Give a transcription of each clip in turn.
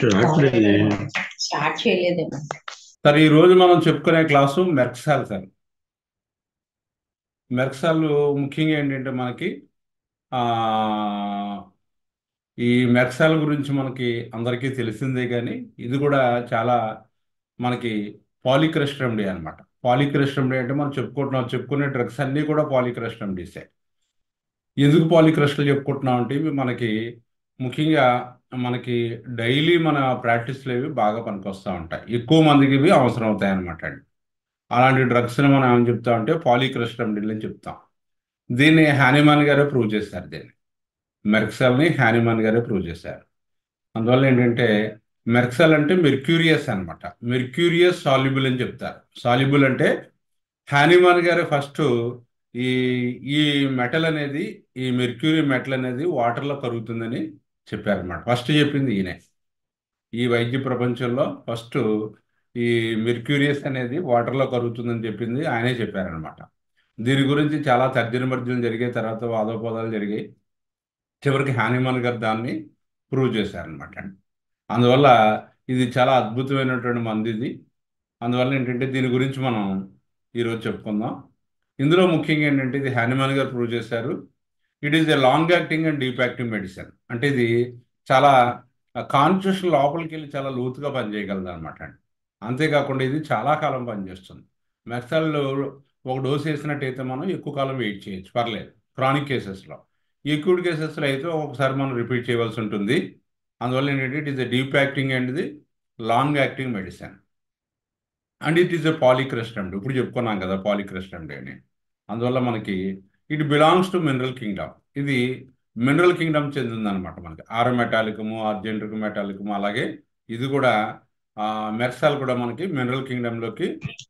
రావట్లేదు start చేయలేదేమో sir ఈ రోజు మనం చెప్పుకునే క్లాసు మెర్క్సాల్ సార్ మెర్క్సాల్ ముఖ్యంగా ఏంటంటే మనకి ఆ ఈ మెర్క్సాల్ గురించి మనకి అందరికీ తెలిసిందే కానీ ఇది కూడా చాలా మనకి పాలిక్రస్ట్ రెమెడీ అనమాట పాలిక్రస్ట్ రెమెడీ అంటే మనం చెప్పుకుంటున్నాం చెప్పుకునే డ్రగ్స్ అన్నీ కూడా పాలిక్రస్ట్ రెమెడీసే ఎందుకు పాలిక్రస్ట్లు చెప్పుకుంటున్నాం అంటే ఇవి మనకి ముఖ్యంగా మనకి డైలీ మన ప్రాక్టీస్లు ఇవి బాగా పనికొస్తూ ఉంటాయి ఎక్కువ మందికి ఇవి అవసరం అవుతాయి అనమాట అండి అలాంటి డ్రగ్స్ని మనం ఏమని చెప్తామంటే పాలిక్రస్ట్ రెమెడీలు అని చెప్తాం దీన్ని హానిమాన్ గారే ప్రూవ్ చేశారు దీన్ని మెర్క్సల్ని హానిమాన్ గారే ప్రూవ్ చేశారు అందువల్ల ఏంటంటే మెర్క్సల్ అంటే మెర్క్యూరియస్ అనమాట మెర్క్యూరియస్ సాల్యుబుల్ అని చెప్తారు సాల్యుబుల్ అంటే హానిమాన్ గారే ఫస్ట్ ఈ ఈ మెటల్ అనేది ఈ మెర్క్యూరీ మెటల్ అనేది వాటర్లో కరుగుతుందని చెప్పారనమాట ఫస్ట్ చెప్పింది ఈయనే ఈ వైద్య ప్రపంచంలో ఫస్ట్ ఈ మెర్క్యూరియస్ అనేది వాటర్లో కరుగుతుందని చెప్పింది ఆయనే చెప్పారనమాట దీని గురించి చాలా తర్జన భర్జన జరిగాయి తర్వాత వాదోపవాదాలు జరిగాయి చివరికి హానిమాన్ గారు దాన్ని ప్రూవ్ చేశారనమాట అందువల్ల ఇది చాలా అద్భుతమైనటువంటి మంది ఇది అందువల్ల ఏంటంటే దీని గురించి మనం ఈరోజు చెప్పుకుందాం ఇందులో ముఖ్యంగా ఏంటంటే ఇది హానిమాన్ గారు ప్రూవ్ చేశారు it is a long acting and deep acting medicine అంటే ఇది చాలా కాన్షియస్ లోపలికి వెళ్ళి చాలా లోతుగా పనిచేయగలదు అనమాట అండి అంతేకాకుండా ఇది చాలా కాలం పనిచేస్తుంది మెక్సాల్లో ఒక డోస్ వేసినట్టయితే మనం ఎక్కువ కాలం వెయిట్ చేయొచ్చు పర్లేదు క్రానిక్ కేసెస్లో ఎక్కువ కేసెస్లో అయితే ఒకసారి మనం రిపీట్ చేయవలసి ఉంటుంది అందువల్ల ఏంటంటే it is a deep acting and ఇది long acting medicine and it is a polychrest ఇప్పుడు చెప్పుకున్నాం కదా పాలిక్రెస్టమ్డ్ అని అందువల్ల మనకి it belongs to mineral kingdom ఇది మినరల్ కింగ్డమ్ చెందిందనమాట మనకి ఆరో మెటాలికము అర్జెంట్రిక్ మెటాలికము అలాగే ఇది కూడా మెర్సాల్ కూడా మనకి మినరల్ కింగ్డమ్లోకి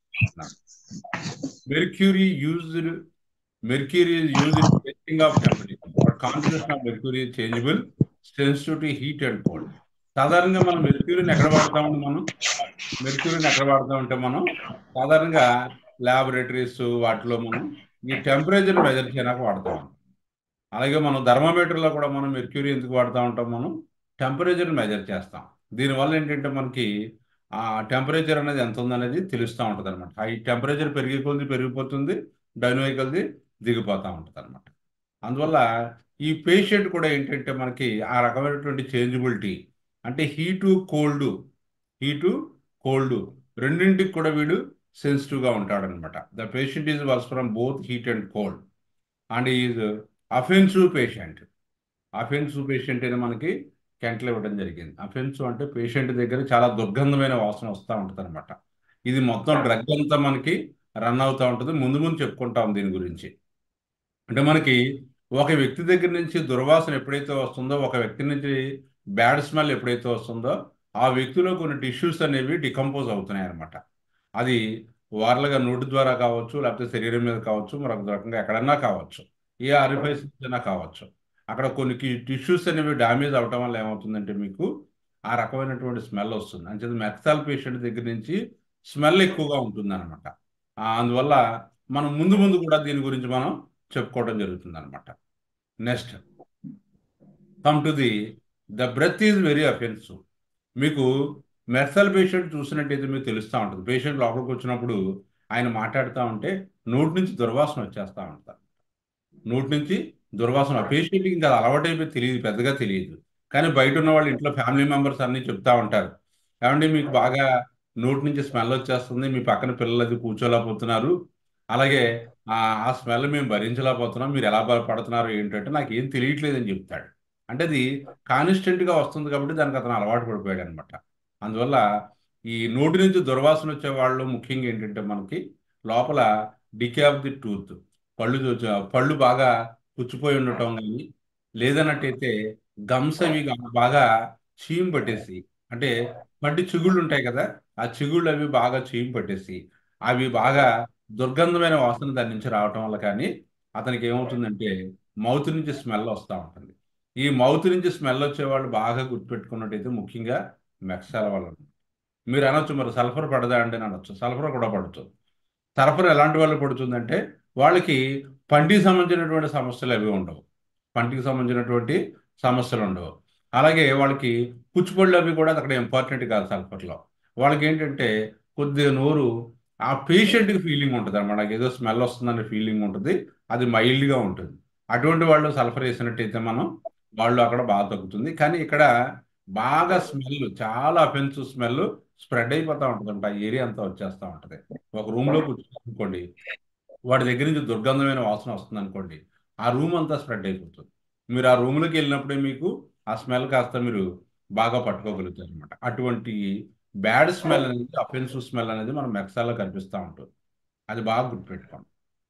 mercury used mercury use testing of temperature but concentration of mercury changeable sensitivity heat and cold సాధారణంగా మనం మెర్క్యూరీని ఎక్కడ వాడతామండి మనం మెర్క్యూరీని ఎక్కడ వాడతామంటే మనం సాధారణంగా ల్యాబొరేటరీస్ వాటిలో మనం ఈ టెంపరేచర్ మెజర్ చేయడానికి వాడతాం అలాగే మనం థర్మామీటర్లో కూడా మనం మెర్క్యూరీ ఎందుకు వాడుతూ ఉంటాం మనం టెంపరేచర్ మెజర్ చేస్తాం దీనివల్ల ఏంటంటే మనకి ఆ టెంపరేచర్ అనేది ఎంత ఉందనేది తెలుస్తూ ఉంటుంది అనమాట హై టెంపరేచర్ పెరిగే కొద్ది పెరిగిపోతుంది డైనోయి కొద్ది దిగిపోతూ ఉంటుంది అనమాట అందువల్ల ఈ పేషెంట్ కూడా ఏంటంటే మనకి ఆ రకమైనటువంటి చేంజబిలిటీ అంటే హీటు కోల్డ్ హీటు కోల్డ్ రెండింటికి కూడా వీడు సెన్సిటివ్గా ఉంటాడనమాట the patient is worse from both heat and cold and is offensive patient offensive patient అని మనకి కెంటలు ఇవ్వడం జరిగింది అఫెన్సివ్ అంటే పేషెంట్ దగ్గర చాలా దుర్గంధమైన వాసన వస్తూ ఉంటుంది అనమాట ఇది మొత్తం డ్రగ్ అంతా మనకి రన్ అవుతూ ఉంటుంది ముందు ముందు చెప్పుకుంటాం దీని గురించి అంటే మనకి ఒక వ్యక్తి దగ్గర నుంచి దుర్వాసన ఎప్పుడైతే వస్తుందో ఒక వ్యక్తి నుంచి బ్యాడ్ స్మెల్ ఎప్పుడైతే వస్తుందో ఆ వ్యక్తిలో కొన్ని టిష్యూస్ అనేవి డికంపోజ్ అవుతున్నాయి అనమాట అది వార్లుగా నోటి ద్వారా కావచ్చు లేకపోతే శరీరం మీద కావచ్చు మరొక రకంగా ఎక్కడన్నా కావచ్చు ఏ ఆరిఫైస్ అయినా కావచ్చు అక్కడ కొన్ని టిష్యూస్ అనేవి డ్యామేజ్ అవటం వల్ల ఏమవుతుందంటే మీకు ఆ రకమైనటువంటి స్మెల్ వస్తుంది అంటే మెక్సాల్ పేషెంట్ దగ్గర నుంచి స్మెల్ ఎక్కువగా ఉంటుంది అనమాట అందువల్ల మనం ముందు ముందు కూడా దీని గురించి మనం చెప్పుకోవడం జరుగుతుంది అనమాట next come to the the breath is very offensive మీకు మెర్సల్ పేషెంట్ చూసినట్టయితే మీకు తెలుస్తూ ఉంటుంది పేషెంట్ లోపలికి వచ్చినప్పుడు ఆయన మాట్లాడుతూ ఉంటే నోటి నుంచి దుర్వాసన వచ్చేస్తూ ఉంటారు నోటి నుంచి దుర్వాసన పేషెంట్కి ఇంకా అలవాటైపోయి తెలియదు పెద్దగా తెలియదు కానీ బయట ఉన్న వాళ్ళు ఇంట్లో ఫ్యామిలీ మెంబర్స్ అన్నీ చెప్తా ఉంటారు ఏమంటే మీకు బాగా నోటి నుంచి స్మెల్ వచ్చేస్తుంది మీ పక్కన పిల్లలు అది కూర్చోలేకపోతున్నారు అలాగే ఆ స్మెల్ మేము భరించలేకపోతున్నాం మీరు ఎలా పడుతున్నారు ఏంటంటే నాకు ఏం తెలియట్లేదు అని చెప్తాడు అంటే అది కాన్స్టెంట్గా వస్తుంది కాబట్టి దానికి అతను అలవాటు పడిపోయాడు అనమాట అందువల్ల ఈ నోటి నుంచి దుర్వాసన వచ్చే వాళ్ళు ముఖ్యంగా ఏంటంటే మనకి లోపల డికే ఆఫ్ ది టూత్ పళ్ళు పళ్ళు బాగా పుచ్చిపోయి ఉండటం కానీ లేదన్నట్టయితే గమ్స్ అవి బాగా చీమ్ పట్టేసి అంటే మట్టి చిగుళ్ళు ఉంటాయి కదా ఆ చిగుళ్ళు అవి బాగా చీమ్ పట్టేసి అవి బాగా దుర్గంధమైన వాసన దాని నుంచి రావటం వల్ల కానీ అతనికి ఏమవుతుందంటే మౌత్ నుంచి స్మెల్ వస్తూ ఉంటుంది ఈ మౌత్ నుంచి స్మెల్ వచ్చే వాళ్ళు బాగా గుర్తుపెట్టుకున్నట్టయితే ముఖ్యంగా మెక్సాల వల్ల మీరు అనొచ్చు మరి సల్ఫర్ పడదా అంటే అనొచ్చు సల్ఫర్ కూడా పడుతుంది సల్ఫర్ ఎలాంటి వాళ్ళు పడుతుందంటే వాళ్ళకి పంటికి సంబంధించినటువంటి సమస్యలు అవి ఉండవు పంటికి సంబంధించినటువంటి సమస్యలు ఉండవు అలాగే వాళ్ళకి పుచ్చిపళ్ళు అవి కూడా అక్కడ ఇంపార్టెంట్ కాదు సల్ఫర్లో వాళ్ళకి ఏంటంటే కొద్దిగా నోరు ఆ పేషెంట్కి ఫీలింగ్ ఉంటుంది అనమాట ఏదో స్మెల్ వస్తుందనే ఫీలింగ్ ఉంటుంది అది మైల్డ్గా ఉంటుంది అటువంటి వాళ్ళు సల్ఫర్ వేసినట్టయితే మనం వాళ్ళు అక్కడ బాగా తగ్గుతుంది కానీ ఇక్కడ బాగా స్మెల్ చాలా అఫెన్సివ్ స్మెల్ స్ప్రెడ్ అయిపోతూ ఉంటుంది అనమాట ఆ ఏరియా అంతా వచ్చేస్తూ ఉంటుంది ఒక రూమ్లో కూర్చోనుకోండి వాడి దగ్గర నుంచి దుర్గంధమైన వాసన వస్తుంది అనుకోండి ఆ రూమ్ అంతా స్ప్రెడ్ అయిపోతుంది మీరు ఆ రూమ్లోకి వెళ్ళినప్పుడే మీకు ఆ స్మెల్ కాస్త మీరు బాగా పట్టుకోగలుగుతారు అనమాట అటువంటి బ్యాడ్ స్మెల్ అనేది అఫెన్సివ్ స్మెల్ అనేది మనం మెక్సాలో కనిపిస్తూ ఉంటుంది అది బాగా గుర్తుపెట్టుకోండి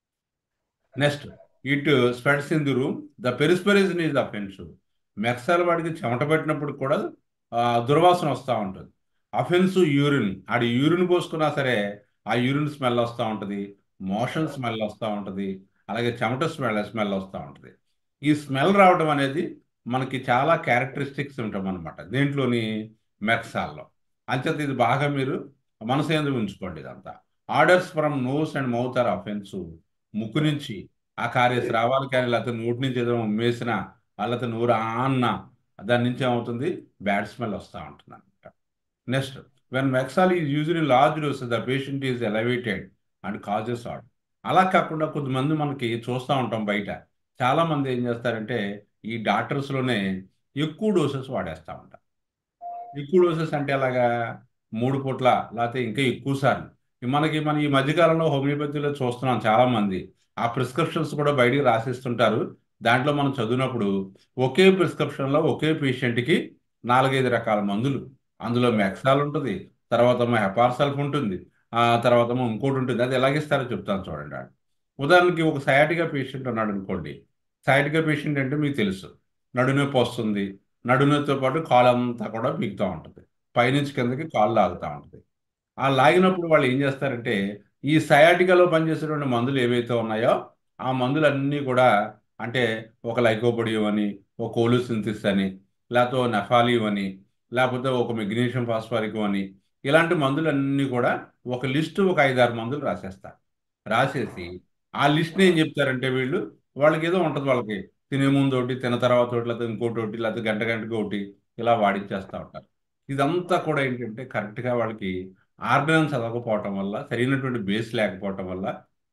next it spreads in the room the perspiration is offensive మెక్సాల వాడికి చెమట పెట్టినప్పుడు కూడా దుర్వాసన వస్తూ ఉంటుంది అఫెన్సివ్ యూరిన్ ఆడి యూరిన్ పోసుకున్నా సరే ఆ యూరిన్ స్మెల్ వస్తూ ఉంటుంది మోషన్ స్మెల్ వస్తూ ఉంటుంది అలాగే చెమట స్మెల్ స్మెల్ వస్తూ ఉంటుంది ఈ స్మెల్ రావడం అనేది మనకి చాలా క్యారెక్టరిస్టిక్స్ ఉంటాం అనమాట దీంట్లోని మెక్సాల్లో అంచేత ఇది బాగా మీరు మనసు ఎందుకు ఉంచుకోండి ఇదంతా odours from nose and mouth are offensive ముక్కు నుంచి ఆ కార్యస్రావాలు కానీ లేకపోతే నోటి నుంచి ఏదో ఉమ్మేసిన లేకపోతే నోరు ఆన్న దాని నుంచి ఏమవుతుంది బ్యాడ్ స్మెల్ వస్తూ ఉంటుంది అనమాట నెక్స్ట్ వెన్ మెక్సాల్ is used in large doses the patient is elevated and causes odd అలా కాకుండా కొద్దిమంది మనకి చూస్తూ ఉంటాం బయట చాలా మంది ఏం చేస్తారంటే ఈ డాక్టర్స్లోనే ఎక్కువ డోసెస్ వాడేస్తూ ఉంటారు ఎక్కువ డోసెస్ అంటే అలాగా మూడు పూట్ల లేకపోతే ఇంకా ఎక్కువ సార్లు మనకి మన ఈ మధ్యకాలంలో హోమియోపతిలో చూస్తున్నాం చాలా మంది ఆ ప్రిస్క్రిప్షన్స్ కూడా బయటికి రాసిస్తుంటారు దాంట్లో మనం చదివినప్పుడు ఒకే ప్రిస్క్రిప్షన్లో ఒకే పేషెంట్కి నాలుగైదు రకాల మందులు అందులో మెక్సాల్ ఉంటుంది తర్వాత హెపార్సల్ఫ్ ఉంటుంది ఆ తర్వాత ఇంకోటి ఉంటుంది అది ఎలాగిస్తారో చెప్తాను చూడండి ఉదాహరణకి ఒక సయాటిగా పేషెంట్ ఉన్నాడు అనుకోండి సయాటిగా పేషెంట్ అంటే మీకు తెలుసు నడునొప్పి వస్తుంది నడునొప్పితో పాటు కాలు అంతా కూడా పీకుతూ ఉంటుంది పైనుంచి కిందకి కాళ్ళు లాగుతూ ఉంటుంది ఆ లాగినప్పుడు వాళ్ళు ఏం చేస్తారంటే ఈ సయాటికాలో పనిచేసేటువంటి మందులు ఏవైతే ఉన్నాయో ఆ మందులన్నీ కూడా అంటే ఒక లైకోపొడియం అని ఒక కోలుసింథిస్ అని లేకపోతే ఒక నెఫాలియం అని లేకపోతే ఒక మెగ్నీషియం ఫాస్ఫారిక్ అని ఇలాంటి మందులన్నీ కూడా ఒక లిస్టు ఒక ఐదారు మందులు రాసేస్తారు రాసేసి ఆ లిస్ట్ని ఏం చెప్తారంటే వీళ్ళు వాళ్ళకి ఏదో ఉంటుంది వాళ్ళకి తినే ముందు ఒకటి తిన తర్వాత ఒకటి లేకపోతే ఇంకోటి ఒకటి లేకపోతే గంట గంటకి ఒకటి ఇలా వాడించేస్తూ ఉంటారు ఇదంతా కూడా ఏంటంటే కరెక్ట్గా వాళ్ళకి ఆర్గనం చదవకపోవటం వల్ల సరైనటువంటి బేస్ లేకపోవటం వల్ల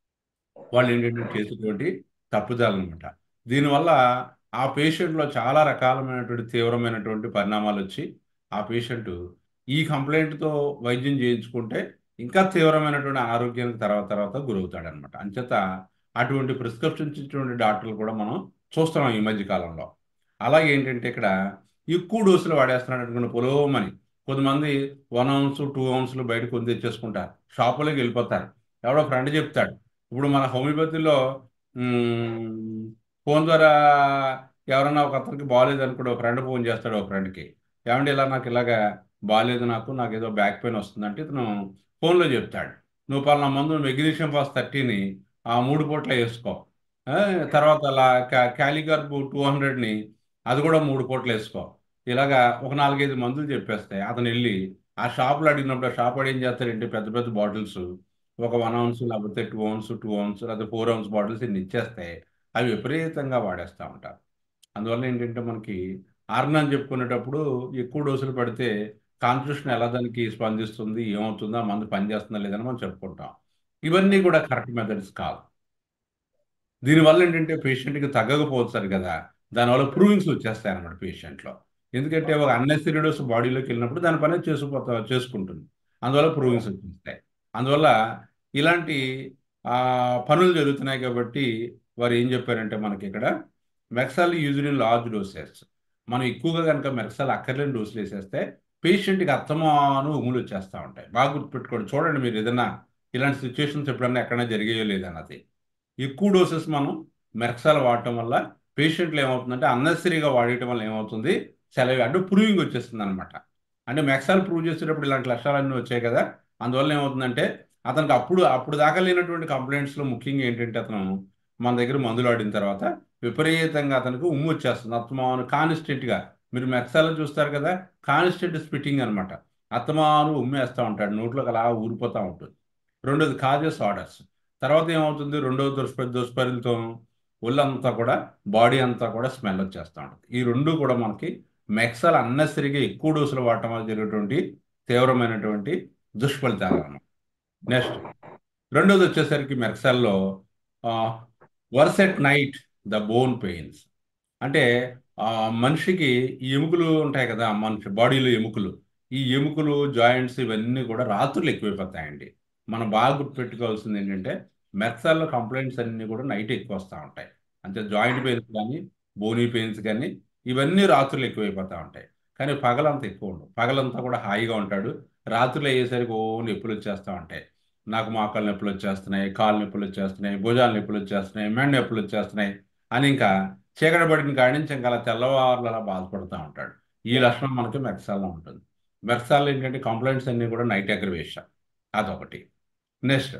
వాళ్ళు ఏంటంటే చేసేటువంటి తప్పుదాలు అనమాట దీనివల్ల ఆ పేషెంట్లో చాలా రకాలమైనటువంటి తీవ్రమైనటువంటి పరిణామాలు వచ్చి ఆ పేషెంట్ ఈ కంప్లైంట్తో వైద్యం చేయించుకుంటే ఇంకా తీవ్రమైనటువంటి అనారోగ్యానికి తర్వాత తర్వాత గురవుతాడనమాట అంచేత అటువంటి ప్రిస్క్రిప్షన్స్ ఇచ్చినటువంటి డాక్టర్లు కూడా మనం చూస్తున్నాం ఈ మధ్య కాలంలో అలాగే ఏంటంటే ఇక్కడ ఎక్కువ డోసులు వాడేస్తున్నాడు అనుకున్న పొలోమని కొంతమంది వన్ అవర్స్ టూ అవర్స్లు బయట కొని తెచ్చేసుకుంటారు షాపులోకి వెళ్ళిపోతారు ఎవడో ఫ్రెండ్ చెప్తాడు ఇప్పుడు మన హోమియోపతిలో ఫోన్ ద్వారా ఎవరన్నా ఒక అతనికి బాగాలేదు అనుకోండి ఒక ఫ్రెండ్ ఫోన్ చేస్తాడు ఒక ఫ్రెండ్కి ఏమంటే ఇలా నాకు ఇలాగా బాగాలేదు నాకు నాకు ఏదో బ్యాక్ పెయిన్ వస్తుందంటే ఇతను ఫోన్లో చెప్తాడు నువ్వు పలానా మందు మెగ్నీషియం ఫాస్ థర్టీని ఆ మూడు పూట్ల వేసుకో తర్వాత అలా క్యాలిగర్బు టూ హండ్రెడ్ని అది కూడా మూడు పూట్ల వేసుకో ఇలాగా ఒక నాలుగైదు మందులు చెప్పేస్తాయి అతను వెళ్ళి ఆ షాప్లో అడిగినప్పుడు ఆ షాప్ వాడు ఏం చేస్తాడంటే పెద్ద పెద్ద బాటిల్స్ ఒక వన్ అవన్స్ లేకపోతే టూ అవన్స్ టూ అవన్స్ లేకపోతే ఫోర్ అవన్స్ బాటిల్స్ ఇన్ని ఇచ్చేస్తాయి అవి విపరీతంగా వాడేస్తూ ఉంటారు అందువల్ల ఏంటంటే మనకి ఆర్గన్ చెప్పుకునేటప్పుడు ఎక్కువ డోసులు పడితే కాన్స్టిట్యూషన్ ఎలా దానికి స్పందిస్తుంది ఏమవుతుందో ఆ మందు పనిచేస్తుందా లేదని మనం చెప్పుకుంటాం ఇవన్నీ కూడా కరెక్ట్ మెథడ్స్ కాదు దీనివల్ల ఏంటంటే పేషెంట్కి తగ్గకపోవచ్చు కదా దానివల్ల ప్రూవింగ్స్ వచ్చేస్తాయి అన్నమాట పేషెంట్లో ఎందుకంటే ఒక అన్నెసరీ డోస్ బాడీలోకి వెళ్ళినప్పుడు దాని పని చేసుకుపోతా చేసుకుంటుంది అందువల్ల ప్రూవింగ్స్ వచ్చేస్తాయి అందువల్ల ఇలాంటి పనులు జరుగుతున్నాయి కాబట్టి వారు ఏం చెప్పారంటే మనకి ఇక్కడ మెక్సాల్ యూజ్డ్ ఇన్ లార్జ్ డోసెస్ మనం ఎక్కువగా కనుక మెక్సాల్ అక్కర్లేని డోసులు వేసేస్తే పేషెంట్కి అర్థమాను ఉములు వచ్చేస్తూ ఉంటాయి బాగా గుర్తుపెట్టుకోండి చూడండి మీరు ఏదైనా ఇలాంటి సిచ్యువేషన్స్ ఎప్పుడన్నా ఎక్కడైనా జరిగాయో లేదన్నది ఎక్కువ డోసెస్ మనం మెక్సాల్ వాడటం వల్ల పేషెంట్లు ఏమవుతుందంటే అన్నెసరీగా వాడటం వల్ల ఏమవుతుంది సెలవు అంటే ప్రూవింగ్ వచ్చేస్తుంది అనమాట అంటే మెక్సాల్ ప్రూవ్ చేసేటప్పుడు ఇలాంటి లక్షణాలన్నీ వచ్చాయి కదా అందువల్ల ఏమవుతుందంటే అతనికి అప్పుడు అప్పుడు దాకా లేనటువంటి కంప్లైంట్స్లో ముఖ్యంగా ఏంటంటే అతను మన దగ్గర మందులు ఆడిన తర్వాత విపరీతంగా అతనికి ఉమ్ము వచ్చేస్తుంది అత్తమాను కాన్స్టెంట్గా మీరు మెక్సాలో చూస్తారు కదా కాన్స్టెంట్ స్పిట్టింగ్ అనమాట అత్తమాను ఉమ్మేస్తూ ఉంటాడు నోట్లోకి అలా ఊరిపోతూ ఉంటుంది రెండోది కాజెస్ ఆర్డర్స్ తర్వాత ఏమవుతుంది రెండవ దుష్ప దుష్పరిలతో ఒళ్ళంతా కూడా బాడీ అంతా కూడా స్మెల్ వచ్చేస్తూ ఉంటుంది ఈ రెండు కూడా మనకి మెక్సాల్ అన్నెసరిగా ఎక్కువ డోసులు వాడటం వల్ల జరిగేటువంటి తీవ్రమైనటువంటి దుష్ఫలితాలు అన్నమాట నెక్స్ట్ రెండోది వచ్చేసరికి మెక్సాల్లో worse at night the bone pains అంటే ఆ మనిషికి ఈ ఎముకలు ఉంటాయి కదా మనిషి బాడీలో ఎముకలు ఈ ఎముకలు జాయింట్స్ ఇవన్నీ కూడా రాత్రులు ఎక్కువైపోతాయండి మనం బాగా గుర్తుపెట్టుకోవాల్సింది ఏంటంటే మెక్సాల్లో కంప్లైంట్స్ అన్నీ కూడా నైట్ ఎక్కువ వస్తూ ఉంటాయి అంటే జాయింట్ పెయిన్స్ కానీ బోనీ పెయిన్స్ కానీ ఇవన్నీ రాత్రులు ఎక్కువైపోతూ ఉంటాయి కానీ పగలంతా ఎక్కువ ఉండవు పగలంతా కూడా హాయిగా ఉంటాడు రాత్రులు అయ్యేసరికి ఓ నొప్పులు వచ్చేస్తూ ఉంటాయి నాకు మోకాలు నొప్పులు వచ్చేస్తున్నాయి కాలు నొప్పులు వచ్చేస్తున్నాయి భుజాల నొప్పులు వచ్చేస్తున్నాయి మెండ నొప్పులు వచ్చేస్తున్నాయి అని ఇంకా చీకటి పడిన కాడి నుంచి ఇంకా అలా తెల్లవారులు అలా బాధపడుతూ ఉంటాడు ఈ లక్షణం మనకి మెక్సాల్లో ఉంటుంది మెక్సాల్లో ఏంటంటే కంప్లైంట్స్ అన్నీ కూడా నైట్ అగ్రివేషన్ అదొకటి next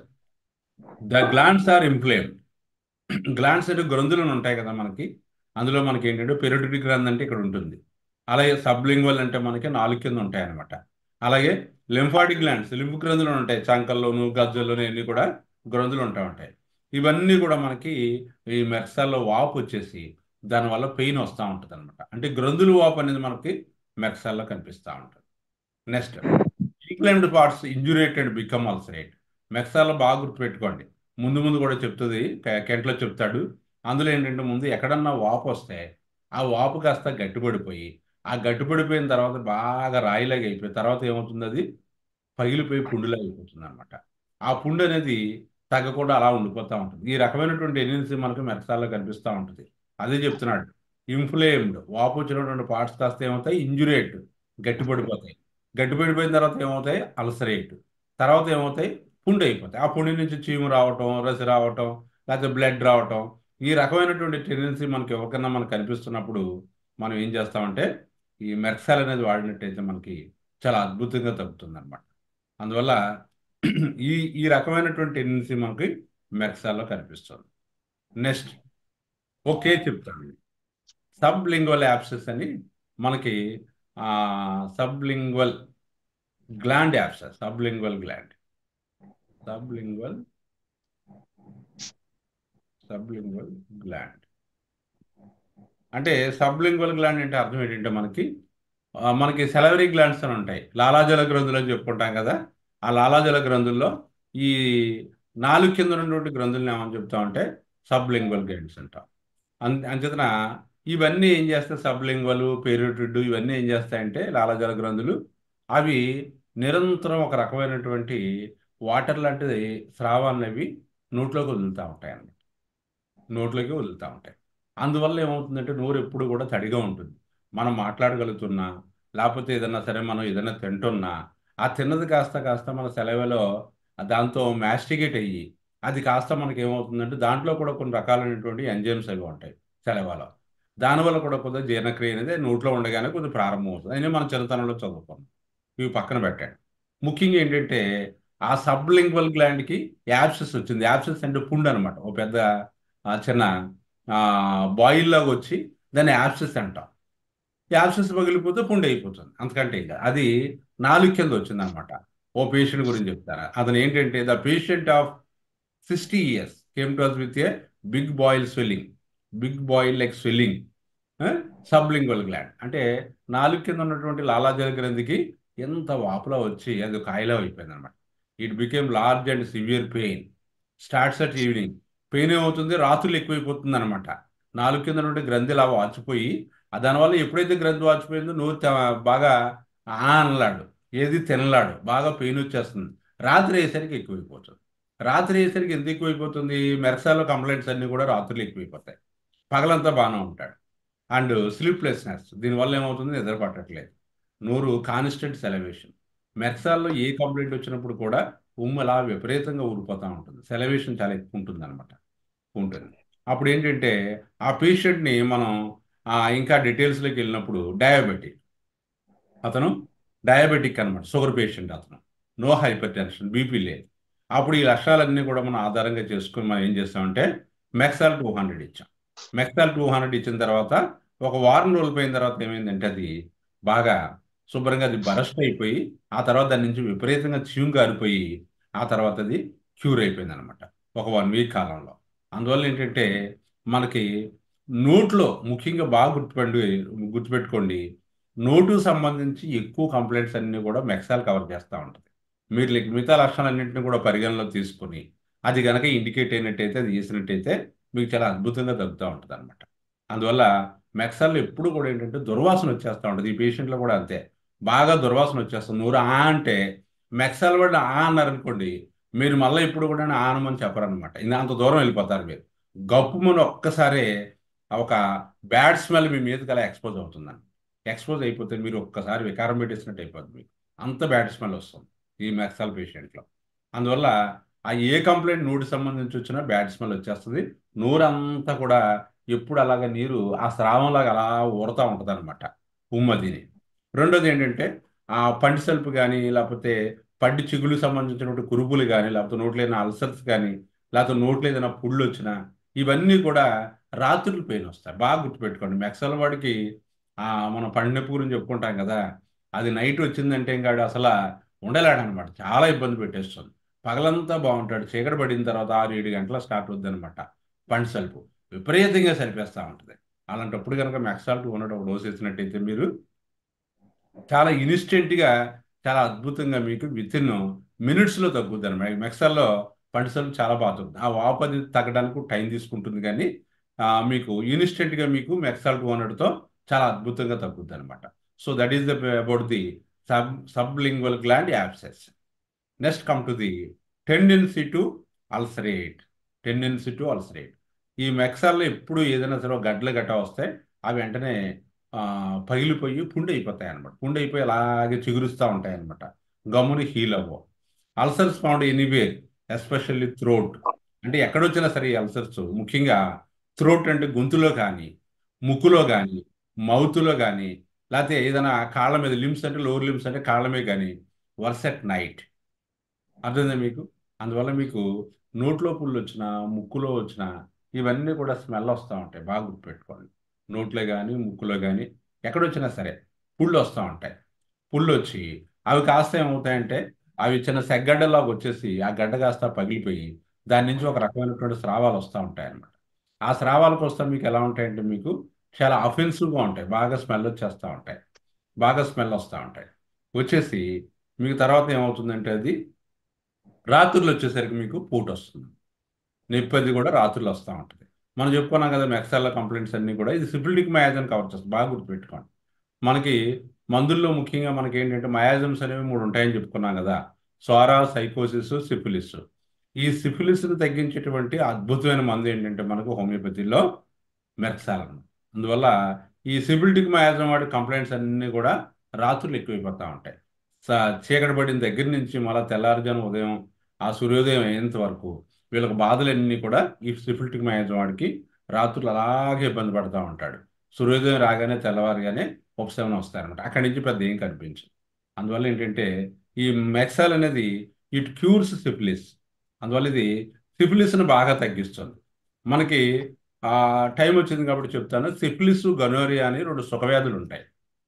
the glands are inflamed glands అంటే గ్రంథులు ఉంటాయి కదా మనకి అందులో మనకి ఏంటంటే పెరిటరీ గ్రంథి అంటే ఇక్కడ ఉంటుంది అలాగే సబ్లింగ్వల్ అంటే మనకి నాలుగు కింద ఉంటాయి అనమాట అలాగే లింఫాటిక్ గ్లాండ్స్ లింఫ్ గ్రంథులు ఉంటాయి చంకల్లోను గజ్జల్లోను ఇవన్నీ కూడా గ్రంథులు ఉంటా ఉంటాయి ఇవన్నీ కూడా మనకి ఈ మెక్సాల్లో వాపు వచ్చేసి దానివల్ల పెయిన్ వస్తూ ఉంటుంది అనమాట అంటే గ్రంథులు వాపు అనేది మనకి మెక్సాల్లో కనిపిస్తూ ఉంటుంది next inflamed parts indurated become ulcerate మెక్సాల్లో బాగా గుర్తుపెట్టుకోండి ముందు ముందు కూడా చెప్తుంది కెంట్లో చెప్తాడు అందులో ఏంటంటే ముందు ఎక్కడన్నా వాపు వస్తే ఆ వాపు కాస్త గట్టిపడిపోయి ఆ గట్టిపడిపోయిన తర్వాత బాగా రాయిలాగా అయిపోయి తర్వాత ఏమవుతుంది అది పగిలిపోయి పుండులాగా అయిపోతుంది అనమాట ఆ పుండు అనేది తగ్గకుండా అలా ఉండిపోతూ ఉంటుంది ఈ రకమైనటువంటి ఎనర్జీ మనకు మెరసాల్లో కనిపిస్తూ ఉంటుంది అదే చెప్తున్నాడు ఇన్ఫ్లేమ్డ్ వాపు వచ్చినటువంటి పార్ట్స్ కాస్త ఏమవుతాయి ఇంజురేట్ గట్టిపడిపోతాయి గట్టిపడిపోయిన తర్వాత ఏమవుతాయి అల్సరేట్ తర్వాత ఏమవుతాయి పుండు అయిపోతాయి ఆ పుండి నుంచి చీము రావటం రసి రావటం లేకపోతే బ్లడ్ రావటం ఈ రకమైనటువంటి టెండెన్సీ మనకి ఎవరికన్నా మనకు కనిపిస్తున్నప్పుడు మనం ఏం చేస్తామంటే ఈ మెర్క్సాల్ అనేది వాడినట్టయితే మనకి చాలా అద్భుతంగా తగ్గుతుంది అనమాట అందువల్ల ఈ ఈ రకమైనటువంటి టెండెన్సీ మనకి మెర్క్సాల్లో కనిపిస్తుంది నెక్స్ట్ ఓకే చెప్తాను సబ్ లింగ్వల్ యాప్సెస్ అని మనకి sublingual gland abscess sublingual gland sublingual sublingual gland అంటే సబ్లింగ్వల్ గ్లాండ్ అంటే అర్థం ఏంటంటే మనకి మనకి సెలవరీ గ్లాండ్స్ అని ఉంటాయి లాలాజల గ్రంథులు అని చెప్పుకుంటాం కదా ఆ లాలాజల గ్రంథుల్లో ఈ నాలుగు కింద ఉన్నటువంటి గ్రంథులను ఏమని చెప్తామంటే సబ్లింగ్వల్ గ్లాండ్స్ అంటాం అం అంచేతన ఇవన్నీ ఏం చేస్తాయి సబ్లింగ్వల్ పేరిటిడ్ ఇవన్నీ ఏం చేస్తాయంటే లాలాజల గ్రంథులు అవి నిరంతరం ఒక రకమైనటువంటి వాటర్ లాంటిది స్రావాన్ని అవి నోట్లోకి వదులుతూ ఉంటాయి అన్నమాట నోట్లోకి వదులుతూ ఉంటాయి అందువల్ల ఏమవుతుందంటే నోరు ఎప్పుడు కూడా తడిగా ఉంటుంది మనం మాట్లాడగలుగుతున్నా లేకపోతే ఏదన్నా సరే మనం ఏదైనా తింటున్నా ఆ తిన్నది కాస్త కాస్త మన సెలవులో దాంతో మ్యాస్టిగేట్ అయ్యి అది కాస్త మనకి ఏమవుతుందంటే దాంట్లో కూడా కొన్ని రకాలైనటువంటి ఎంజైమ్స్ అవి ఉంటాయి సెలవులో దానివల్ల కూడా కొద్దిగా జీర్ణక్రియ అనేది నోట్లో ఉండగానే కొద్దిగా ప్రారంభం అవుతుంది అయినా మనం చిన్నతనంలో చదువుకున్నాం ఇవి పక్కన పెట్టండి ముఖ్యంగా ఏంటంటే ఆ సబ్లింగ్వల్ గ్లాండ్కి యాప్సెస్ వచ్చింది యాప్సెస్ అంటే పుండు అనమాట ఓ పెద్ద చిన్న బాయిల్ లాగా వచ్చి దాన్ని యాప్సెస్ అంటాం యాప్సెస్ పగిలిపోతే పుండు అయిపోతుంది అంతకంటే ఇంకా అది నాలుగు కింద వచ్చింది అనమాట ఓ పేషెంట్ గురించి చెప్తారా అతను ఏంటంటే the patient of sixty years came to with a big boil swelling big boil like swelling sublingual gland అంటే నాలుగు కింద ఉన్నటువంటి లాలాజల గ్రంథికి ఎంత వాపులా వచ్చి అది ఒక కాయలా అయిపోయింది అనమాట it became large and severe pain starts at evening pain ఏమవుతుంది రాత్రులు ఎక్కువైపోతుంది అనమాట నాలుగు కింద నుండి గ్రంథి ఇలా వాచిపోయి దానివల్ల ఎప్పుడైతే గ్రంథి వాచిపోయిందో నోరు బాగా అనలాడు ఏది తినలాడు బాగా పెయిన్ వచ్చేస్తుంది రాత్రి అయ్యేసరికి ఎక్కువైపోతుంది రాత్రి అయ్యేసరికి ఎంత ఎక్కువైపోతుంది మెరసాలో కంప్లైంట్స్ అన్నీ కూడా రాత్రులు ఎక్కువైపోతాయి పగలంతా బాగానే ఉంటాడు అండ్ స్లీప్లెస్నెస్ దీనివల్ల ఏమవుతుంది నిద్ర పట్టట్లేదు నోరు కాన్స్టెంట్ సెలవేషన్ మెక్సాల్లో ఏ కంప్లైంట్ వచ్చినప్పుడు కూడా ఉమ్ము అలా విపరీతంగా ఊరిపోతూ ఉంటుంది సెలవేషన్ చాలా ఎక్కువ ఉంటుంది అనమాట ఉంటుంది అప్పుడు ఏంటంటే ఆ పేషెంట్ని మనం ఇంకా డీటెయిల్స్లోకి వెళ్ళినప్పుడు డయాబెటిక్ అతను డయాబెటిక్ అనమాట షుగర్ పేషెంట్ అతను నో హైపర్ టెన్షన్ బీపీ లేదు అప్పుడు ఈ లక్షణాలన్నీ కూడా మనం ఆధారంగా చేసుకుని మనం ఏం చేస్తామంటే మెక్సాల్ టూ హండ్రెడ్ ఇచ్చాం మెక్సాల్ టూ హండ్రెడ్ ఇచ్చిన తర్వాత ఒక వారం రోజులు పోయిన తర్వాత ఏమైందంటే అది బాగా శుభ్రంగా అది బరస్ట్ అయిపోయి ఆ తర్వాత దాని నుంచి విపరీతంగా చీము కారిపోయి ఆ తర్వాత అది క్యూర్ అయిపోయింది అనమాట ఒక వన్ వీక్ కాలంలో అందువల్ల ఏంటంటే మనకి నోట్లో ముఖ్యంగా బాగా గుర్తుపెట్టు గుర్తుపెట్టుకోండి నోటుకు సంబంధించి ఎక్కువ కంప్లైంట్స్ అన్నీ కూడా మెక్సాల్ కవర్ చేస్తూ ఉంటుంది మీరు లెక్- మిగతా లక్షణాలన్నింటినీ కూడా పరిగణలో తీసుకుని అది కనుక ఇండికేట్ అయినట్టయితే అది చేసినట్టయితే మీకు చాలా అద్భుతంగా తగ్గుతూ ఉంటుంది అనమాట అందువల్ల మెక్సాల్లో ఎప్పుడు కూడా ఏంటంటే దుర్వాసన వచ్చేస్తూ ఉంటుంది ఈ పేషెంట్లో కూడా అంతే బాగా దుర్వాసన వచ్చేస్తుంది నూరు ఆ అంటే మెక్సాల్ పడి ఆ అన్నారనుకోండి మీరు మళ్ళీ ఇప్పుడు కూడా ఆనమని చెప్పరనమాట ఇంకా అంత దూరం వెళ్ళిపోతారు మీరు గప్పుమని ఒక్కసారి ఒక బ్యాడ్ స్మెల్ మీ మీదకి అలా ఎక్స్పోజ్ అవుతుందండి ఎక్స్పోజ్ అయిపోతే మీరు ఒక్కసారి వికారం పెట్టేసినట్టు అయిపోతుంది మీకు అంత బ్యాడ్ స్మెల్ వస్తుంది ఈ మెక్సాల్ పేషెంట్లో అందువల్ల ఆ ఏ కంప్లైంట్ నోటి సంబంధించి వచ్చినా బ్యాడ్ స్మెల్ వచ్చేస్తుంది నోరంతా కూడా ఎప్పుడు అలాగ నీరు ఆ స్రావంలాగా అలా ఊరుతూ ఉంటుంది అనమాట ఉమ్మదిని రెండోది ఏంటంటే ఆ పంటి సల్పు కానీ లేకపోతే పంటి చిగులు సంబంధించినటువంటి కురుపులు కానీ లేకపోతే నోట్లో ఏదైనా అల్సర్స్ కానీ లేకపోతే నోట్లో ఏదైనా పుళ్ళు వచ్చినా ఇవన్నీ కూడా రాత్రులు పెయిన్ వస్తాయి బాగా గుర్తుపెట్టుకోండి మెక్సల్ వాడికి ఆ మనం పంటి నొప్పి గురించి చెప్పుకుంటాం కదా అది నైట్ వచ్చిందంటే ఇంకా ఆడు అసలు ఉండలేడనమాట చాలా ఇబ్బంది పెట్టేస్తుంది పగలంతా బాగుంటాడు చీకటి పడిన తర్వాత ఆరు ఏడు గంటల స్టార్ట్ అవుద్ది అనమాట పంటి సల్పు విపరీతంగా సరిపేస్తూ ఉంటుంది అలాంటప్పుడు కనుక మెక్సాల్ట్ ఉండడం డోస్ వేసినట్టయితే మీరు చాలా ఇన్స్టెంట్గా చాలా అద్భుతంగా మీకు విత్ ఇన్ మినిట్స్లో తగ్గుద్ది అనమాట మెక్సాల్లో పంటిసలు చాలా బాగా తగ్గుతుంది ఆ వాపు అది తగ్గడానికి టైం తీసుకుంటుంది కానీ ఆ, మీకు ఇన్స్టెంట్గా మీకు మెక్సాల్ టూ హండ్రెడ్తో చాలా అద్భుతంగా తగ్గుద్ది అనమాట so that is the about the sub sublingual gland abscess next come to the tendency to ulcerate tendency to ulcerate ఈ మెక్సాల్లో ఎప్పుడు ఏదైనా సరే ఒక గడ్డలు గట్ట వస్తే అవి వెంటనే ఆ, పగిలిపోయి పుండు అయిపోతాయి అనమాట పుండు అయిపోయి అలాగే చిగురుస్తూ ఉంటాయి అనమాట గమ్ముని హీల్ అవ్వవు ulcers found anywhere especially throat అంటే ఎక్కడొచ్చినా సరే ఈ అల్సర్స్ ముఖ్యంగా థ్రోట్ అంటే గొంతులో కానీ ముక్కులో కానీ మౌత్లో కానీ లేకపోతే ఏదైనా కాళ్ళ మీద లిమ్స్ అంటే లోవర్ లిమ్స్ అంటే కాళ్ళ మీద కానీ వర్స్ ఎట్ నైట్ అర్థమైందా మీకు అందువల్ల మీకు నోట్లో పుళ్ళు వచ్చినా ముక్కులో వచ్చినా ఇవన్నీ కూడా స్మెల్ వస్తూ ఉంటాయి బాగా గుర్తుపెట్టుకోండి నోట్లో కానీ ముక్కులో కానీ ఎక్కడొచ్చినా సరే పుళ్ళు వస్తూ ఉంటాయి పుళ్ళు వచ్చి అవి కాస్త ఏమవుతాయంటే అవి చిన్న సెగ్గడ్డలాగా వచ్చేసి ఆ గడ్డ కాస్త పగిలిపోయి దాని నుంచి ఒక రకమైనటువంటి స్రావాలు వస్తూ ఉంటాయి అన్నమాట ఆ స్రావాలకు వస్తే మీకు ఎలా ఉంటాయంటే మీకు చాలా అఫెన్సివ్గా ఉంటాయి బాగా స్మెల్ వచ్చేస్తూ ఉంటాయి బాగా స్మెల్ వస్తూ ఉంటాయి వచ్చేసి మీకు తర్వాత ఏమవుతుందంటే అది రాత్రులు వచ్చేసరికి మీకు పూట వస్తుంది నొప్పి అది కూడా రాత్రులు వస్తూ ఉంటుంది మనం చెప్పుకున్నాం కదా మెక్సాల కంప్లైంట్స్ అన్నీ కూడా ఇది సిఫిలిటిక్ మయాజం కవర్ చేస్తుంది బాగా గుర్తుపెట్టుకోండి మనకి మందుల్లో ముఖ్యంగా మనకి ఏంటంటే మయాజమ్స్ అనేవి మూడు ఉంటాయని చెప్పుకున్నాం కదా సోరా సైకోసిస్ సిఫిలిస్ ఈ సిఫిలిస్ని తగ్గించేటువంటి అద్భుతమైన మందు ఏంటంటే మనకు హోమియోపతిలో మెర్క్సాల్ అందువల్ల ఈ సిఫిలిటిక్ మయాజం వాడి కంప్లైంట్స్ అన్నీ కూడా రాత్రులు ఎక్కువైపోతూ ఉంటాయి స- చీకటి పడిన దగ్గర నుంచి మళ్ళీ తెల్లారుజాము ఉదయం ఆ సూర్యోదయం అయ్యేంత వరకు వీళ్ళకి బాధలన్నీ కూడా ఈ సిఫిలిటిక్ మయాజం వాడికి రాత్రులు అలాగే ఇబ్బంది పడుతూ ఉంటాడు సూర్యోదయం రాగానే తెల్లవారుగానే ఉపశమనం వస్తారనమాట అక్కడి నుంచి పెద్ద ఏం కనిపించదు అందువల్ల ఏంటంటే ఈ మెక్సాల్ అనేది ఇట్ క్యూర్స్ సిఫిలిస్ అందువల్ల ఇది సిఫిలిస్ను బాగా తగ్గిస్తుంది మనకి ఆ టైం వచ్చింది కాబట్టి చెప్తాను సిఫిలిస్ గనోరియా అని రెండు సుఖవ్యాధులు ఉంటాయి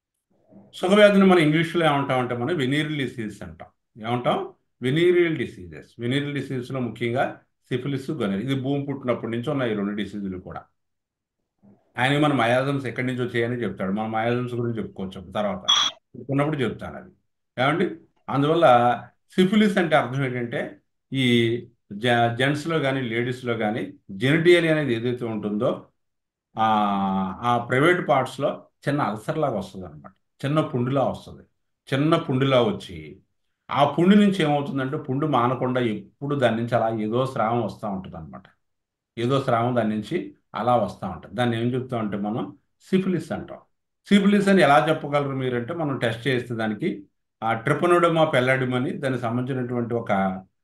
సుఖవ్యాధిని మనం ఇంగ్లీష్లో ఏమంటామంటే మనం వెనీరియల్ డిసీజెస్ అంటాం ఏమంటాం వెనీరియల్ డిసీజెస్ వెనీరియల్ డిసీజెస్లో ముఖ్యంగా సిఫిలిస్ గొనెరియా ఇది భూమి పుట్టినప్పటి నుంచి ఉన్నాయి ఈ రెండు డిసీజులు కూడా ఆయన మన మయాజమ్స్ ఎక్కడి నుంచి వచ్చాయని చెప్తాడు మన మయాజమ్స్ గురించి చెప్పుకోవచ్చు అప్పుడు తర్వాత చెప్పుకున్నప్పుడు చెప్తాను అది ఏమండి అందువల్ల సిఫిలిస్ అంటే అర్థం ఏంటంటే ఈ జ జెంట్స్లో కానీ లేడీస్లో కానీ జెనిటియల్ అనేది ఏదైతే ఉంటుందో ఆ ఆ ప్రైవేట్ పార్ట్స్లో చిన్న అల్సర్ లాగా వస్తుంది అనమాట చిన్న పుండులా వస్తుంది చిన్న పుండులా వచ్చి ఆ పుండు నుంచి ఏమవుతుందంటే పుండు మానకుండా ఎప్పుడు దాని నుంచి అలా ఏదో స్రావం వస్తూ ఉంటుంది అనమాట ఏదో స్రావం దాని నుంచి అలా వస్తూ ఉంటుంది దాన్ని ఏం చెప్తామంటే మనం సిఫిలిస్ అంటాం సిఫిలిస్ అని ఎలా చెప్పగలరు మీరంటే మనం టెస్ట్ చేస్తే దానికి ఆ ట్రిపనోడమా పెల్లడిమ్ అని దానికి సంబంధించినటువంటి ఒక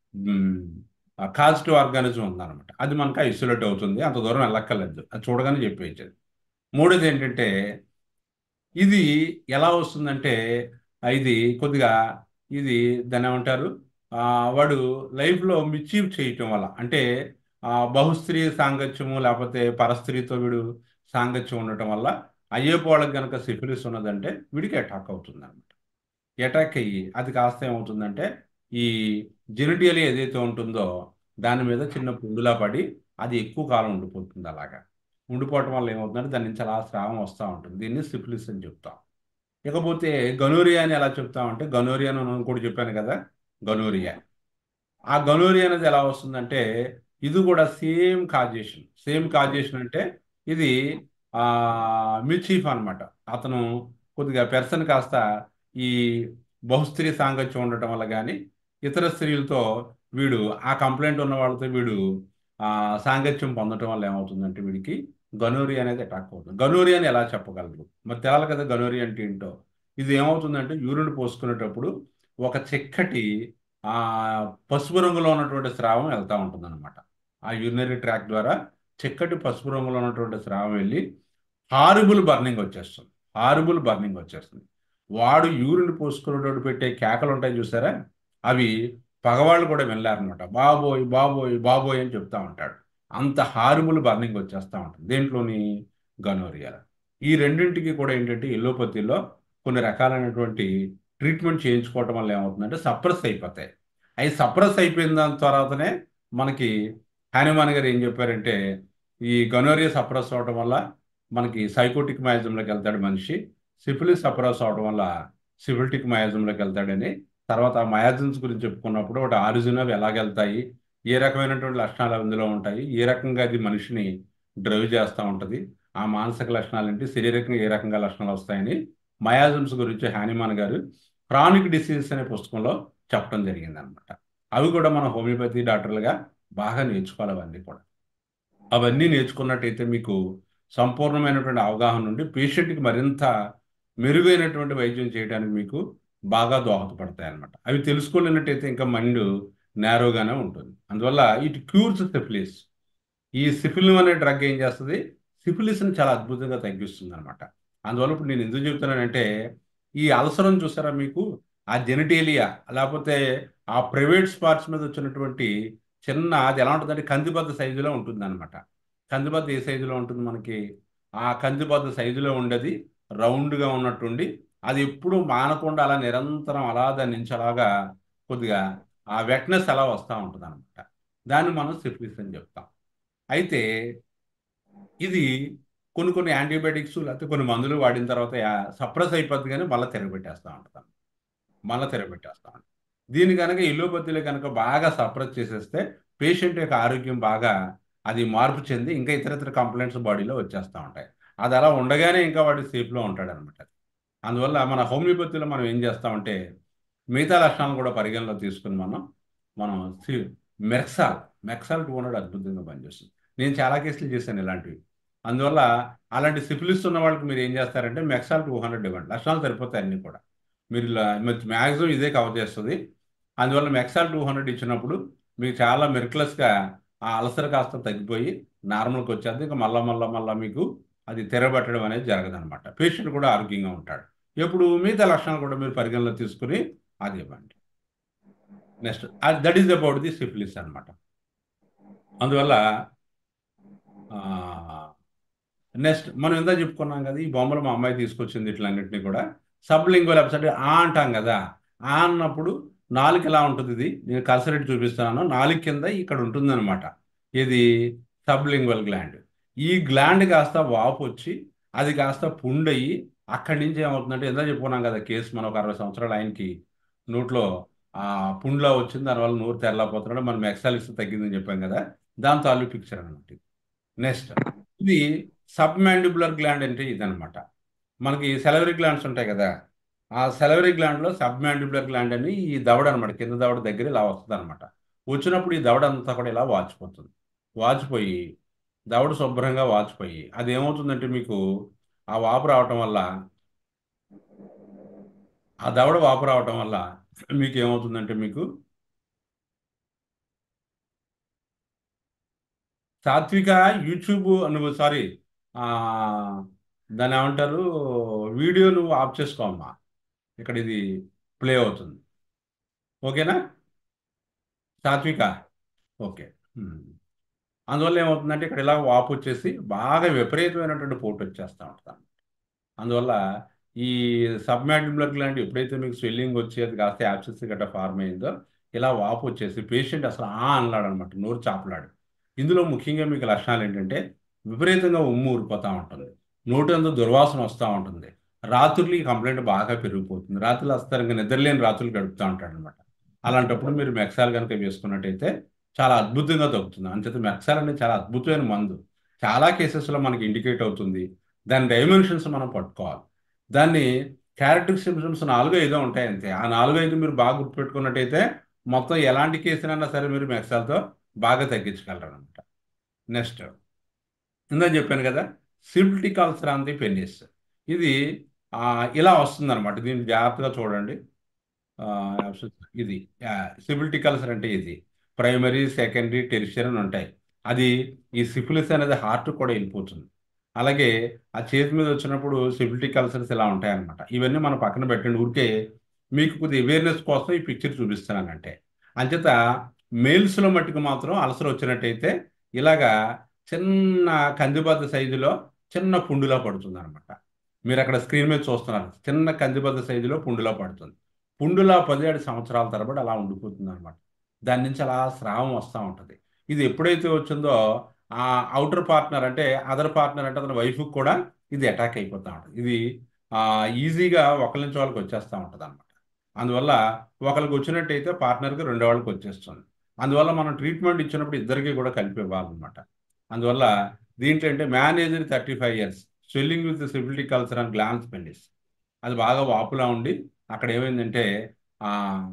కాజిటివ్ ఆర్గానిజం ఉందన్నమాట అది మనకు ఐసోలేట్ అవుతుంది అంత దూరం వెళ్ళక్కర్లేదు అది చూడగానే చెప్పేయచ్చు మూడోది ఏంటంటే ఇది ఎలా వస్తుందంటే ఆ, ఇది కొద్దిగా ఇది దాన్ని ఏమంటారు ఆ, వాడు లైఫ్లో మిచీవ్ చేయటం వల్ల అంటే ఆ, బహుస్త్రీ సాంగత్యము లేకపోతే పరస్త్రీతో వీడు సాంగత్యం ఉండటం వల్ల అయ్యేపు వాళ్ళకి కనుక సిఫిలిస్ ఉన్నదంటే వీడికి అటాక్ అవుతుంది అనమాట అటాక్ అయ్యి అది కాస్త ఏమవుతుందంటే ఈ జెనిటియల్ ఏదైతే ఉంటుందో దాని మీద చిన్న పుండులా పడి అది ఎక్కువ కాలం ఉండిపోతుంది అలాగా ఉండిపోవటం వల్ల ఏమవుతుందంటే దాని నుంచి అలా స్రావం వస్తూ ఉంటుంది దీన్ని సిఫిలిస్ అని చెప్తాం ఇకపోతే గనోరియా అని ఎలా చెప్తామంటే గనోరియా అని నేను కూడా చెప్పాను కదా గనోరియా ఆ గనోరియా అనేది ఎలా వస్తుందంటే ఇది కూడా సేమ్ కాజేషన్ సేమ్ కాజేషన్ అంటే ఇది ఆ మిచీఫ్ అనమాట అతను కొద్దిగా పెర్సన్ కాస్త ఈ బహుస్త్రీ సాంగత్యం ఉండటం వల్ల కానీ ఇతర స్త్రీలతో వీడు ఆ కంప్లైంట్ ఉన్న వాళ్ళతో వీడు ఆ సాంగత్యం పొందటం వల్ల ఏమవుతుందంటే వీడికి గనోరియా అనేది అటాక్ అవుతుంది గనోరియా అని ఎలా చెప్పగలరు మరి తెలాలి కదా గనోరియా అంటే ఏంటో ఇది ఏమవుతుందంటే యూరిన్ పోసుకునేటప్పుడు ఒక చిక్కటి ఆ పసుపు రంగులో ఉన్నటువంటి స్రావం వెళ్తూ ఉంటుంది అనమాట ఆ యూరినరీ ట్రాక్ ద్వారా చిక్కటి పసుపు రంగులో ఉన్నటువంటి స్రావం వెళ్ళి హారిబుల్ బర్నింగ్ వచ్చేస్తుంది హారిబుల్ బర్నింగ్ వచ్చేస్తుంది వాడు యూరిన్ పోసుకునేటప్పుడు పెట్టే కేకలు ఉంటాయి చూసారా అవి పగవాళ్ళు కూడా వెళ్ళారనమాట బాబోయ్ బాబోయ్ బాబోయ్ అని చెప్తా ఉంటాడు అంత హారిబుల్ బర్నింగ్ వచ్చేస్తూ ఉంటుంది దేంట్లోని గనోరియా ఈ రెండింటికి కూడా ఏంటంటే ఎల్లోపతిలో కొన్ని రకాలైనటువంటి ట్రీట్మెంట్ చేయించుకోవటం వల్ల ఏమవుతుందంటే సప్రెస్ అయిపోతాయి అవి సప్రెస్ అయిపోయిన దాని తర్వాతనే మనకి హానిమాన్ గారు ఏం చెప్పారంటే ఈ గనోరియా సప్రెస్ అవడం వల్ల మనకి సైకోటిక్ మయాజంలోకి వెళ్తాడు మనిషి సిఫిలిస్ సప్రెస్ అవడం వల్ల సిఫిలిటిక్ మయాజంలోకి వెళ్తాడని తర్వాత ఆ మయాజన్స్ గురించి చెప్పుకున్నప్పుడు ఒకటి ఆరిజిన్ అవి ఎలాగెళ్తాయి ఏ రకమైనటువంటి లక్షణాలు అందులో ఉంటాయి ఏ రకంగా అది మనిషిని డ్రైవ్ చేస్తూ ఉంటుంది ఆ మానసిక లక్షణాలు ఏంటి శారీరకంగా ఏ రకంగా లక్షణాలు వస్తాయని మయాజమ్స్ గురించి హానిమాన్ గారు క్రానిక్ డిసీజెస్ అనే పుస్తకంలో చెప్పడం జరిగింది అనమాట అవి కూడా మన హోమియోపతి డాక్టర్లుగా బాగా నేర్చుకోవాలి అవన్నీ కూడా అవన్నీ నేర్చుకున్నట్టయితే మీకు సంపూర్ణమైనటువంటి అవగాహన నుండి పేషెంట్కి మరింత మెరుగైనటువంటి వైద్యం చేయడానికి మీకు బాగా దోహదపడతాయి అనమాట అవి తెలుసుకోలేనట్టయితే ఇంకా మైండ్ నేరోగానే ఉంటుంది అందువల్ల ఇట్ క్యూర్స్ సిఫిలిస్ ఈ సిఫిలిన్ అనే డ్రగ్ ఏం చేస్తుంది సిఫిలిస్ని చాలా అద్భుతంగా తగ్గిస్తుంది అనమాట అందువల్ల ఇప్పుడు నేను ఎందుకు చెప్తున్నానంటే ఈ అల్సరం చూసారా మీకు ఆ జెనిటేలియా లేకపోతే ఆ ప్రైవేట్ స్పాట్స్ మీద వచ్చినటువంటి చిన్న అది ఎలా ఉంటుందంటే కందిబద్ద సైజులో ఉంటుంది అనమాట కందిబద్ద ఏ సైజులో ఉంటుంది మనకి ఆ కందిబద్ద సైజులో ఉండేది రౌండ్గా ఉన్నట్టుండి అది ఎప్పుడు మానకుండా అలా నిరంతరం అలా దాని నుంచి అలాగా కొద్దిగా ఆ వెట్నెస్ అలా వస్తూ ఉంటుంది అనమాట దాన్ని మనం సిఫిలిస్ అని చెప్తాం అయితే ఇది కొన్ని కొన్ని యాంటీబయాటిక్స్ లేకపోతే కొన్ని మందులు వాడిన తర్వాత సప్రెస్ అయిపోద్ది కానీ మళ్ళీ తిరగబెట్టేస్తూ ఉంటాం మళ్ళీ తిరగబెట్టేస్తూ ఉంటాం దీని కనుక ఇల్లోపతిలో కనుక బాగా సప్రెస్ చేసేస్తే పేషెంట్ యొక్క ఆరోగ్యం బాగా అది మార్పు చెంది ఇంకా ఇతర ఇతర కంప్లైంట్స్ బాడీలో వచ్చేస్తూ ఉంటాయి అది అలా ఉండగానే ఇంకా వాడి సేఫ్లో ఉంటాడు అనమాట అందువల్ల మన హోమియోపతిలో మనం ఏం చేస్తామంటే మిగతా లక్షణాలను కూడా పరిగణలో తీసుకుని మనం మనం మెక్సాల్ మెక్సాల్ టూ హండ్రెడ్ అద్భుతంగా పనిచేస్తుంది నేను చాలా కేసులు చేశాను ఇలాంటివి అందువల్ల అలాంటి సిఫిలిస్ ఉన్న వాళ్ళకి మీరు ఏం చేస్తారంటే మెక్సాల్ టూ హండ్రెడ్ ఇవ్వండి లక్షణాలు సరిపోతాయి అన్నీ కూడా మీరు మ్యాక్సిమం ఇదే కవర్ చేస్తుంది అందువల్ల మెక్సాల్ టూ హండ్రెడ్ ఇచ్చినప్పుడు మీకు చాలా మెరిక్లెస్గా ఆ అలసర కాస్త తగ్గిపోయి నార్మల్కి వచ్చేది ఇంకా మళ్ళా మళ్ళా మళ్ళా మీకు అది తెరబెట్టడం అనేది జరగదనమాట పేషెంట్ కూడా ఆరోగ్యంగా ఉంటాడు ఎప్పుడు మిగతా లక్షణాలు కూడా మీరు పరిగణలో తీసుకుని అది ఇవ్వండి next that is about the syphilis అనమాట అందువల్ల నెక్స్ట్ మనం ఎంత చెప్పుకున్నాం కదా ఈ బొమ్మలు మా అమ్మాయి తీసుకొచ్చింది ఇట్లన్నింటినీ కూడా సబ్లింగ్వల్ ఎపిసోడ్ ఆ అంటాం కదా ఆ అన్నప్పుడు నాలుగు ఎలా ఉంటుంది ఇది నేను కల్సరేట్ చూపిస్తున్నాను నాలుగు కింద ఇక్కడ ఉంటుంది అనమాట ఇది సబ్లింగ్వల్ గ్లాండ్ ఈ గ్లాండ్ కాస్త వాపు వచ్చి అది కాస్త పుండయి అక్కడి నుంచి ఏమవుతుందంటే ఎంత చెప్పుకున్నాం కదా కేసు మనం ఒక అరవై సంవత్సరాలు ఆయనకి నోట్లో ఆ పుండ్లో వచ్చింది దానివల్ల నోరు తెరలేకపోతున్నాడు మనం ఎక్సాలిస్ తగ్గిందని చెప్పాం కదా దాని తాలూ పిక్చర్ అనమాట నెక్స్ట్ ఇది సబ్ మ్యాండిబులర్ గ్లాండ్ అంటే ఇదనమాట మనకి సెలవరీ గ్లాండ్స్ ఉంటాయి కదా ఆ సెలవరీ గ్లాండ్లో సబ్ మ్యాండిబులర్ గ్లాండ్ అని ఈ దవడ అనమాట కింద దవడ దగ్గర ఇలా వస్తుంది అనమాట వచ్చినప్పుడు ఈ దవడ అంతా కూడా ఇలా వాచిపోతుంది వాచిపోయి దవడ శుభ్రంగా వాచిపోయి అది ఏమవుతుందంటే మీకు ఆ వాపు రావటం వల్ల ఆ దవడ వాపు రావటం వల్ల మీకు ఏమవుతుందంటే మీకు సాత్విక యూట్యూబ్ నువ్వు సారీ దాన్ని ఏమంటారు వీడియో నువ్వు ఆఫ్ చేసుకోమ్మా ఇక్కడ ఇది ప్లే అవుతుంది ఓకేనా సాత్విక ఓకే అందువల్ల ఏమవుతుందంటే ఇక్కడ ఇలా వాపు వచ్చేసి బాగా విపరీతమైనటువంటి పోటు వచ్చేస్తూ ఉంటాను అందువల్ల ఈ సబ్మాటిబులర్ గ్లాండ్ ఎప్పుడైతే మీకు స్వెల్లింగ్ వచ్చేది కాస్త యాప్సెస్ గట్రా ఫార్మ్ అయిందో ఇలా వాపు వచ్చేసి పేషెంట్ అసలు ఆ అనలాడు అనమాట నోరు చాపలాడు ఇందులో ముఖ్యంగా మీకు లక్షణాలు ఏంటంటే విపరీతంగా ఉమ్ము ఊరిపోతూ ఉంటుంది నోటి అందు దుర్వాసన వస్తూ ఉంటుంది రాత్రులు ఈ కంప్లైంట్ బాగా పెరిగిపోతుంది రాత్రులు వస్తారు ఇంకా నిద్రలేని రాత్రులు గడుపుతూ ఉంటాడు అనమాట అలాంటప్పుడు మీరు మెక్సాల్ కనుక వేసుకున్నట్టయితే చాలా అద్భుతంగా తగ్గుతుంది అంచేత మెక్సాల్ అనేది చాలా అద్భుతమైన మందు చాలా కేసెస్లో మనకి ఇండికేట్ అవుతుంది దాని డైమెన్షన్స్ మనం పట్టుకోవాలి దాన్ని క్యారెక్టర్ సిమ్టమ్స్ నాలుగు ఐదో ఉంటాయి అంతే ఆ నాలుగు ఐదు మీరు బాగా గుర్తుపెట్టుకున్నట్టయితే మొత్తం ఎలాంటి కేసునైనా సరే మీరు మెక్సాల్తో బాగా తగ్గించగలరు అనమాట నెక్స్ట్ ఇందని చెప్పాను కదా syphilitic ulcer on the penis ఇది ఆ, ఇలా వస్తుంది అనమాట దీన్ని జాగ్రత్తగా చూడండి ఆ, ఇది సిబిలిటిక్ అల్సర్ అంటే ఇది ప్రైమరీ సెకండరీ టెరిషియరీ అని ఉంటాయి అది ఈ సిఫిలిస్ అనేది హార్ట్ కూడా వెళ్ళిపోతుంది అలాగే ఆ చేతి మీద వచ్చినప్పుడు సిబిలిటిక్ అల్సర్స్ ఇలా ఉంటాయన్నమాట ఇవన్నీ మనం పక్కన పెట్టండి ఊరికే మీకు కొద్ది అవేర్నెస్ కోసం ఈ పిక్చర్ చూపిస్తున్నానంటే అంచేత మేల్స్లో మట్టుకు మాత్రం అల్సర్ వచ్చినట్టయితే ఇలాగా చిన్న కందిబద్ద సైజులో చిన్న పుండులా పడుతుంది అనమాట మీరు అక్కడ స్క్రీన్ మీద చూస్తున్నారు చిన్న కందిబద్ద సైజులో పుండులా పడుతుంది పుండులా పదిహేడు సంవత్సరాల తరబడి అలా ఉండిపోతుంది అనమాట దాని నుంచి అలా స్రావం వస్తూ ఉంటుంది ఇది ఎప్పుడైతే వచ్చిందో ఆ అవుటర్ పార్ట్నర్ అంటే అదర్ పార్ట్నర్ అంటే అతని వైఫ్ కూడా ఇది అటాక్ అయిపోతూ ఉంటుంది ఇది ఆ, ఈజీగా ఒకరి నుంచి వాళ్ళకి వచ్చేస్తూ ఉంటుంది అనమాట అందువల్ల ఒకరికి వచ్చినట్టయితే పార్ట్నర్కి రెండో వాళ్ళకి వచ్చేస్తుంది అందువల్ల మనం ట్రీట్మెంట్ ఇచ్చినప్పుడు ఇద్దరికి కూడా కలిపి ఇవ్వాలన్నమాట అందువల్ల దీంట్లో అంటే manager thirty five years swelling with సిబిలిటీ కల్చర్ అండ్ గ్లాన్స్ పెండిస్ అది బాగా వాపులా ఉండి అక్కడ ఏమైందంటే ఆ,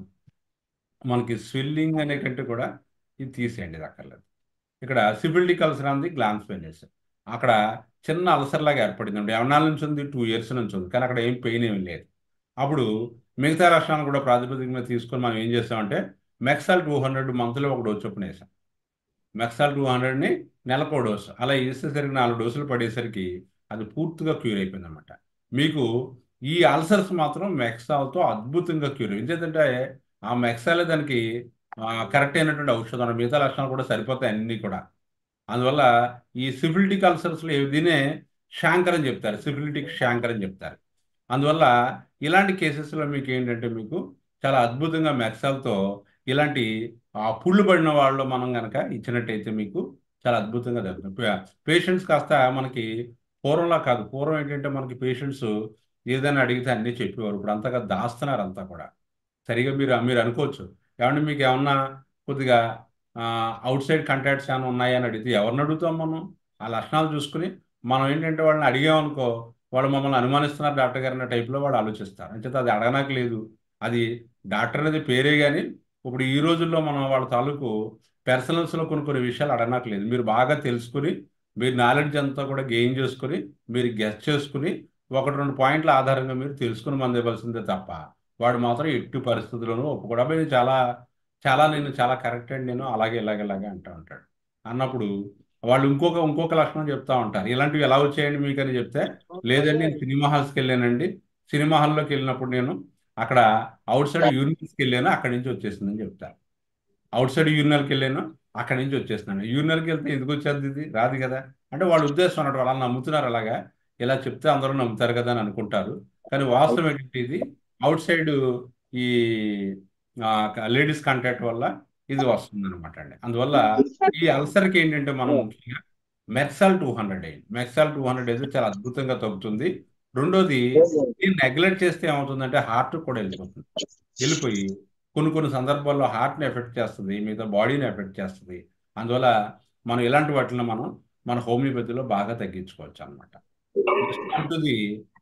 మనకి స్వెల్లింగ్ అనే కంటే కూడా ఇది తీసేయండి ఇది అక్కర్లేదు ఇక్కడ సిబిలిటీ కల్చర్ అంది గ్లాన్స్ పెండిస్ అక్కడ చిన్న అల్సర్ లాగా ఏర్పడింది అంటే ఎవనాల నుంచి ఉంది టూ ఇయర్స్ నుంచి ఉంది కానీ అక్కడ ఏం పెయిన్ ఏమి లేదు అప్పుడు మిగతా లక్షణాలు కూడా ప్రాతిపదిక మీద తీసుకొని మనం ఏం చేస్తామంటే మెక్సాల్ టూ హండ్రెడ్ మంత్లో ఒక డోస్ చొప్పున వేసాం మెక్సాల్ టూ హండ్రెడ్ని నెలకో డోసు అలా వేసేసరికి నాలుగు డోసులు పడేసరికి అది పూర్తిగా క్యూర్ అయిపోయింది అనమాట మీకు ఈ అల్సర్స్ మాత్రం మెక్సాల్తో అద్భుతంగా క్యూర్ అయింది ఎందుకంటే ఆ మెక్సాలే దానికి కరెక్ట్ అయినటువంటి ఔషధం మిగతా లక్షణాలు కూడా సరిపోతాయి అన్నీ కూడా అందువల్ల ఈ సిఫిలిటిక్ అల్సర్స్లో దీనే షాంకర్ అని చెప్తారు సిఫిలిటిక్ షాంకర్ అని చెప్తారు అందువల్ల ఇలాంటి కేసెస్లో మీకు ఏంటంటే మీకు చాలా అద్భుతంగా మెక్సాల్తో ఇలాంటి ఆ పుళ్ళు పడిన వాళ్ళు మనం కనుక ఇచ్చినట్టయితే మీకు చాలా అద్భుతంగా జరుగుతుంది పేషెంట్స్ కాస్త మనకి పూర్వంలా కాదు పూర్వం ఏంటంటే మనకి పేషెంట్స్ ఏదైనా అడిగితే అన్నీ చెప్పేవారు ఇప్పుడు అంతగా దాస్తున్నారు అంతా కూడా సరిగా మీరు మీరు అనుకోవచ్చు ఏమంటే మీకు ఏమన్నా కొద్దిగా అవుట్ సైడ్ కంటాక్ట్స్ ఏమైనా ఉన్నాయని అడిగితే ఎవరిని అడుగుతాం మనం ఆ లక్షణాలు చూసుకుని మనం ఏంటంటే వాళ్ళని అడిగామనుకో వాళ్ళు మమ్మల్ని అనుమానిస్తున్నారు డాక్టర్ గారు అన్న టైప్లో వాళ్ళు ఆలోచిస్తారు అంటే అది అడగనాక లేదు అది డాక్టర్ అనేది పేరే కానీ ఇప్పుడు ఈ రోజుల్లో మనం వాళ్ళ తాలూకు పర్సనల్స్లో కొన్ని కొన్ని విషయాలు అడగనాక లేదు మీరు బాగా తెలుసుకుని మీరు నాలెడ్జ్ అంతా కూడా గెయిన్ చేసుకుని మీరు గెస్ట్ చేసుకుని ఒకటి రెండు పాయింట్ల ఆధారంగా మీరు తెలుసుకుని మంది ఇవ్వాల్సిందే తప్ప వాడు మాత్రం ఎట్టి పరిస్థితుల్లోనూ ఒప్పుకోవడం అబ్బాయి చాలా చాలా నేను చాలా కరెక్ట్ అండి నేను అలాగే ఇలాగే ఇలాగే అంటూ ఉంటాడు అన్నప్పుడు వాళ్ళు ఇంకొక ఇంకొక లక్షణం చెప్తా ఉంటారు ఇలాంటివి ఎలా వచ్చాయండి మీకు అని చెప్తే లేదండి నేను సినిమా హాల్స్కి వెళ్ళానండి సినిమా హాల్లోకి వెళ్ళినప్పుడు నేను అక్కడ అవుట్ సైడ్ యూరినల్స్కి వెళ్ళాను అక్కడి నుంచి వచ్చేసిందని చెప్తారు అవుట్ సైడ్ యూరినల్కి వెళ్ళాను అక్కడి నుంచి వచ్చేస్తున్నాను యూరినల్కి వెళ్తే ఎందుకు వచ్చేది ఇది రాదు కదా అంటే వాళ్ళ ఉద్దేశం అన్నట్టు వాళ్ళు నమ్ముతున్నారు అలాగా ఇలా చెప్తే అందరూ నమ్ముతారు కదా అని అనుకుంటారు కానీ వాస్తవం ఏంటంటే ఇది అవుట్ సైడ్ ఈ లేడీస్ కాంటాక్ట్ వల్ల ఇది వస్తుంది అనమాట అండి అందువల్ల ఈ అల్సర్కి ఏంటంటే మనం ముఖ్యంగా మెక్సాల్ టూ హండ్రెడ్ అయ్యింది మెక్సాల్ టూ హండ్రెడ్ అయితే చాలా అద్భుతంగా తగ్గుతుంది రెండోది దీన్ని నెగ్లెక్ట్ చేస్తే ఏమవుతుందంటే హార్ట్ కూడా వెళ్ళిపోతుంది వెళ్ళిపోయి కొన్ని కొన్ని సందర్భాల్లో హార్ట్ని ఎఫెక్ట్ చేస్తుంది మిగతా బాడీని ఎఫెక్ట్ చేస్తుంది అందువల్ల మనం ఇలాంటి వాటిని మనం మన హోమియోపతిలో బాగా తగ్గించుకోవచ్చు అనమాట ఉంటుంది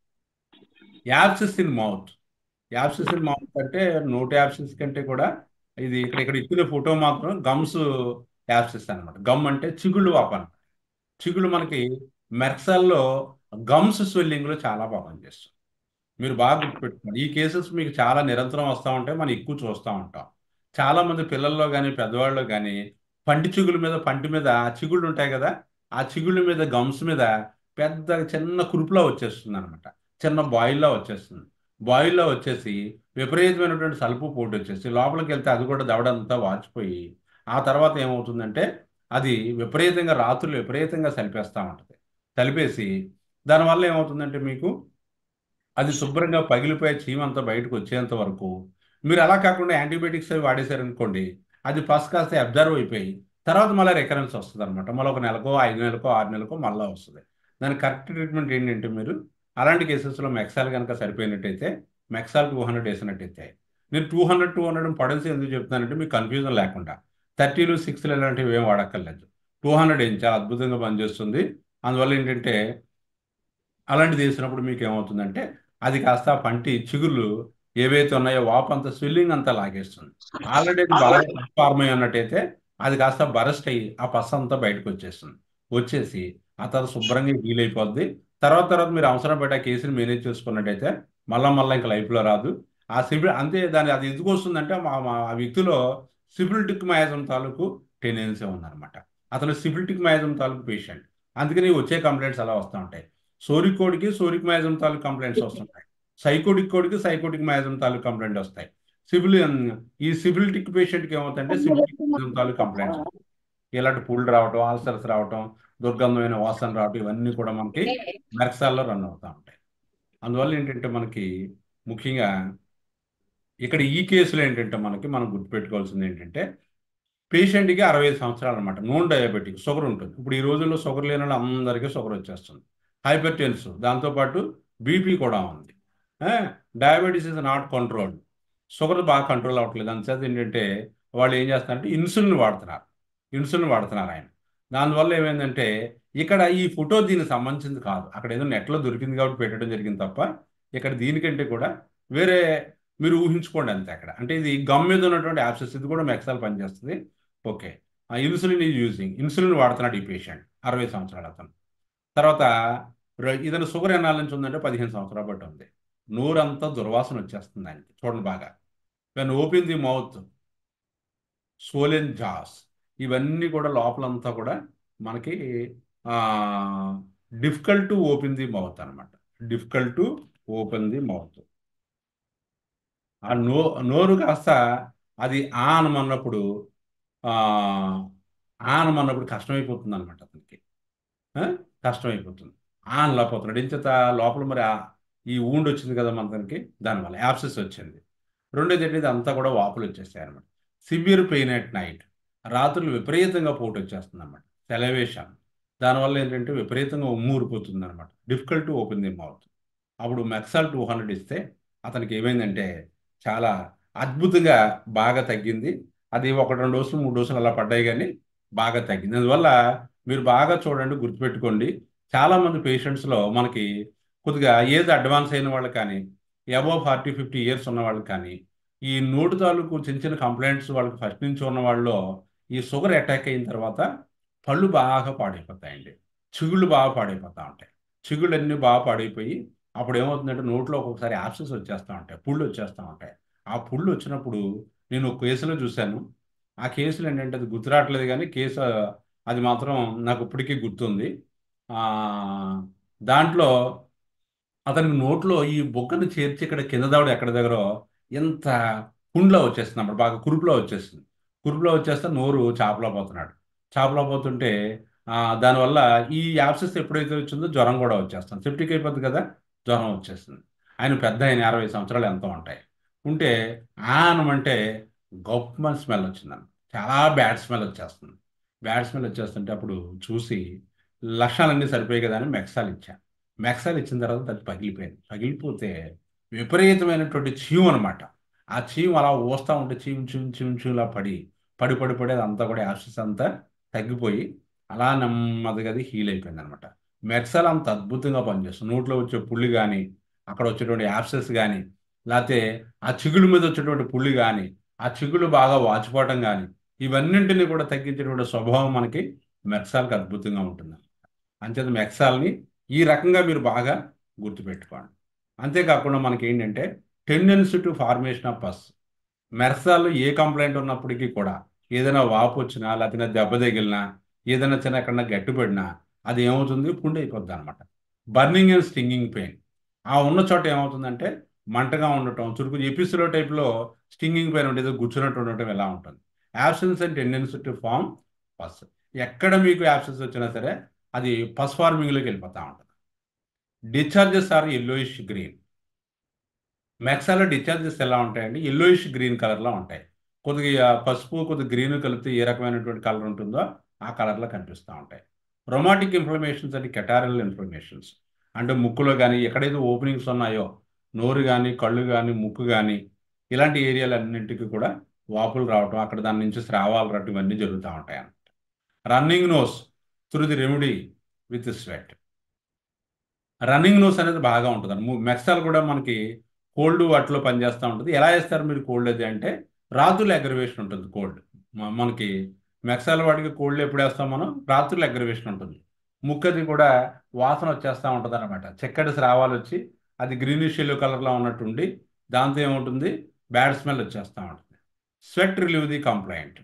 abscess in mouth abscess in mouth అంటే నోట్ యాప్సిస్ కంటే కూడా ఇది ఇక్కడ ఇక్కడ ఇచ్చిన ఫోటో మాత్రం గమ్స్ యాప్సిస్ అనమాట గమ్ అంటే చిగుళ్ళు వాపు అనమాట చిగుళ్ళు మనకి మెర్సల్లో గమ్స్ స్వెల్లింగ్లో చాలా బాగా పనిచేస్తుంది మీరు బాగా గుర్తుపెట్టుకోండి ఈ కేసెస్ మీకు చాలా నిరంతరం వస్తూ ఉంటాయి మనం ఎక్కువ చూస్తూ ఉంటాం చాలా మంది పిల్లల్లో కానీ పెద్దవాళ్ళు కానీ పంటి చిగుళ్ళ మీద పంటి మీద చిగుళ్ళు ఉంటాయి కదా ఆ చిగుళ్ళ మీద గమ్స్ మీద పెద్ద చిన్న కురుపులా వచ్చేస్తుంది అనమాట చిన్న బాయిల్లా వచ్చేస్తుంది బాయిల్లో వచ్చేసి విపరీతమైనటువంటి సలుపు పోటు వచ్చేసి లోపలికి వెళ్తే అది కూడా దవడంతా వాచిపోయి ఆ తర్వాత ఏమవుతుందంటే అది విపరీతంగా రాత్రులు విపరీతంగా సలిపేస్తూ ఉంటుంది సలిపేసి దానివల్ల ఏమవుతుందంటే మీకు అది శుభ్రంగా పగిలిపోయే చీమంతా బయటకు వచ్చేంత వరకు మీరు అలా కాకుండా యాంటీబయాటిక్స్ అవి వాడేశారనుకోండి అది ఫస్ట్ కాస్త అబ్జర్వ్ అయిపోయి తర్వాత మళ్ళీ రికరెన్స్ వస్తుంది అనమాట మళ్ళీ ఒక నెలకో ఐదు నెలకో ఆరు నెలకో మళ్ళీ వస్తుంది దానికి కరెక్ట్ ట్రీట్మెంట్ ఏంటంటే మీరు అలాంటి కేసెస్లో మెక్సాల్ కనుక సరిపోయినట్టయితే మెక్సాల్ టూ హండ్రెడ్ వేసినట్టయితే నేను two hundred two hundred potency ఎందుకు చెప్తున్నానంటే మీకు కన్ఫ్యూజన్ లేకుండా థర్టీలు సిక్స్లు ఇలాంటివి ఏం వాడక్కర్లేదు టూ హండ్రెడ్ ఏం చాలా అద్భుతంగా పనిచేస్తుంది అందువల్ల ఏంటంటే అలాంటిది వేసినప్పుడు మీకు ఏమవుతుందంటే అది కాస్త ఆ పంటి చిగుళ్ళు ఏవైతే ఉన్నాయో వాపు అంతా స్విల్లింగ్ అంతా లాగేస్తుంది ఆల్రెడీ అది బాగా ఫార్మ్ అయి ఉన్నట్టయితే అది కాస్త బరస్ట్ అయ్యి ఆ పస అంతా బయటకు వచ్చేస్తుంది వచ్చేసి ఆ తర్వాత శుభ్రంగా హీల్ అయిపోద్ది తర్వాత తర్వాత మీరు అవసరం పడి ఆ కేసుని మేనేజ్ చేసుకున్నట్టయితే మళ్ళా మళ్ళీ ఇంకా లైఫ్లో రాదు ఆ సిబిల్ అంతే దాని అది ఎందుకు వస్తుందంటే మా మా ఆ వ్యక్తిలో సిబిలిటిక్ మయాజం తాలూకు టెండెన్సీ ఉందన్నమాట అతను సిబిలిటిక్ మయాజం తాలూకు పేషెంట్ అందుకని వచ్చే కంప్లైంట్స్ అలా వస్తూ ఉంటాయి సోరిక్ కోడ్కి సోరిక్ మయాజం తాలూకు కంప్లైంట్స్ వస్తుంటాయి సైకోటిక్ కోడ్కి సైకోటిక్ మయాజం తాలూకు కంప్లైంట్ వస్తాయి సిబిల్ ఈ సిబిలిటిక్ పేషెంట్కి ఏమవుతుందంటే సిబిలిటిక్ మయాజం తాలూకు కంప్లైంట్స్ ఇలాంటి పూలు రావటం ఆల్సర్స్ రావటం దుర్గంధమైన వాసన రావటం ఇవన్నీ కూడా మనకి మెరక్సాల్లో రన్ అవుతూ ఉంటాయి అందువల్ల ఏంటంటే మనకి ముఖ్యంగా ఇక్కడ ఈ కేసులో ఏంటంటే మనకి మనం గుర్తుపెట్టుకోవాల్సింది ఏంటంటే పేషెంట్కి అరవై ఐదు సంవత్సరాలు అనమాట నోన్ డయాబెటిక్ షుగర్ ఉంటుంది ఇప్పుడు ఈ రోజుల్లో షుగర్ లేని వాళ్ళు అందరికీ షుగర్ వచ్చేస్తుంది హైపర్ టెన్స్ దాంతోపాటు బీపీ కూడా ఉంది diabetes is not controlled sugar బాగా కంట్రోల్ అవ్వట్లేదు అందుచేత ఏంటంటే వాళ్ళు ఏం చేస్తారంటే ఇన్సులిన్ వాడుతున్నారు ఇన్సులిన్ వాడుతున్నారు ఆయన దానివల్ల ఏమైందంటే ఇక్కడ ఈ ఫోటో దీనికి సంబంధించింది కాదు అక్కడ ఏదో నెట్లో దొరికింది కాబట్టి పెట్టడం జరిగింది తప్ప ఇక్కడ దీనికంటే కూడా వేరే మీరు ఊహించుకోండి అంతే అక్కడ అంటే ఇది గమ్ మీద ఉన్నటువంటి యాప్సెస్ ఇది కూడా మెక్సాల్ పనిచేస్తుంది ఓకే ఆ ఇన్సులిన్ ఈజ్ యూజింగ్ ఇన్సులిన్ వాడుతున్నాడు ఈ పేషెంట్ అరవై సంవత్సరాలు అతను తర్వాత ఇతను షుగర్ ఎన్నాళ్ళ నుంచి ఉందంటే పదిహేను సంవత్సరాలు బట్టి ఉంది నోరంతా దుర్వాసన వచ్చేస్తుంది ఆయనకి చూడండి బాగా when open the mouth swollen jaws ఇవన్నీ కూడా లోపలంతా కూడా మనకి difficult to open the mouth అనమాట difficult to open the mouth ఆ నో నోరు కాస్త అది ఆనమన్నప్పుడు ఆనమన్నప్పుడు కష్టమైపోతుంది అనమాట అతనికి కష్టమైపోతుంది ఆనలా పోతున్నాడు ఇంచేత లోపల మరి ఈ ఊండి వచ్చింది కదా మనకి దానివల్ల యాప్సెస్ వచ్చింది రెండోది ఏంటి అంతా కూడా వాపులు వచ్చేస్తాయి అనమాట సివియర్ పెయిన్ అట్ నైట్ రాత్రులు విపరీతంగా పోటు వచ్చేస్తుంది అనమాట సెలవేషన్ దానివల్ల ఏంటంటే విపరీతంగా ఉమ్మూరిపోతుంది అనమాట difficult to open the mouth అప్పుడు మెక్సాల్ టూ హండ్రెడ్ ఇస్తే అతనికి ఏమైందంటే చాలా అద్భుతంగా బాగా తగ్గింది అది ఒక రెండు డోసులు మూడు డోసులు అలా పడ్డాయి కానీ బాగా తగ్గింది అందువల్ల మీరు బాగా చూడండి గుర్తుపెట్టుకోండి చాలామంది పేషెంట్స్లో మనకి కొద్దిగా ఏజ్ అడ్వాన్స్ అయిన వాళ్ళు కానీ అబౌవ్ ఫార్టీ ఫిఫ్టీ ఇయర్స్ ఉన్న వాళ్ళు కానీ ఈ నోటు తాలూకు చిన్న చిన్న కంప్లైంట్స్ వాళ్ళకి ఫస్ట్ నుంచి ఉన్న వాళ్ళలో ఈ షుగర్ అటాక్ అయిన తర్వాత పళ్ళు బాగా పాడైపోతాయండి చిగుళ్ళు బాగా పాడైపోతూ ఉంటాయి చిగుళ్ళు అన్నీ బాగా పాడైపోయి అప్పుడు ఏమవుతుందంటే నోట్లో ఒక్కొక్కసారి యాప్సెస్ వచ్చేస్తూ ఉంటాయి పుళ్ళు వచ్చేస్తూ ఉంటాయి ఆ పుళ్ళు వచ్చినప్పుడు నేను ఒక కేసులో చూశాను ఆ కేసులో ఏంటంటే అది గుర్తురావట్లేదు కానీ కేసు అది మాత్రం నాకు ఇప్పటికీ గుర్తుంది దాంట్లో అతనికి నోట్లో ఈ బొగ్గను చేర్చి ఇక్కడ కింద దావుడు ఎక్కడ దగ్గర ఎంత కుండ్లో వచ్చేస్తుంది అన్నమాట బాగా కురుపులో వచ్చేస్తుంది కురుపులో వచ్చేస్తే నోరు చాపలో పోతున్నాడు చాపలో పోతుంటే దానివల్ల ఈ యాప్సెస్ ఎప్పుడైతే వచ్చిందో జ్వరం కూడా వచ్చేస్తుంది సెప్టిక్ అయిపోతుంది కదా జ్వరం వచ్చేస్తుంది ఆయన పెద్ద ఆయన అరవై సంవత్సరాలు ఎంతో ఉంటాయి ఉంటే ఆనం అంటే గొప్ప స్మెల్ వచ్చిందని చాలా బ్యాడ్ స్మెల్ వచ్చేస్తుంది బ్యాడ్ స్మెల్ వచ్చేస్తుంటే అప్పుడు చూసి లక్షణాలన్నీ సరిపోయాయి కదా అని మెక్సాల్ ఇచ్చాను మెక్సాల్ ఇచ్చిన తర్వాత అది పగిలిపోయింది పగిలిపోతే విపరీతమైనటువంటి చీము అనమాట ఆ చీము అలా వస్తూ ఉంటే చీము చీము చీము చీములా పడి పడి పడి పడి అదంతా కూడా యాక్సెస్ అంతా తగ్గిపోయి అలా నెమ్మదిగా అది హీల్ అయిపోయింది అనమాట మెక్సాల్ అంత అద్భుతంగా పనిచేస్తుంది నోట్లో వచ్చే పుల్లి కానీ అక్కడ వచ్చేటువంటి యాప్సెస్ కానీ లేకపోతే ఆ చిగుడు మీద వచ్చేటువంటి పుల్లి కానీ ఆ చిగుళ్ళు బాగా వాచిపోవటం కానీ ఇవన్నింటినీ కూడా తగ్గించేటువంటి స్వభావం మనకి మెక్సాల్కి అద్భుతంగా ఉంటుంది అంచేత మెక్సాల్ని ఈ రకంగా మీరు బాగా గుర్తుపెట్టుకోండి అంతేకాకుండా మనకి ఏంటంటే tendency to formation of pus మెర్సాల్లో ఏ కంప్లైంట్ ఉన్నప్పటికీ కూడా ఏదైనా వాపు వచ్చినా లేకపోతే దెబ్బ తగిలినా ఏదైనా చిన్న ఎక్కడన్నా గట్టిపడినా అది ఏమవుతుంది పుండు అయిపోద్ది అనమాట బర్నింగ్ అండ్ స్టింగింగ్ పెయిన్ ఆ ఉన్న చోట ఏమవుతుందంటే మంటగా ఉండటం చురుకు ఎపిసిలో టైప్లో స్టింగింగ్ పెయిన్ ఉండేది కూర్చున్నట్టు ఉండటం ఎలా ఉంటుంది abscess and tendency to form pus ఎక్కడ మీకు యాబ్సెన్స్ వచ్చినా సరే అది పస్ ఫార్మింగ్లోకి వెళ్ళిపోతూ ఉంటుంది డిశ్చార్జెస్ ఆర్ ఎల్లోయిష్ గ్రీన్ మెక్సాలో డిశ్చార్జెస్ ఎలా ఉంటాయండి ఎల్లోయిష్ గ్రీన్ కలర్లో ఉంటాయి కొద్దిగా పసుపు కొద్దిగా గ్రీన్ కలిపితే ఏ రకమైనటువంటి కలర్ ఉంటుందో ఆ కలర్లో కనిపిస్తూ ఉంటాయి రొమాటిక్ ఇన్ఫ్లమేషన్స్ అంటే కెటారల్ ఇన్ఫ్లమేషన్స్ అంటే ముక్కులో కానీ ఎక్కడైతే ఓపెనింగ్స్ ఉన్నాయో నోరు కానీ కళ్ళు కానీ ముక్కు కానీ ఇలాంటి ఏరియాలన్నింటికి కూడా వాపులు రావటం అక్కడ దాని నుంచి స్రావాలు రావటం ఇవన్నీ జరుగుతూ ఉంటాయి అన్నమాట running nose through the remedy with sweat running nose అనేది బాగా ఉంటుంది మెక్సాల్ కూడా మనకి కోల్డ్ వాటిలో పనిచేస్తూ ఉంటుంది ఎలా చేస్తారు మీరు కోల్డ్ అది అంటే రాత్రులు అగ్రవేషన్ ఉంటుంది కోల్డ్ మనకి మెక్సాల వాటికి కోల్డ్ ఎప్పుడు వేస్తాం మనం రాత్రులు అగ్రవేషన్ ఉంటుంది ముక్కది కూడా వాసన వచ్చేస్తూ ఉంటుంది అనమాట చక్కటి స్రావాలు వచ్చి అది గ్రీనిష్ ఎల్లో కలర్లో ఉన్నట్టుండి దాంతో ఏముంటుంది బ్యాడ్ స్మెల్ వచ్చేస్తూ ఉంటుంది స్వెట్ రిలీవ్ ది కంప్లైంట్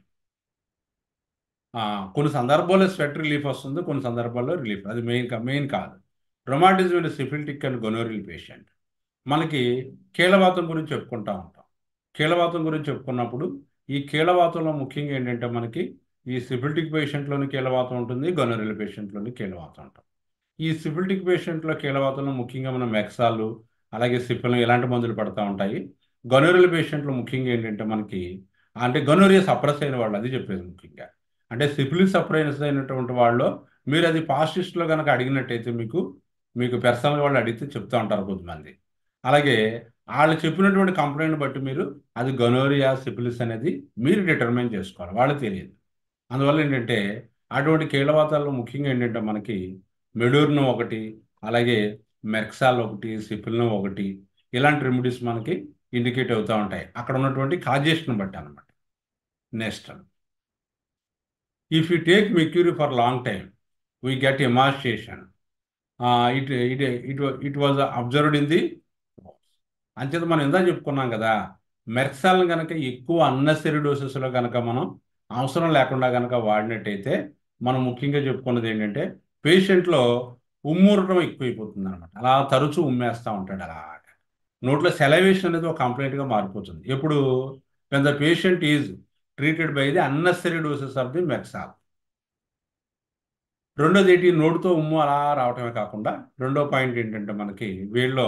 కొన్ని సందర్భాల్లో స్వెట్ రిలీఫ్ వస్తుంది కొన్ని సందర్భాల్లో రిలీఫ్ అది మెయిన్ మెయిన్ కాదు rheumatism and syphilitic and gonorrheal patient మనకి కీళ్ళవాతం గురించి చెప్పుకుంటా ఉంటాం కీళ్ళవాతం గురించి చెప్పుకున్నప్పుడు ఈ కీళ్ళవాతంలో ముఖ్యంగా ఏంటంటే మనకి ఈ సిఫిల్టిక్ పేషెంట్లోని కీళ్ళవాతం ఉంటుంది గొనోరియల్ పేషెంట్లోని కీళ్ళవాతం ఉంటుంది ఈ సిఫిల్టిక్ పేషెంట్లో కీళ్ళవాతంలో ముఖ్యంగా మనం మెక్సాలు అలాగే సిఫిలం ఇలాంటి మందులు పడతా ఉంటాయి గొనోరియల్ పేషెంట్లో ముఖ్యంగా ఏంటంటే మనకి అంటే గొనోరియా సప్రెస్ అయిన వాళ్ళు అది చెప్పేది ముఖ్యంగా అంటే సిఫిలిస్ సప్రెస్ అయినటువంటి వాళ్ళు మీరు అది పాస్టిస్ట్లో కనుక అడిగినట్టయితే మీకు మీకు పర్సనల్ వాళ్ళు అడిగితే చెప్తూ ఉంటారు కొంతమంది అలాగే వాళ్ళు చెప్పినటువంటి కంప్లైంట్ బట్టి మీరు అది గొనోరియా సిఫిలిస్ అనేది మీరు డిటర్మైన్ చేసుకోవాలి వాళ్ళకి తెలియదు అందువల్ల ఏంటంటే అటువంటి కీళ్ళవాతాల్లో ముఖ్యంగా ఏంటంటే మనకి మెడూర్ను ఒకటి అలాగే మెర్క్సాల్ ఒకటి సిఫిల్ను ఒకటి ఇలాంటి రెమెడీస్ మనకి ఇండికేట్ అవుతూ ఉంటాయి అక్కడ ఉన్నటువంటి కాజేషన్ బట్టి అనమాట next if you take mercury for long time we get emaciation it it it it was observed in the అంచేత మనం ఇందా చెప్పుకున్నాం కదా మెర్క్సాల్ని కనుక ఎక్కువ అన్నెసరీ డోసెస్లో కనుక మనం అవసరం లేకుండా కనుక వాడినట్టయితే మనం ముఖ్యంగా చెప్పుకున్నది ఏంటంటే పేషెంట్లో ఉమ్మూరటం ఎక్కువైపోతుంది అనమాట అలా తరచూ ఉమ్మేస్తూ ఉంటాడు అలాగా నోట్లో సెలవేషన్ అనేది ఒక కంప్లైంట్గా మారిపోతుంది ఎప్పుడు when the patient is treated by the unnecessary doses of the Merc sol రెండోది ఏంటి నోటితో ఉమ్ము అలా రావటమే కాకుండా రెండో పాయింట్ ఏంటంటే మనకి వీళ్ళలో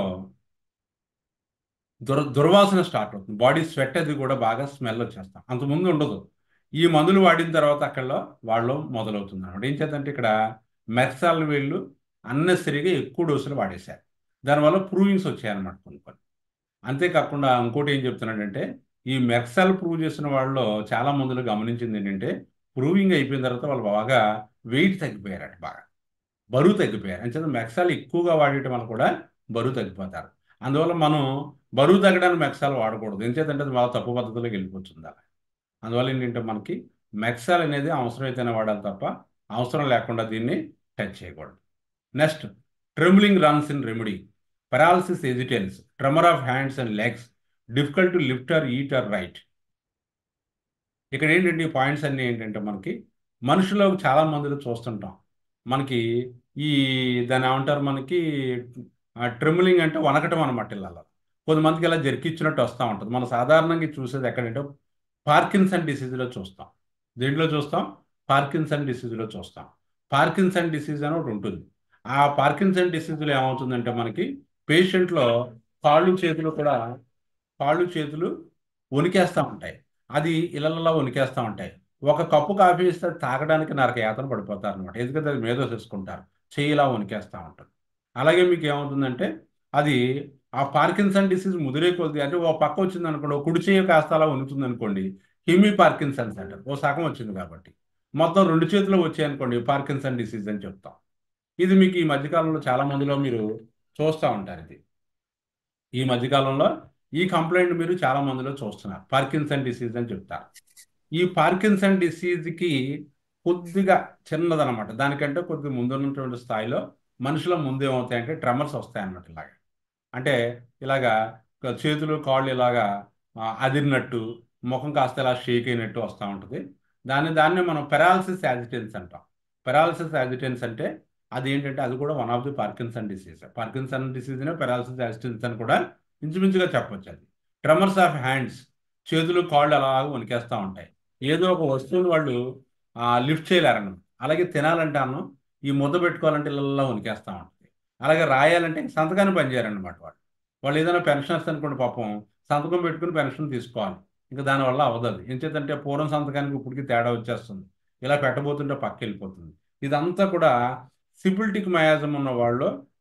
దుర్ దుర్వాసన స్టార్ట్ అవుతుంది బాడీ స్వెట్ అది కూడా బాగా స్మెల్ వచ్చేస్తాం అంతకుముందు ఉండదు ఈ మందులు వాడిన తర్వాత అక్కడ వాళ్ళు మొదలవుతుంది అనమాట ఏం చేద్దంటే ఇక్కడ మెక్సాల్ వీళ్ళు అన్నెసరీగా ఎక్కువ డోసులు వాడేశారు దానివల్ల ప్రూవింగ్స్ వచ్చాయన్నమాట కొన్ని కొన్ని అంతేకాకుండా ఇంకోటి ఏం చెప్తున్నాడంటే ఈ మెక్సాల్ ప్రూవ్ చేసిన వాళ్ళలో చాలా మందులు గమనించింది ఏంటంటే ప్రూవింగ్ అయిపోయిన తర్వాత వాళ్ళు బాగా వెయిట్ తగ్గిపోయారట బాగా బరువు తగ్గిపోయారు అంచేత మెక్సాల్ ఎక్కువగా వాడటం వల్ల కూడా బరువు తగ్గిపోతారు అందువల్ల మనం బరువు తగ్గడానికి మెక్సాల్ వాడకూడదు ఎందుచేతంటే అది బాగా తప్పు పద్ధతిలోకి వెళ్ళిపోతుంది అలా అందువల్ల ఏంటంటే మనకి మెక్సాల్ అనేది అవసరమైతేనే వాడాలి తప్ప అవసరం లేకుండా దీన్ని టచ్ చేయకూడదు next trembling runs in remedy paralysis agitans tremor of hands and legs difficult to lift or eat or write ఇక్కడ ఏంటంటే ఈ పాయింట్స్ అన్నీ ఏంటంటే మనకి మనుషులో చాలా మందిలో చూస్తుంటాం మనకి ఈ దాన్ని ఏమంటారు మనకి ట్రిమ్లింగ్ అంటే వనకటం అనమాట ఇళ్ళలో కొంతమందికి ఇలా జరికిచ్చినట్టు వస్తూ ఉంటుంది మనం సాధారణంగా చూసేది ఎక్కడంటే పార్కిన్సన్ డిసీజ్లో చూస్తాం దేంట్లో చూస్తాం పార్కిన్సన్ డిసీజ్లో చూస్తాం పార్కిన్సన్ డిసీజ్ అని ఒకటి ఉంటుంది ఆ పార్కిన్సన్ డిసీజ్లో ఏమవుతుందంటే మనకి పేషెంట్లో కాళ్ళు చేతులు కూడా కాళ్ళు చేతులు వణికేస్తూ ఉంటాయి అది ఇళ్ళల్లో వణికేస్తూ ఉంటాయి ఒక కప్పు కాఫీ ఇస్తే తాగడానికి నరక యాతన పడిపోతారు అనమాట ఎందుకంటే అది మేధో చేసుకుంటారు చేయిలా వణికేస్తూ ఉంటుంది అలాగే మీకు ఏమవుతుందంటే అది ఆ పార్కిన్సన్ డిసీజ్ ముదిరే కొద్ది అంటే ఓ పక్క వచ్చింది అనుకోండి ఓ కుడి చేయి కాస్త అలా వణుకుతుంది అనుకోండి హిమీ పార్కిన్సన్స్ అంటారు ఓ సగం వచ్చింది కాబట్టి మొత్తం రెండు చేతులు వచ్చాయనుకోండి పార్కిన్సన్ డిసీజ్ అని చెప్తాం ఇది మీకు ఈ మధ్యకాలంలో చాలా మందిలో మీరు చూస్తూ ఉంటారు ఇది ఈ మధ్యకాలంలో ఈ కంప్లైంట్ మీరు చాలా మందిలో చూస్తున్నారు పార్కిన్సన్ డిసీజ్ అని చెప్తారు ఈ పార్కిన్సన్ డిసీజ్కి కొద్దిగా చిన్నదనమాట దానికంటే కొద్దిగా ముందున్నటువంటి స్థాయిలో మనుషుల ముందు ఏమవుతాయంటే ట్రెమర్స్ వస్తాయి అన్నమాట ఇలాగా అంటే ఇలాగా చేతులు కాళ్ళు ఇలాగా అదిరినట్టు ముఖం కాస్త ఇలా షేక్ అయినట్టు వస్తూ ఉంటుంది దాన్ని దాన్ని మనం పెరాలసిస్ యాజిటెన్స్ అంటాం పెరాలసిస్ యాజిటెన్స్ అంటే అది ఏంటంటే అది కూడా one of the Parkinson disease Parkinson డిసీజ్నే పెరాలసిస్ యాజిటెన్స్ అని కూడా ఇంచుమించుగా చెప్పొచ్చు అది ట్రెమర్స్ ఆఫ్ హ్యాండ్స్ చేతులు కాళ్ళు అలాగ వణికేస్తూ ఉంటాయి ఏదో ఒక వస్తువుని వాళ్ళు లిఫ్ట్ చేయలేరన్నమాట అలాగే తినాలంటే అన్నం ఈ ముద్ద పెట్టుకోవాలంటే ఇలా వణికేస్తూ ఉంటుంది అలాగే రాయాలంటే సంతకాన్ని పనిచేయారన్నమాట వాళ్ళు వాళ్ళు ఏదైనా పెన్షనర్స్ అనుకోండి పాపం సంతకం పెట్టుకుని పెన్షన్ తీసుకోవాలి ఇంకా దానివల్ల అవ్వదు అది ఎంచేతంటే పూర్వం సంతకానికి ఇప్పటికి తేడా వచ్చేస్తుంది ఇలా పెట్టబోతుంటే పక్క వెళ్ళిపోతుంది ఇదంతా కూడా సిబిలిటిక్ మయాజం ఉన్న వాళ్ళు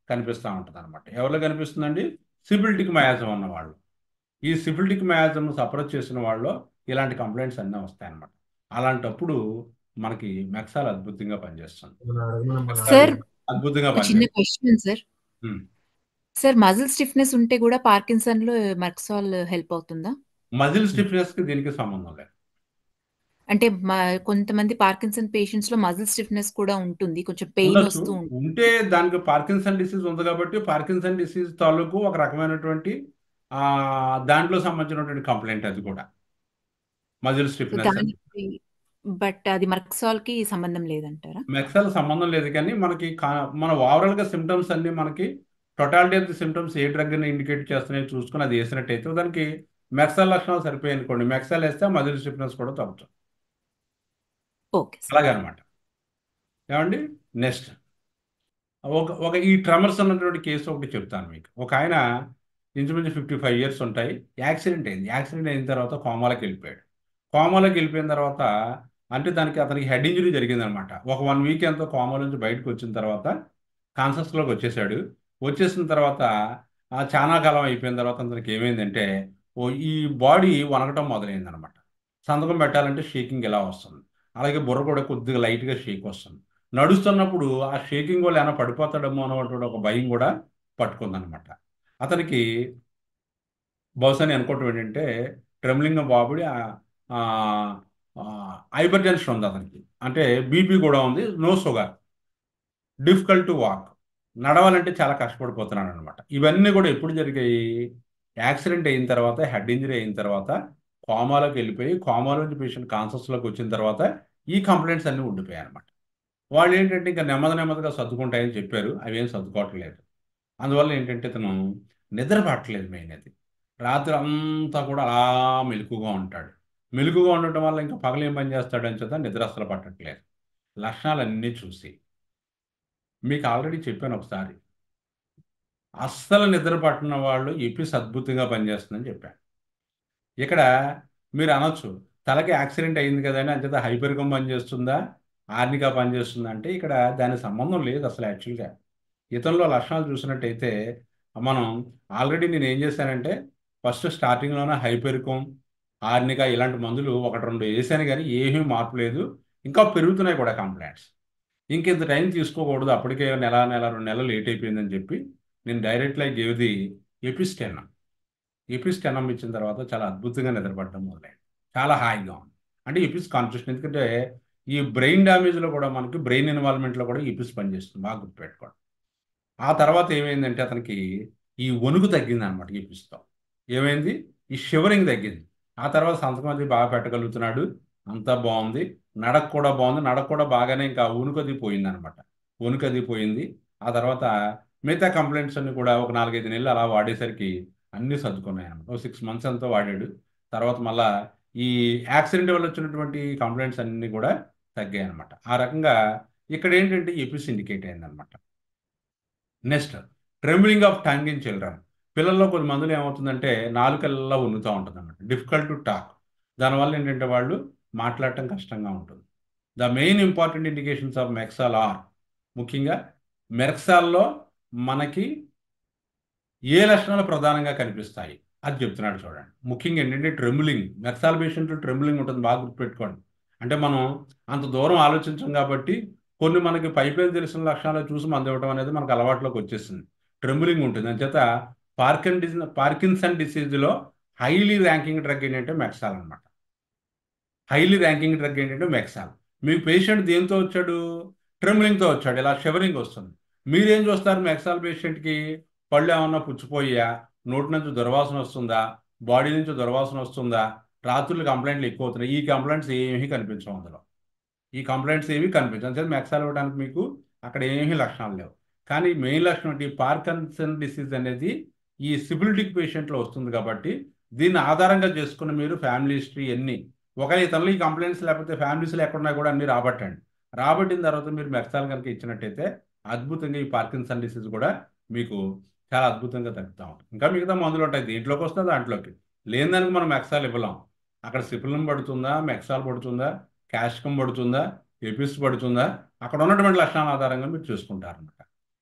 కనిపిస్తూ ఉంటుంది అనమాట ఎవరిలో కనిపిస్తుందండి సిబిలిటిక్ మయాజం ఉన్న వాళ్ళు ఈ సిబిలిటిక్ మయాజం సప్రెస్ చేసిన వాళ్ళు ఇలాంటి కంప్లైంట్స్ అన్నీ వస్తాయి అన్నమాట అలాంటప్పుడు మనకి మెక్సాల్ అద్భుతంగా పనిచేస్తుంది సార్ అద్భుతంగా ఒక చిన్న పనిచేస్తుంది question sir um. Sir muscle stiffness ఉంటే కూడా పార్కిన్సన్ లో మర్క్సాల్ హెల్ప్ అవుతుందా మజిల్ స్టిఫ్నెస్ కి దీనికి సంబంధం లేదు అంటే మ- కొంతమంది పార్కిన్సన్ పేషెంట్స్ లో మజిల్ స్టిఫ్నెస్ కూడా ఉంటుంది కొంచెం పెయిన్ ఉండొచ్చు వస్తూ ఉంటుంది ఉంటే దానికి పార్కిన్సన్ డిసీజ్ ఉంది కాబట్టి పార్కిన్సన్ డిసీజ్ తాలూకు ఒక రకమైనటువంటి ఆ దాంట్లో సంబంధించినటువంటి కంప్లైంట్ అది కూడా మజిల్ సో స్టిఫ్నెస్ అని దానికి బట్ అది మర్క్సాల్ కి సంబంధం లేదంటారా మెక్సల్ సంబంధం లేదు కానీ మనకి కా- మన ఓవరాల్ గా సిమ్టమ్స్ అన్ని మనకి టోటాలిటీ ఆఫ్ ది సిమ్టమ్స్ ఏ డ్రగ్ ని ఇండికేట్ చేస్తున్నాయో చూసుకుని అది వేసినట్టయితే దానికి మెక్సల్ లక్షణాలు సరిపోయాయి అనుకోండి మెక్సల్ వేస్తే మజిల్ స్టిఫ్నెస్ కూడా తగ్గుతుంది ఓకే సార్ అలాగే అనమాట ఏమండి నెక్స్ట్ ఒక ఒక ఈ ట్రమర్స్ అన్నటువంటి కేసు ఒకటి చెప్తాను మీకు ఒక ఆయన ఇంచుమించు ఫిఫ్టీ ఫైవ్ ఇయర్స్ ఉంటాయి యాక్సిడెంట్ అయింది యాక్సిడెంట్ అయిన తర్వాత కోమాలోకి వెళ్ళిపోయాడు కోమాలోకి వెళ్ళిపోయిన తర్వాత అంటే దానికి అతనికి హెడ్ ఇంజరీ జరిగిందనమాట ఒక వన్ వీక్ ఎంతో కోమా నుంచి బయటకు వచ్చిన తర్వాత కాన్షియస్లోకి వచ్చేసాడు వచ్చేసిన తర్వాత ఆ చాలా కాలం అయిపోయిన తర్వాత అతనికి ఏమైందంటే ఓ ఈ బాడీ వనకటం మొదలైందనమాట సంతకం పెట్టాలంటే షేకింగ్ ఎలా వస్తుంది అలాగే బుర్ర కూడా కొద్దిగా లైట్గా షేక్ వస్తుంది నడుస్తున్నప్పుడు ఆ షేకింగ్ వల్ల ఏమైనా పడిపోతాడేమో అన్నటువంటి ఒక భయం కూడా పట్టుకుందనమాట అతనికి బహుశా నేను అనుకోవటం ఏంటంటే ట్రెమ్లింగ్ బాబుడి హైపర్ టెన్షన్ ఉంది అతనికి అంటే బీపీ కూడా ఉంది no sugar difficult to walk నడవాలంటే చాలా కష్టపడిపోతున్నాడు అనమాట ఇవన్నీ కూడా ఎప్పుడు జరిగాయి యాక్సిడెంట్ అయిన తర్వాత హెడ్ ఇంజరీ అయిన తర్వాత కోమాలోకి వెళ్ళిపోయి కోమాలోంచి పేషెంట్ కాన్షియస్లోకి వచ్చిన తర్వాత ఈ కంప్లైంట్స్ అన్నీ ఉండిపోయాయి అనమాట వాళ్ళు ఏంటంటే ఇంకా నెమ్మది నెమ్మదిగా సర్దుకుంటాయని చెప్పారు అవి ఏం సర్దుకోవట్లేదు అందువల్ల ఏంటంటే తను నిద్ర పట్టలేదు మెయిన్ అది రాత్రి అంతా కూడా అలా మెలకుగా ఉంటాడు మెలకుగా ఉండటం వల్ల ఇంకా పగలు ఏం పని చేస్తాడని చేత నిద్ర అసలు పట్టట్లేదు లక్షణాలన్నీ చూసి మీకు ఆల్రెడీ చెప్పాను ఒకసారి అస్సలు నిద్ర పట్టిన వాళ్ళు ఎపిస్ అద్భుతంగా పనిచేస్తుందని చెప్పాను ఇక్కడ మీరు అనొచ్చు తలకి యాక్సిడెంట్ అయింది కదండి అంచేత హైపరికం పనిచేస్తుందా ఆర్నికా పనిచేస్తుందా అంటే ఇక్కడ దాని సంబంధం లేదు అసలు యాక్చువల్గా ఇతనిలో లక్షణాలు చూసినట్టయితే మనం ఆల్రెడీ నేను ఏం చేశానంటే ఫస్ట్ స్టార్టింగ్లోనే హైపెరికం ఆర్నికా ఇలాంటి మందులు ఒకటి రెండు వేసాను కానీ ఏమీ మార్పు లేదు ఇంకా పెరుగుతున్నాయి కూడా కంప్లైంట్స్ ఇంకెంత టైం తీసుకోకూడదు అప్పటికే నెల నెల రెండు నెలలు లేట్ అయిపోయిందని చెప్పి నేను డైరెక్ట్లీ గేవ్ది ఎపిస్టెనం ఎపిస్టెనం ఇచ్చిన తర్వాత చాలా అద్భుతంగా నిద్రపడడం మొదలైంది చాలా హాయిగా ఉంది అంటే ఎపిస్ కాన్షియస్ ఎందుకంటే ఈ బ్రెయిన్ డ్యామేజ్లో కూడా మనకి బ్రెయిన్ ఇన్వాల్వ్మెంట్లో కూడా ఎపిస్ పనిచేస్తుంది బాగా గుర్తుపెట్టుకోండి ఆ తర్వాత ఏమైందంటే అతనికి ఈ వణుకు తగ్గింది అనమాట ఎపిస్తో ఏమైంది ఈ షివరింగ్ తగ్గింది ఆ తర్వాత సంతకం అది బాగా పెట్టగలుగుతున్నాడు అంతా బాగుంది నడక కూడా బాగుంది నడక కూడా బాగానే ఇంకా ఉనుకది పోయింది అనమాట ఉనుకది పోయింది ఆ తర్వాత మిగతా కంప్లైంట్స్ అన్ని కూడా ఒక నాలుగైదు నెలలు అలా వాడేసరికి అన్నీ సర్దుకున్నాయి అనమాట ఒక సిక్స్ మంత్స్ ఎంతో వాడాడు తర్వాత మళ్ళా ఈ యాక్సిడెంట్ వల్ల వచ్చినటువంటి కంప్లైంట్స్ అన్నీ కూడా తగ్గాయి అనమాట ఆ రకంగా ఇక్కడ ఏంటంటే ఎపిస్ ఇండికేట్ అయిందనమాట next trembling of tongue in children పిల్లల్లో కొన్ని మందులు ఏమవుతుందంటే నాలుకల్లా ఉన్నుతూ ఉంటుంది అనమాట డిఫికల్ట్ టు టాక్ దానివల్ల ఏంటంటే వాళ్ళు మాట్లాడటం కష్టంగా ఉంటుంది the main important indications of Merc sol are ముఖ్యంగా మెర్క్సాల్లో మనకి ఏ లక్షణాలు ప్రధానంగా కనిపిస్తాయి అది చెప్తున్నాడు చూడండి ముఖ్యంగా ఏంటంటే ట్రెంబులింగ్ మెర్సాల్ పేషెంట్ ట్రెంబులింగ్ ఉంటుంది బాగా గుర్తుపెట్టుకోండి అంటే మనం అంత దూరం ఆలోచించాం కాబట్టి కొన్ని మనకి పైపైన తెలిసిన లక్షణాలు చూసి మంది ఇవ్వడం అనేది మనకు అలవాట్లోకి వచ్చేసింది ట్రెంబులింగ్ ఉంటుంది అంచేత పార్కిన్ డిసీ పార్కిన్సన్ డిసీజ్లో హైలీ ర్యాంకింగ్ డ్రగ్ ఏంటంటే మెక్సాల్ అనమాట హైలీ ర్యాంకింగ్ డ్రగ్ ఏంటంటే మెక్సాల్ మీకు పేషెంట్ దేంతో వచ్చాడు ట్రెంబులింగ్తో వచ్చాడు ఇలా షివరింగ్ వస్తుంది మీరేం చూస్తారు మెక్సాల్ పేషెంట్కి పళ్ళు ఏమన్నా పుచ్చిపోయా నోటి నుంచి దుర్వాసన వస్తుందా బాడీ నుంచి దుర్వాసన వస్తుందా రాత్రులు కంప్లైంట్లు ఎక్కువ అవుతున్నాయి ఈ కంప్లైంట్స్ ఏమీ కనిపించవు అందులో ఈ కంప్లైంట్స్ ఏమీ కనిపించవు అంతే మెక్సాల్ ఇవ్వడానికి మీకు అక్కడ ఏమీ లక్షణాలు లేవు కానీ మెయిన్ లక్షణం ఏంటి పార్కన్సన్ డిసీజ్ అనేది ఈ సిబిలిటిక్ పేషెంట్లో వస్తుంది కాబట్టి దీన్ని ఆధారంగా చేసుకుని మీరు ఫ్యామిలీ హిస్టరీ అన్ని ఒకవేళ ఇతరులు ఈ కంప్లైంట్స్ లేకపోతే ఫ్యామిలీస్లో ఎక్కడున్నా కూడా అన్ని రాబట్టండి రాబట్టిన తర్వాత మీరు మెక్సాల్ కనుక ఇచ్చినట్టయితే అద్భుతంగా ఈ పార్కిన్సన్ డిసీజ్ కూడా మీకు చాలా అద్భుతంగా తగ్గుతూ ఉంటుంది ఇంకా మిగతా మందులు ఉంటాయి దీంట్లోకి వస్తే దాంట్లోకి లేని దానికి మనం మెక్సాల్ ఇవ్వలేం అక్కడ సిపిలం పడుతుందా మెక్సాల్ పడుతుందా క్యాష్కం పడుతుందా ఎపిస్ పడుతుందా అక్కడ ఉన్నటువంటి లక్షణాల ఆధారంగా మీరు చూసుకుంటారనమాట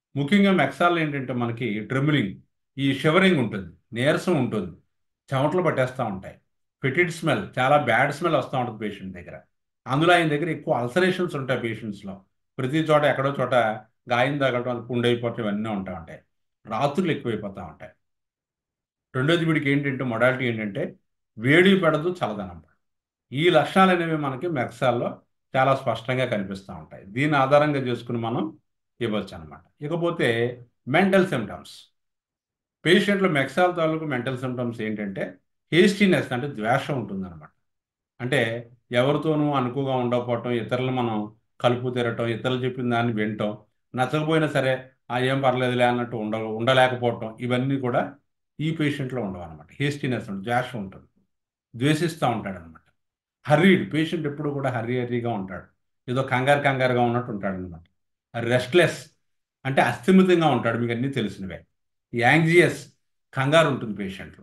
ముఖ్యంగా మెక్సాల్ ఏంటంటే మనకి ట్రిమిలింగ్ ఈ షివరింగ్ ఉంటుంది నీరసం ఉంటుంది చెమటలు పట్టేస్తూ ఉంటాయి ఫెటిడ్ స్మెల్ చాలా బ్యాడ్ స్మెల్ వస్తూ ఉంటుంది పేషెంట్ దగ్గర అందులో ఆయన దగ్గర ఎక్కువ అల్సరేషన్స్ ఉంటాయి పేషెంట్స్లో ప్రతి చోట ఎక్కడో చోట గాయం తగలటం పుండు అయిపోవటం ఇవన్నీ ఉంటా ఉంటాయి రాత్రులు ఎక్కువైపోతూ ఉంటాయి రెండోది వీడికి ఏంటంటే మొడాలిటీ ఏంటంటే వేడి పెడదు చల్లదనం పడదు ఈ లక్షణాలు అనేవి మనకి మెక్సాల్లో చాలా స్పష్టంగా కనిపిస్తూ ఉంటాయి దీని ఆధారంగా చేసుకుని మనం ఇవ్వచ్చు అనమాట ఇకపోతే మెంటల్ సిమ్టమ్స్ పేషెంట్లో మెక్సాల్ తాలూకు మెంటల్ సిమ్టమ్స్ ఏంటంటే హేస్టీనెస్ అంటే ద్వేషం ఉంటుందన్నమాట అంటే ఎవరితోనూ అనుకుగా ఉండకపోవటం ఇతరులు మనం కలుపు తిరగటం ఇతరులు చెప్పిన దాన్ని వినటం నచ్చకపోయినా సరే ఆ ఏం పర్లేదులే అన్నట్టు ఉండ ఉండలేకపోవటం ఇవన్నీ కూడా ఈ పేషెంట్లో ఉండవు అనమాట హేస్టీనెస్ ఉంటుంది ద్వేషం ఉంటుంది ద్వేషిస్తూ ఉంటాడు అనమాట హర్రీడ్ పేషెంట్ ఎప్పుడు కూడా హర్రీ హర్రీగా ఉంటాడు ఏదో కంగారు కంగారుగా ఉన్నట్టు ఉంటాడు అనమాట రెస్ట్లెస్ అంటే అస్థిమితంగా ఉంటాడు మీకు అన్నీ తెలిసినవే యాంగ్జియస్ కంగారు ఉంటుంది పేషెంట్లో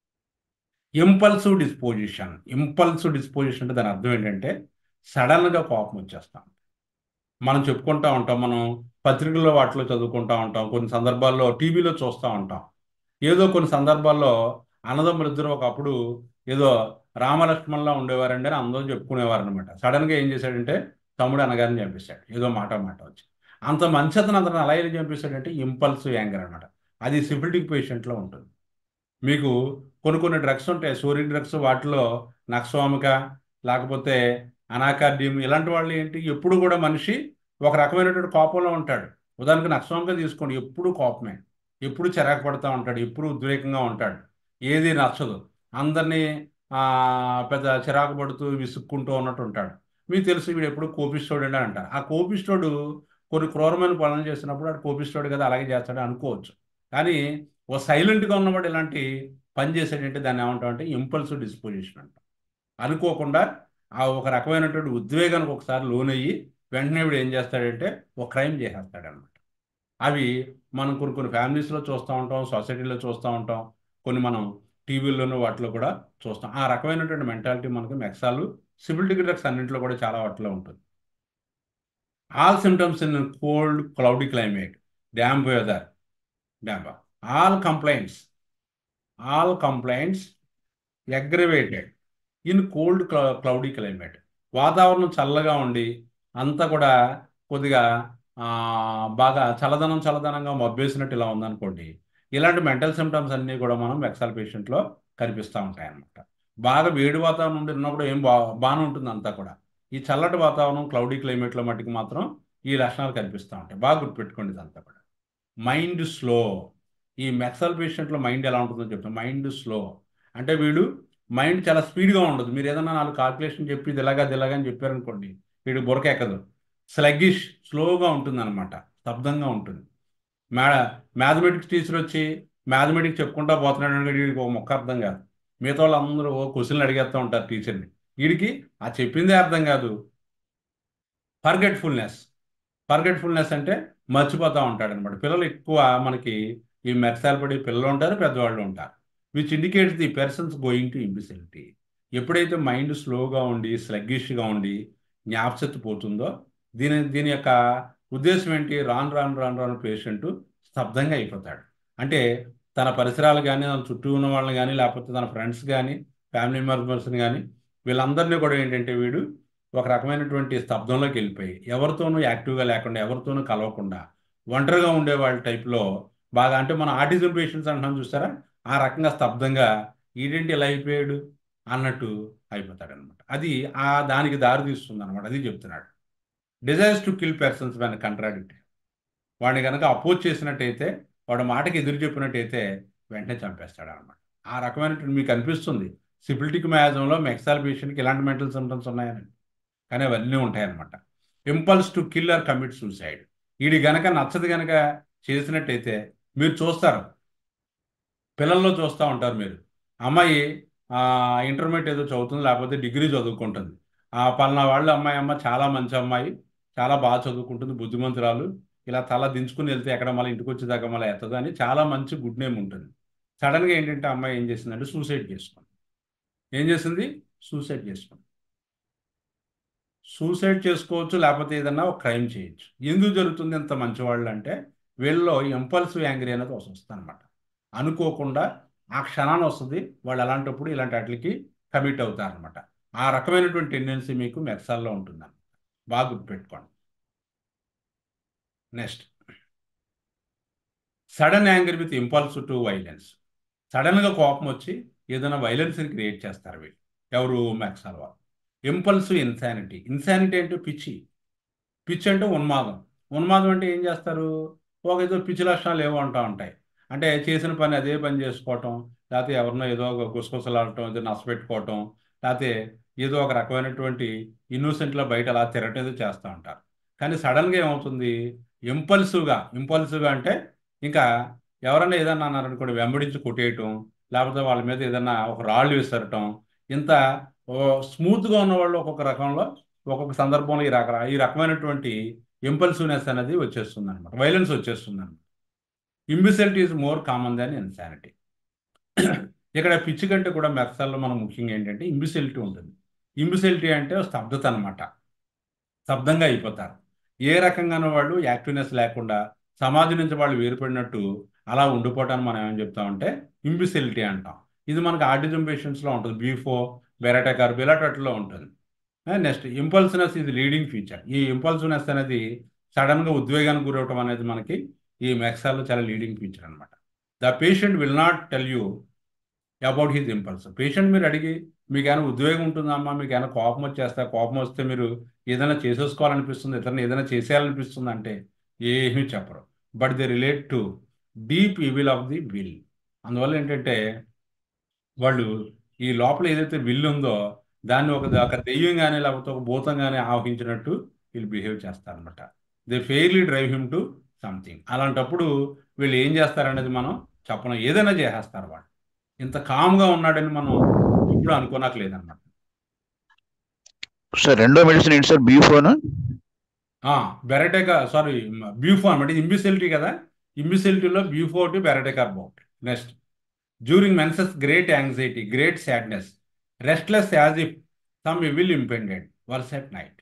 ఇంపల్సివ్ డిస్పోజిషన్ ఇంపల్సివ్ డిస్పోజిషన్ అంటే దాని అర్థం ఏంటంటే సడన్గా కోపం వచ్చేస్తాం మనం చెప్పుకుంటా ఉంటాం మనం పత్రికల్లో వాటిలో చదువుకుంటా ఉంటాం కొన్ని సందర్భాల్లో టీవీలో చూస్తూ ఉంటాం ఏదో కొన్ని సందర్భాల్లో అన్నదమ్ములు ఇద్దరు ఒకప్పుడు ఏదో రామలక్ష్మణ్లా ఉండేవారండి అని అందరూ చెప్పుకునేవారు అనమాట సడన్గా ఏం చేశాడంటే తమ్ముడు అన్నగారిని చంపేశాడు ఏదో మాట మాట వచ్చి అంత మంచి అతను అతను అలా ఏం చంపేశాడంటే ఇంపల్సివ్ యాంగర్ అనమాట అది సిఫిలిటిక్ పేషెంట్లో ఉంటుంది మీకు కొన్ని కొన్ని డ్రగ్స్ ఉంటాయి సోరిక్ డ్రగ్స్ వాటిలో నక్స్వామిక లేకపోతే అనాకార్డియం ఇలాంటి వాళ్ళు ఏంటి ఎప్పుడు కూడా మనిషి ఒక రకమైనటువంటి కోపంలో ఉంటాడు ఉదాహరణకు నక్స్వామిక తీసుకోండి ఎప్పుడు కోపమే ఎప్పుడు చిరాకు పడుతూ ఉంటాడు ఎప్పుడు ఉద్రేకంగా ఉంటాడు ఏది నచ్చదు అందరినీ పెద్ద చిరాకు పడుతూ విసుక్కుంటూ ఉన్నట్టు ఉంటాడు మీకు తెలుసు వీడు ఎప్పుడు కోపిస్తోడు అని అంటారు ఆ కోపిస్తోడు కొన్ని క్రూరమైన పనులు చేసినప్పుడు వాడు కోపిస్తోడు కదా అలాగే చేస్తాడు అనుకోవచ్చు కానీ ఓ సైలెంట్గా ఉన్నవాడు ఇలాంటి పని చేసేటంటే దాన్ని ఏమంటామంటే ఇంపల్సివ్ డిస్పోజిషన్ అంట అనుకోకుండా ఆ ఒక రకమైనటువంటి ఉద్వేగానికి ఒకసారి లోనయ్యి వెంటనే వీడు ఏం చేస్తాడంటే ఒక క్రైమ్ చేసేస్తాడు అనమాట అవి మనం కొన్ని కొన్ని ఫ్యామిలీస్లో చూస్తూ ఉంటాం సొసైటీలో చూస్తూ ఉంటాం కొన్ని మనం టీవీల్లోనూ వాటిలో కూడా చూస్తాం ఆ రకమైనటువంటి మెంటాలిటీ మనకి మెక్సాలు సివిల్ డ్రగ్స్ అన్నింటిలో కూడా చాలా వాటిలో ఉంటుంది all symptoms in cold cloudy climate damp weather damp all complaints all complaints aggravated in cold cloudy climate వాతావరణం చల్లగా ఉండి అంతా కూడా కొద్దిగా బాగా చల్లదనం చల్లదనంగా మబ్బేసినట్టు ఇలా ఉందనుకోండి ఇలాంటి మెంటల్ సిమ్టమ్స్ అన్నీ కూడా మనం మెక్సాల్ పేషెంట్లో కనిపిస్తూ ఉంటాయి అన్నమాట బాగా వేడి వాతావరణం ఉండి ఉన్నప్పుడు ఏం బా బాగానే ఉంటుంది అంతా కూడా ఈ చల్లటి వాతావరణం క్లౌడీ క్లైమేట్లో మట్టుకు మాత్రం ఈ లక్షణాలు కనిపిస్తూ ఉంటాయి బాగా గుర్తుపెట్టుకోండి ఇదంతా కూడా మైండ్ స్లో ఈ మెక్సల్ పేషెంట్లో మైండ్ ఎలా ఉంటుందో చెప్తాను మైండ్ స్లో అంటే వీడు మైండ్ చాలా స్పీడ్గా ఉండదు మీరు ఏదైనా నాలుగు కాల్కులేషన్ చెప్పి ఇది ఇలాగా ఇది ఇలాగా అని చెప్పారనుకోండి వీడు బురక ఎక్కదు స్లగ్గిష్ స్లోగా ఉంటుంది అనమాట స్తబ్దంగా ఉంటుంది మ్యా మ్యాథమెటిక్స్ టీచర్ వచ్చి మ్యాథమెటిక్స్ చెప్పుకుంటా పోతున్నాడు అంటే వీడికి ఒక మొక్క అర్థం కాదు మిగతా వాళ్ళు అందరూ ఓ క్వశ్చన్లు అడిగేస్తూ ఉంటారు టీచర్ని వీడికి ఆ చెప్పిందే అర్థం కాదు ఫర్గెట్ఫుల్నెస్ ఫర్గెట్ఫుల్నెస్ అంటే మర్చిపోతూ ఉంటాడు అనమాట పిల్లలు ఎక్కువ మనకి ఈ మెరసాలు పడి పిల్లలు ఉంటారు పెద్దవాళ్ళు ఉంటారు which indicates the persons going to imbecility ఎప్పుడైతే మైండ్ స్లోగా ఉండి స్లగ్గిష్గా ఉండి జ్ఞాపశక్తి పోతుందో దీని దీని యొక్క ఉద్దేశం ఏంటి రాను రాను రాను రాను పేషెంట్ స్తబ్దంగా అయిపోతాడు అంటే తన పరిసరాలు కానీ తన చుట్టూ ఉన్న వాళ్ళని కానీ లేకపోతే తన ఫ్రెండ్స్ కానీ ఫ్యామిలీ మెంబర్స్ని కానీ వీళ్ళందరినీ కూడా ఏంటంటే వీడు ఒక రకమైనటువంటి స్తబ్దంలోకి వెళ్ళిపోయి ఎవరితోనూ యాక్టివ్గా లేకుండా ఎవరితోనూ కలవకుండా ఒంటరిగా ఉండే వాళ్ళ టైప్లో బాగా అంటే మనం ఆటిజం పేషెంట్స్ అంటున్నాం చూసారా ఆ రకంగా స్తబ్దంగా ఈడేంటి ఇలా అయిపోయాడు అన్నట్టు అయిపోతాడు అనమాట అది ఆ దానికి దారి తీస్తుంది అనమాట అది చెప్తున్నాడు desires to kill persons when contradict వాడిని కనుక అపోజ్ చేసినట్టయితే వాడు మాటకి ఎదురు చెప్పినట్టయితే వెంటనే చంపేస్తాడు అనమాట ఆ రకమైనటువంటి మీకు అనిపిస్తుంది సిబిలిటిక్ మ్యాజంలో మెక్సాల్ పేషెంట్కి ఇలాంటి మెంటల్ సిమ్టమ్స్ ఉన్నాయని కానీ అవన్నీ ఉంటాయన్నమాట impulse to kill or commit suicide వీడి గనక నచ్చదు గనక చేసినట్టయితే మీరు చూస్తారు పిల్లల్లో చూస్తూ ఉంటారు మీరు అమ్మాయి ఇంటర్మీడియట్ ఏదో చదువుతుంది లేకపోతే డిగ్రీ చదువుకుంటుంది ఆ పలానా వాళ్ళ అమ్మాయి అమ్మ చాలా మంచి అమ్మాయి చాలా బాగా చదువుకుంటుంది బుద్ధిమంతురాలు ఇలా తల దించుకుని వెళ్తే ఎక్కడ మళ్ళీ ఇంటికి వచ్చేదాకా మళ్ళీ ఎత్తదు అని చాలా మంచి గుడ్ నేమ్ ఉంటుంది సడన్గా ఏంటంటే అమ్మాయి ఏం చేసిందంటే సూసైడ్ చేసుకుంది ఏం చేసింది సూసైడ్ చేసుకుంది సూసైడ్ చేసుకోవచ్చు లేకపోతే ఏదన్నా ఒక క్రైమ్ చేయొచ్చు ఎందుకు జరుగుతుంది ఇంత మంచివాళ్ళు అంటే వీళ్ళలో ఇంపల్సివ్ యాంగ్రీ అనేది వస్తుంది అనమాట అనుకోకుండా ఆ క్షణాన్ని వస్తుంది వాళ్ళు అలాంటప్పుడు ఇలాంటి వాటికి కమిట్ అవుతారనమాట ఆ రకమైనటువంటి టెండెన్సీ మీకు మెక్సాల్లో ఉంటుందన్నమాట బాగా గుర్తుపెట్టుకోండి next sudden anger with impulse to violence సడన్గా కోపం వచ్చి ఏదైనా వైలెన్స్ని క్రియేట్ చేస్తారు వీళ్ళు ఎవరు మెక్సాల్ వాళ్ళు ఇంపల్సివ్ ఇన్సానిటీ ఇన్సానిటీ అంటే పిచ్చి పిచ్చి అంటే ఉన్మాదం ఉన్మాదం అంటే ఏం చేస్తారు ఒక ఏదో పిచ్చి లక్షణాలు ఏవో ఉంటా ఉంటాయి అంటే చేసిన పని అదే పని చేసుకోవటం లేకపోతే ఎవరినో ఏదో ఒక గుసగుసలాడటం ఏదో నష్టపెట్టుకోవటం లేకపోతే ఏదో ఒక రకమైనటువంటి ఇన్నోసెంట్లో బయట అలా తిరగటం ఏదో చేస్తూ ఉంటారు కానీ సడన్గా ఏమవుతుంది ఇంపల్సివ్గా ఇంపల్సివ్గా అంటే ఇంకా ఎవరైనా ఏదన్నా అన్నారనుకోండి వెంబడించి కొట్టేయటం లేకపోతే వాళ్ళ మీద ఏదన్నా ఒక రాళ్ళు విసరటం ఇంత స్మూత్గా ఉన్న వాళ్ళు ఒక్కొక్క రకంలో ఒక్కొక్క సందర్భంలో ఈ రక ఈ రకమైనటువంటి ఇంపల్సివ్నెస్ అనేది వచ్చేస్తుంది అనమాట వైలెన్స్ వచ్చేస్తుంది అనమాట imbecility is more common than insanity ఇక్కడ పిచ్చి కంటే కూడా మెక్సల్లో మనం ముఖ్యంగా ఏంటంటే ఇంబిసెల్టీ ఉంటుంది ఇంబిసెల్టీ అంటే స్తబ్దత అనమాట స్తబ్దంగా అయిపోతారు ఏ రకంగానూ వాళ్ళు యాక్టివ్నెస్ లేకుండా సమాజం నుంచి వాళ్ళు వేరుపడినట్టు అలా ఉండిపోవటాన్ని మనం ఏమని చెప్తామంటే ఇంబిసెలిటీ అంటాం ఇది మనకు ఆర్టిజం పేషెంట్స్లో ఉంటుంది బీఫో బెరటా కర్బ్ ఇలాంటిలో ఉంటుంది నెక్స్ట్ ఇంపల్సినెస్ ఇది లీడింగ్ ఫీచర్ ఈ ఇంపల్సివ్నెస్ అనేది సడన్గా ఉద్వేగానికి గురవటం అనేది మనకి ఈ మెక్సాల్లో చాలా లీడింగ్ ఫీచర్ అనమాట the patient will not tell you about his impulse patient మీరు అడిగి మీకు ఏమైనా ఉద్వేగం ఉంటుందమ్మా మీకు ఏమైనా కోపం వచ్చేస్తా కోపం వస్తే మీరు ఏదైనా చేసేసుకోవాలనిపిస్తుంది ఇతరుని ఏదైనా చేసేయాలనిపిస్తుంది అంటే ఏమీ చెప్పరు but they relate to deep evil of the will అందువల్ల ఏంటంటే వాళ్ళు ఈ లోపల ఏదైతే విల్ ఉందో దాన్ని ఒక ఒక దెయ్యం కానీ లేకపోతే ఒక భూతం కానీ ఆవహించినట్టు వీళ్ళు బిహేవ్ చేస్తారనమాట they fairly drive him to something అలాంటప్పుడు వీళ్ళు ఏం చేస్తారనేది మనం చెప్పడం ఏదైనా చేసేస్తారు వాళ్ళు ఇంత కామ్గా ఉన్నాడని మనం ఇప్పుడు అనుకోనాక లేదన్నమాట సార్ రెండో మెడిసిన్ ఏంటి సార్ బీ ఫోన్ బెరటేకా సారీ బ్యూఫో అనమాట ఇంబిసిలిటీ కదా ఇంబిసిలిటీలో బ్యూఫో ఒకటి బెరటేకార్ ఒకటి next during menses great anxiety great sadness restless as if some will impended worse at night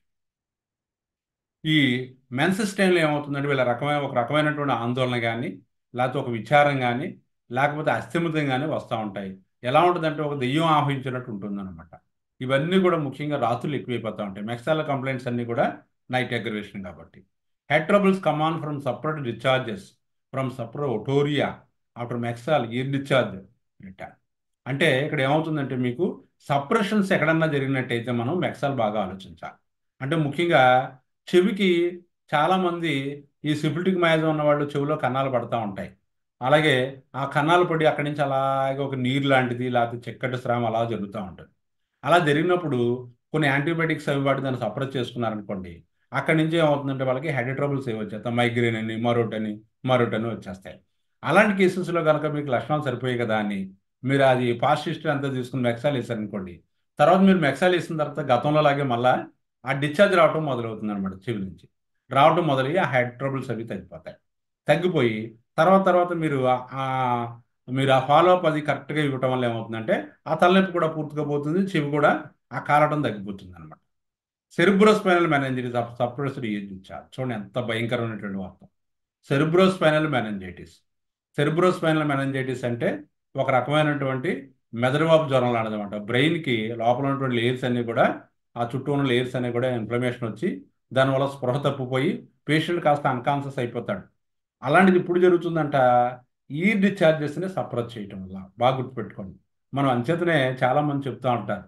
ఈ మెన్సెస్ టైంలో ఏమవుతుందంటే వీళ్ళ రకమైన ఒక రకమైనటువంటి ఆందోళన కానీ లేకపోతే ఒక విచారం కానీ లేకపోతే అస్థిమితం కానీ వస్తూ ఉంటాయి ఎలా ఉంటుందంటే ఒక దెయ్యం ఆహ్వానించినట్టు ఉంటుందన్నమాట ఇవన్నీ కూడా ముఖ్యంగా రాత్రులు ఎక్కువైపోతూ ఉంటాయి మెక్సాల కంప్లైంట్స్ అన్నీ కూడా నైట్ అగ్రవేషన్ కాబట్టి head troubles come on from separate discharges from separate otorrhoea after Merc sol ear discharge return అంటే ఇక్కడ ఏమవుతుందంటే మీకు సప్రెషన్స్ ఎక్కడన్నా జరిగినట్టయితే మనం మెక్సాల్ బాగా ఆలోచించాలి అంటే ముఖ్యంగా చెవికి చాలామంది ఈ సిఫిలిటిక్ మ్యాజ్ ఉన్న వాళ్ళు చెవిలో కన్నాలు పడతా ఉంటాయి అలాగే ఆ కన్నాలు పడి అక్కడి నుంచి అలాగే ఒక నీరు లాంటిది లేకపోతే చిక్కటి స్రావం అలా జరుగుతూ ఉంటుంది అలా జరిగినప్పుడు కొన్ని యాంటీబయాటిక్స్ అవి వాటి దాన్ని సప్రెస్ చేసుకున్నారనుకోండి అక్కడి నుంచి ఏమవుతుందంటే వాళ్ళకి హెడ్ ట్రబుల్స్ ఏవి వచ్చేస్తాయి మైగ్రేన్ అని మరోటని మరోటని వచ్చేస్తాయి అలాంటి కేసెస్లో కనుక మీకు లక్షణాలు సరిపోయాయి కదా అని మీరు అది పాస్ట్ హిస్టరీ అంతా తీసుకుని మెక్సాల్ వేసారనుకోండి తర్వాత మీరు మెక్సాల్ వేసిన తర్వాత గతంలో లాగే మళ్ళీ ఆ డిశ్చార్జ్ రావటం మొదలవుతుంది అనమాట చెవి నుంచి రావటం మొదలయ్యి ఆ హెడ్ ట్రబుల్స్ అవి తగ్గిపోతాయి తగ్గిపోయి తర్వాత తర్వాత మీరు మీరు ఆ ఫాలో అప్ అది కరెక్ట్గా ఇవ్వటం వల్ల ఏమవుతుందంటే ఆ తలనొప్పి కూడా పూర్తిగా పోతుంది చెవి కూడా ఆ కాలటం తగ్గిపోతుంది అనమాట cerebrospinal meningitis of suppressed age discharge చూడండి ఎంత భయంకరమైనటువంటి వార్త సెరిబ్రోస్పైనల్ మెనంజైటిస్ సెరిబ్రోస్పైనల్ మెనంజైటిస్ అంటే ఒక రకమైనటువంటి మెదడువాపు జ్వరం లాంటిదన్నమాట బ్రెయిన్కి లోపల ఉన్నటువంటి లేయర్స్ అన్నీ కూడా ఆ చుట్టూ ఉన్న లేయర్స్ అన్నీ కూడా ఇన్ఫ్లమేషన్ వచ్చి దానివల్ల స్పృహ తప్పిపోయి పేషెంట్ కాస్త అన్కాన్షియస్ అయిపోతాడు అలాంటిది ఇప్పుడు జరుగుతుందంట ఈ డిశ్చార్జెస్ని సప్రెస్ చేయటం వల్ల బాగా గుర్తుపెట్టుకోండి మనం అంచేతనే చాలామంది చెప్తూ ఉంటారు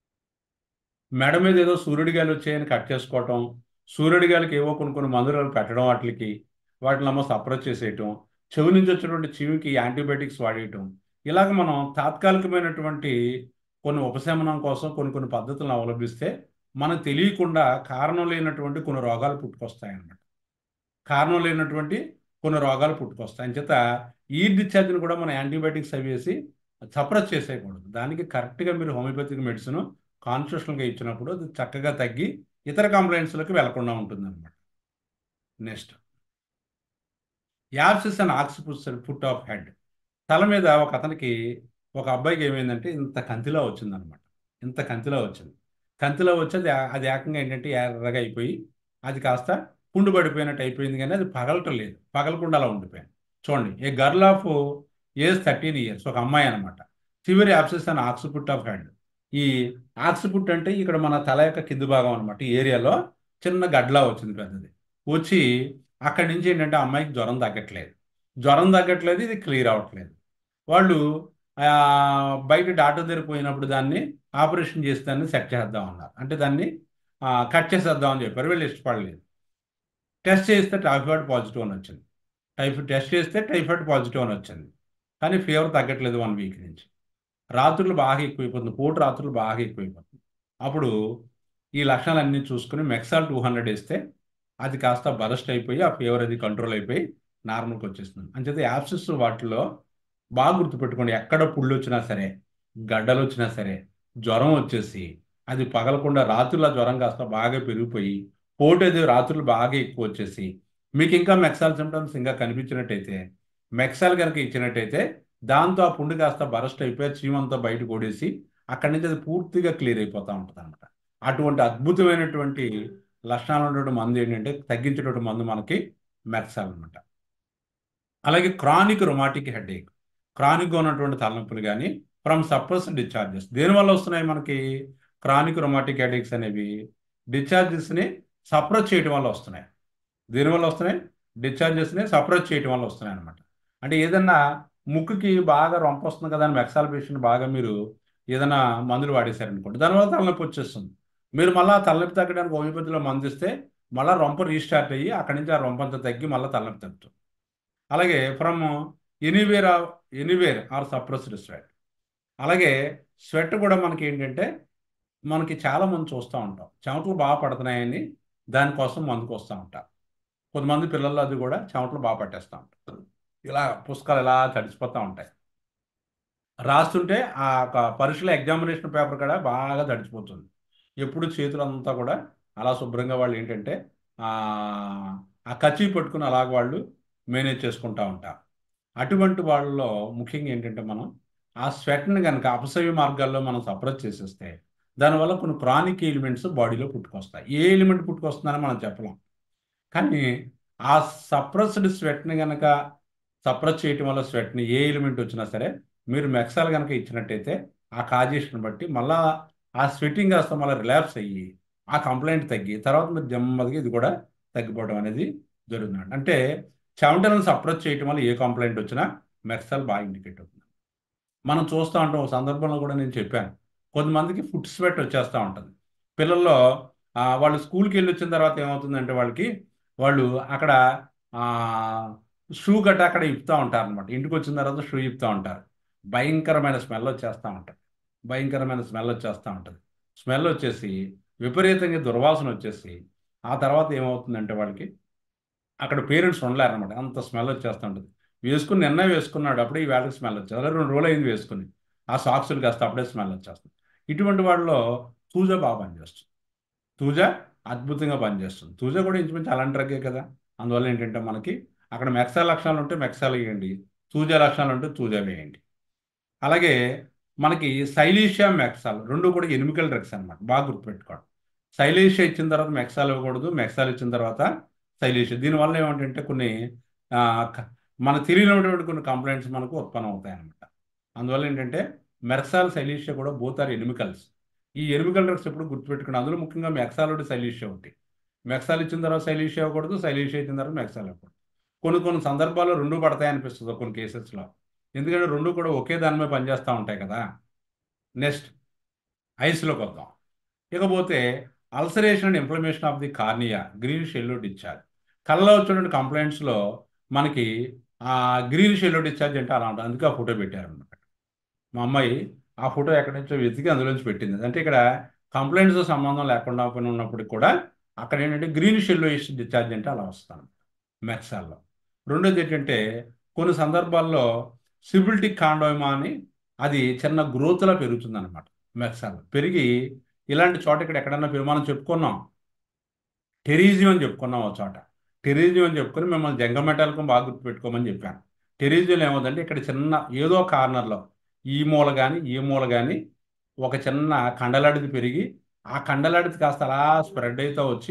మెడ మీద ఏదో సూర్యుడి గాలి వచ్చాయని కట్ చేసుకోవటం సూర్యుడి గాలికి ఏవో కొన్ని కొన్ని మందులు పెట్టడం వాటికి వాటిని అమ్మ సప్రెస్ చేసేయటం చెవి నుంచి వచ్చినటువంటి చెవికి యాంటీబయాటిక్స్ వాడేయటం ఇలాగ మనం తాత్కాలికమైనటువంటి కొన్ని ఉపశమనం కోసం కొన్ని కొన్ని పద్ధతులను అవలంబిస్తే మనకు తెలియకుండా కారణం లేనటువంటి కొన్ని రోగాలు పుట్టుకొస్తాయి అన్నమాట కారణం లేనటువంటి కొన్ని రోగాలు పుట్టుకొస్తాయి అంచేత ఈ డిశ్చార్జ్ని కూడా మన యాంటీబయాటిక్స్ అవి వేసి సప్రెస్ చేసేయకూడదు దానికి కరెక్ట్గా మీరు హోమియోపతిక్ మెడిసిన్ కాన్స్టిట్యూషనల్గా ఇచ్చినప్పుడు అది చక్కగా తగ్గి ఇతర కంప్లైంట్స్లోకి వెళ్లకుండా ఉంటుంది అనమాట next abscess and occiput of head తల మీద ఒక అతనికి ఒక అబ్బాయికి ఏమైందంటే ఇంత కంతిలో వచ్చిందనమాట ఇంత కంతిలో వచ్చింది కంతిలో వచ్చి అది అది ఏకంగా ఏంటంటే ఎర్రగా అయిపోయి అది కాస్త పుండు పడిపోయినట్టు అయిపోయింది కానీ అది పగలటం లేదు పగలకుండా అలా ఉండిపోయింది చూడండి a girl of age thirteen years ఒక అమ్మాయి అనమాట severe abscess and occiput of hand ఈ ఆక్సిపుట్ అంటే ఇక్కడ మన తల యొక్క కింది భాగం అనమాట ఈ ఏరియాలో చిన్న గడ్లా వచ్చింది పెద్దది వచ్చి అక్కడి నుంచి ఏంటంటే ఆ అమ్మాయికి జ్వరం తగ్గట్లేదు జ్వరం తగ్గట్లేదు ఇది క్లియర్ అవ్వట్లేదు వాళ్ళు ఆ, బయట డాక్టర్ దగ్గర పోయినప్పుడు దాన్ని ఆపరేషన్ చేసి దాన్ని సెట్ చేద్దాం అన్నారు అంటే దాన్ని ఆ, కట్ చేసేద్దాం అని చెప్పారు వీళ్ళు ఇష్టపడలేదు టెస్ట్ చేస్తే టైఫాయిడ్ పాజిటివ్ అని వచ్చింది టైఫాయిడ్ టెస్ట్ చేస్తే టైఫాయిడ్ పాజిటివ్ అని వచ్చింది కానీ ఫీవర్ తగ్గట్లేదు వన్ వీక్ నుంచి రాత్రులు బాగా ఎక్కువైపోతుంది పూట రాత్రులు బాగా ఎక్కువైపోతుంది అప్పుడు ఈ లక్షణాలన్నీ చూసుకుని మెక్సాల్ టూ హండ్రెడ్ వేస్తే అది కాస్త బరస్ట్ అయిపోయి ఆ ఫీవర్ అది కంట్రోల్ అయిపోయి నార్మల్కి వచ్చేస్తుంది అంచేత యాప్సెస్ వాటిలో బాగా గుర్తుపెట్టుకోండి ఎక్కడ పుళ్ళు వచ్చినా సరే గడ్డలు వచ్చినా సరే జ్వరం వచ్చేసి అది పగలకుండా రాత్రుల జ్వరం కాస్త బాగా పెరిగిపోయి పోటేది రాత్రులు బాగా ఎక్కువ వచ్చేసి మీకు ఇంకా మెక్సాల్ సిమ్టమ్స్ ఇంకా కనిపించినట్టయితే మెక్సాల్ కనుక ఇచ్చినట్టయితే దాంతో ఆ పుండు కాస్త బరస్ట్ అయిపోయి చీమంతా బయటకు ఓడేసి అక్కడి నుంచి అది పూర్తిగా క్లియర్ అయిపోతూ ఉంటుంది అనమాట అటువంటి అద్భుతమైనటువంటి లక్షణాలు ఉన్నటువంటి మందు ఏంటంటే తగ్గించేటువంటి మందు మనకి మెక్సాల్ అనమాట అలాగే క్రానిక్ రొమాటిక్ హెడేక్ క్రానిక్గా ఉన్నటువంటి తలనొప్పులు కానీ ఫ్రమ్ సప్రెస్ డిశ్చార్జెస్ దేనివల్ల వస్తున్నాయి మనకి క్రానిక్ రొమాటిక్ హెడేక్స్ అనేవి డిశ్చార్జెస్ని సప్రెస్ చేయడం వల్ల వస్తున్నాయి దేనివల్ల వస్తున్నాయి డిశ్చార్జెస్ని సప్రెస్ చేయడం వల్ల వస్తున్నాయి అనమాట అంటే ఏదన్నా ముక్కుకి బాగా రొంప వస్తుంది కదా అని మెక్సాల్ పేషెంట్ బాగా మీరు ఏదైనా మందులు వాడేశారనుకోండి దానివల్ల తలనొప్పి వచ్చేస్తుంది మీరు మళ్ళీ తలనొప్పి తగ్గడానికి హోమియోపతిలో మందు ఇస్తే మళ్ళీ రొంప రీస్టార్ట్ అయ్యి అక్కడి నుంచి ఆ రొంప అంతా తగ్గి మళ్ళీ తలనొప్పి తగ్గుతుంది అలాగే from anywhere anywhere or suppressed sweat అలాగే స్వెట్ కూడా మనకి ఏంటంటే మనకి చాలా మంది చూస్తూ ఉంటాం చెమటలు బాగా పడుతున్నాయని దానికోసం మందుకు వస్తూ ఉంటారు కొంతమంది పిల్లలు అది కూడా చెమటలు బాగా పట్టేస్తూ ఉంటారు ఇలా పుస్తకాలు ఇలా తడిచిపోతూ ఉంటాయి రాస్తుంటే ఆ ఒక పరీక్షల ఎగ్జామినేషన్ పేపర్ కూడా బాగా తడిచిపోతుంది ఎప్పుడు చేతులంతా కూడా అలా శుభ్రంగా వాళ్ళు ఏంటంటే ఆ ఆ కచ్చి పట్టుకుని అలాగ వాళ్ళు మేనేజ్ చేసుకుంటూ ఉంటారు అటువంటి వాళ్ళలో ముఖ్యంగా ఏంటంటే మనం ఆ స్వెట్ని కనుక అపసవ్య మార్గాల్లో మనం సప్రెస్ చేసేస్తే దానివల్ల కొన్ని క్రానిక్ ఎలిమెంట్స్ బాడీలో పుట్టుకొస్తాయి ఏ ఎలిమెంట్ పుట్టుకొస్తుందని మనం చెప్పలేం కానీ ఆ సప్రెస్డ్ స్వెట్ని కనుక సప్రెస్ చేయటం వల్ల స్వెట్ని ఏ ఎలిమెంట్ వచ్చినా సరే మీరు మెక్సాల్ కనుక ఇచ్చినట్టయితే ఆ కాజేషన్ బట్టి మళ్ళా ఆ స్వెట్టింగ్ కాస్త మళ్ళీ రిలాప్స్ అయ్యి ఆ కంప్లైంట్ తగ్గి తర్వాత మీరు నెమ్మదిగా ఇది కూడా తగ్గిపోవడం అనేది జరుగుతుంది అంటే చెమటలను సప్రెస్ చేయటం వల్ల ఏ కంప్లైంట్ వచ్చినా మెక్సాల్ బాగా ఇండికేట్ అవుతుంది మనం చూస్తూ ఉంటాం ఒక సందర్భంలో కూడా నేను చెప్పాను కొంతమందికి ఫుట్ స్వెట్ వచ్చేస్తూ ఉంటుంది పిల్లల్లో ఆ, వాళ్ళు స్కూల్కి వెళ్ళి వచ్చిన తర్వాత ఏమవుతుందంటే వాళ్ళకి వాళ్ళు అక్కడ షూ గట్ట అక్కడ ఇప్పుతూ ఉంటారు అనమాట ఇంటికి వచ్చిన తర్వాత షూ ఇప్పుతూ ఉంటారు భయంకరమైన స్మెల్ వచ్చేస్తూ ఉంటుంది భయంకరమైన స్మెల్ వచ్చేస్తూ ఉంటుంది స్మెల్ వచ్చేసి విపరీతంగా దుర్వాసన వచ్చేసి ఆ తర్వాత ఏమవుతుందంటే వాళ్ళకి అక్కడ పేరెంట్స్ ఉండలేరనమాట అంత స్మెల్ వచ్చేస్తూ ఉంటుంది వేసుకుని నిన్న వేసుకున్నాడు అప్పుడే ఈ వేళకి స్మెల్ వచ్చేది అదే రెండు రోజులు అయింది వేసుకుని ఆ సాక్సులు కాస్త అప్పుడే స్మెల్ వచ్చేస్తుంది ఇటువంటి వాళ్ళలో తూజ బాగా పనిచేస్తుంది తూజ అద్భుతంగా పనిచేస్తుంది తూజ కూడా ఇంచుమించు అలాంటి డ్రగ్గే కదా అందువల్ల ఏంటంటే మనకి అక్కడ మెక్సా లక్షణాలు ఉంటే మెక్సాలు వేయండి తూజ లక్షణాలు ఉంటే తూజ వేయండి అలాగే మనకి సైలీషియా మెక్సాల్ రెండు కూడా ఎనిమికల్ డ్రగ్స్ అనమాట బాగా గుర్తుపెట్టుకోండి సైలీషియా ఇచ్చిన తర్వాత మెక్సాల్ ఇవ్వకూడదు మెక్సాల్ ఇచ్చిన తర్వాత సైలీషియా దీనివల్ల ఏమంటే కొన్ని ఆ, క- మన తెలియనటువంటి కొన్ని కంప్లైంట్స్ మనకు ఉత్పన్నం అవుతాయి అనమాట అందువల్ల ఏంటంటే మెర్సాల్ సైలీషియా కూడా బోత్ ఆర్ ఎనిమికల్స్ ఈ ఎనిమికల్ డ్రగ్స్ ఎప్పుడు గుర్తుపెట్టుకుని అందులో ముఖ్యంగా మెక్సాల్ ఒకటి సైలీషియా ఒకటి మెక్సాల్ ఇచ్చిన తర్వాత సైలీషియా ఇవ్వకూడదు సైలీషియా ఇచ్చిన తర్వాత మెక్సాల్ ఇవ్వకూడదు కొన్ని కొన్ని సందర్భాల్లో రెండు పడతాయి అనిపిస్తుంది కొన్ని కేసెస్లో ఎందుకంటే రెండు కూడా ఒకే దాని మీద పనిచేస్తూ ఉంటాయి కదా నెక్స్ట్ ఐస్లోకి వద్దాం ఇకపోతే ulceration and inflammation of the cornea green షెల్లో డిశ్చార్జ్ కళ్ళలో వచ్చినటువంటి కంప్లైంట్స్లో మనకి ఆ గ్రీన్ షెల్లో డిశ్చార్జ్ అంటే అలా ఉంటుంది అందుకే ఆ ఫోటో పెట్టారనమాట మా అమ్మాయి ఆ ఫోటో ఎక్కడి నుంచో వెతికి అందులోంచి పెట్టింది అంటే ఇక్కడ కంప్లైంట్స్ సంబంధం లేకుండా పని ఉన్నప్పటికి కూడా అక్కడ ఏంటంటే గ్రీన్ షెల్లో డిశ్చార్జ్ అంటే అలా వస్తాను మెక్సాల్లో రెండోది ఏంటంటే కొన్ని సందర్భాల్లో సిబిలిటిక్ కాండోమా అని అది చిన్న గ్రోత్లా పెరుగుతుంది అనమాట మెక్సాల్ పెరిగి ఇలాంటి చోట ఇక్కడ ఎక్కడన్నా పెరుగు మనం చెప్పుకున్నాం టెరీజియం అని చెప్పుకున్నాం ఒక చోట టెరీజియం అని చెప్పుకొని మిమ్మల్ని జంగమెటాలకు బాగా గుర్తుపెట్టుకోమని చెప్పాను టెరీజియం ఏమవుతుందంటే ఇక్కడ చిన్న ఏదో కార్నర్లో ఈ మూల కానీ ఈ మూల కానీ ఒక చిన్న కండలాడిది పెరిగి ఆ కండలాడిది కాస్త అలా స్ప్రెడ్ అవుతూ వచ్చి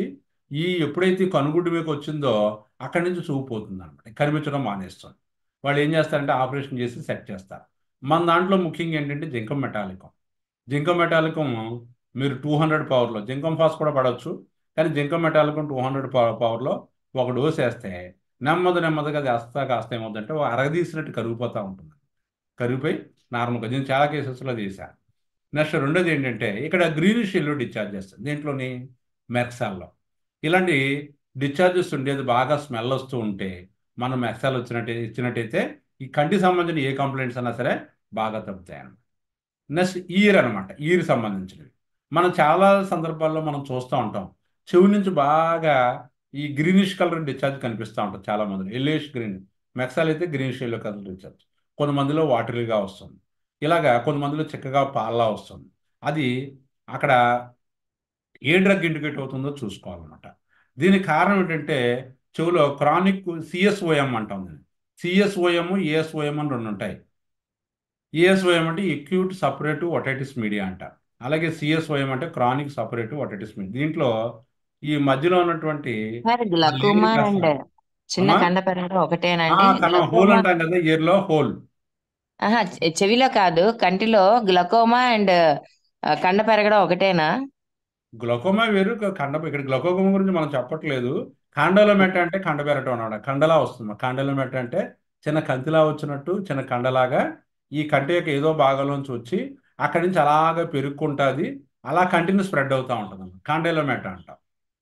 ఈ ఎప్పుడైతే ఈ కనుగుడ్డు మీకు వచ్చిందో అక్కడి నుంచి చూపు పోతుంది అనమాట కనిపించడం మానేస్తుంది వాళ్ళు ఏం చేస్తారంటే ఆపరేషన్ చేసి సెట్ చేస్తారు మన దాంట్లో ముఖ్యంగా ఏంటంటే జింకం మెటాలికం జింకం మెటాలికం మీరు టూ హండ్రెడ్ పవర్లో జింకం ఫాస్ కూడా పడవచ్చు కానీ జింకం మెటాలికం టూ హండ్రెడ్ పవర్లో ఒక డోస్ వేస్తే నెమ్మది నెమ్మదిగా అది వేస్తా కాస్త ఏమవుతుందంటే ఓ అరగదీసినట్టు కరిగిపోతూ ఉంటుంది కరిగిపోయి నార్మల్గా నేను చాలా కేసెస్లో చేశాను నెక్స్ట్ రెండోది ఏంటంటే ఇక్కడ గ్రీనిష్ ఎల్లో డిశ్చార్జ్ చేస్తుంది దీంట్లోని మెక్సాల్లో ఇలాంటి డిశ్చార్జెస్ ఉండేది బాగా స్మెల్ వస్తూ ఉంటే మనం మెక్సాల్ వచ్చినట్టు ఇచ్చినట్టయితే ఈ కంటికి సంబంధించిన ఏ కంప్లైంట్స్ అయినా సరే బాగా తగ్గుతాయి అన్నమాట నెక్స్ట్ ఈర్ అనమాట ఈర్ సంబంధించినవి మనం చాలా సందర్భాల్లో మనం చూస్తూ ఉంటాం చెవి నుంచి బాగా ఈ గ్రీనిష్ కలర్ డిశ్చార్జ్ కనిపిస్తూ ఉంటుంది చాలా మందిలో ఎల్లోయిష్ గ్రీన్ మెక్సాల్ అయితే గ్రీనిష్ ఎల్లో కలర్ డిశ్చార్జ్ కొంతమందిలో వాటరీగా వస్తుంది ఇలాగా కొంతమందిలో చిక్కగా పాల్లా వస్తుంది అది అక్కడ ఏ డ్రగ్ ఇండికేట్ అవుతుందో చూసుకోవాలన్నమాట దీనికి కారణం ఏంటంటే చెవులో క్రానిక్ సిఎస్ఓఎం అంటాం దీన్ని సిఎస్ఓఎం ఏఎస్ఓఎం అని రెండు ఉంటాయి ఈఎస్ఓఎం అంటే ఎక్యూట్ సపరేటివ్ ఒటైటిస్ మీడియా అంట అలాగే సిఎస్ఓఎం అంటే క్రానిక్ సపరేటివ్ ఒటైటిస్ మీడియా దీంట్లో ఈ మధ్యలో ఉన్నటువంటి సార్ గ్లకోమా లేడీ అండ్ కాస్త చిన్న అమ్మా కండ పెరగడం ఒకటేనండి కన హోల్ గ్లకోమా అంటాం కదా ఇయర్ లో హోల్ ఆహా చె- చెవిలో కాదు కంటిలో గ్లకోమా అండ్ కండ పెరగడం ఒకటేనా గ్లకోమా వేరు కండ ఇక్కడ గ్లకోమా గురించి మనం చెప్పట్లేదు కాండలోమెట అంటే కండ పెరగటం అన్నమాట కండలా వస్తుంది కాండలోమెట అంటే చిన్న కంతిలా వచ్చినట్టు చిన్న కండలాగా ఈ కంటి యొక్క ఏదో భాగంలోంచి వచ్చి అక్కడి నుంచి అలాగా పెరుక్కుంటుంది అలా కంటిన్యూ స్ప్రెడ్ అవుతూ ఉంటుంది అన్నమాట కాండలోమెట అంటాం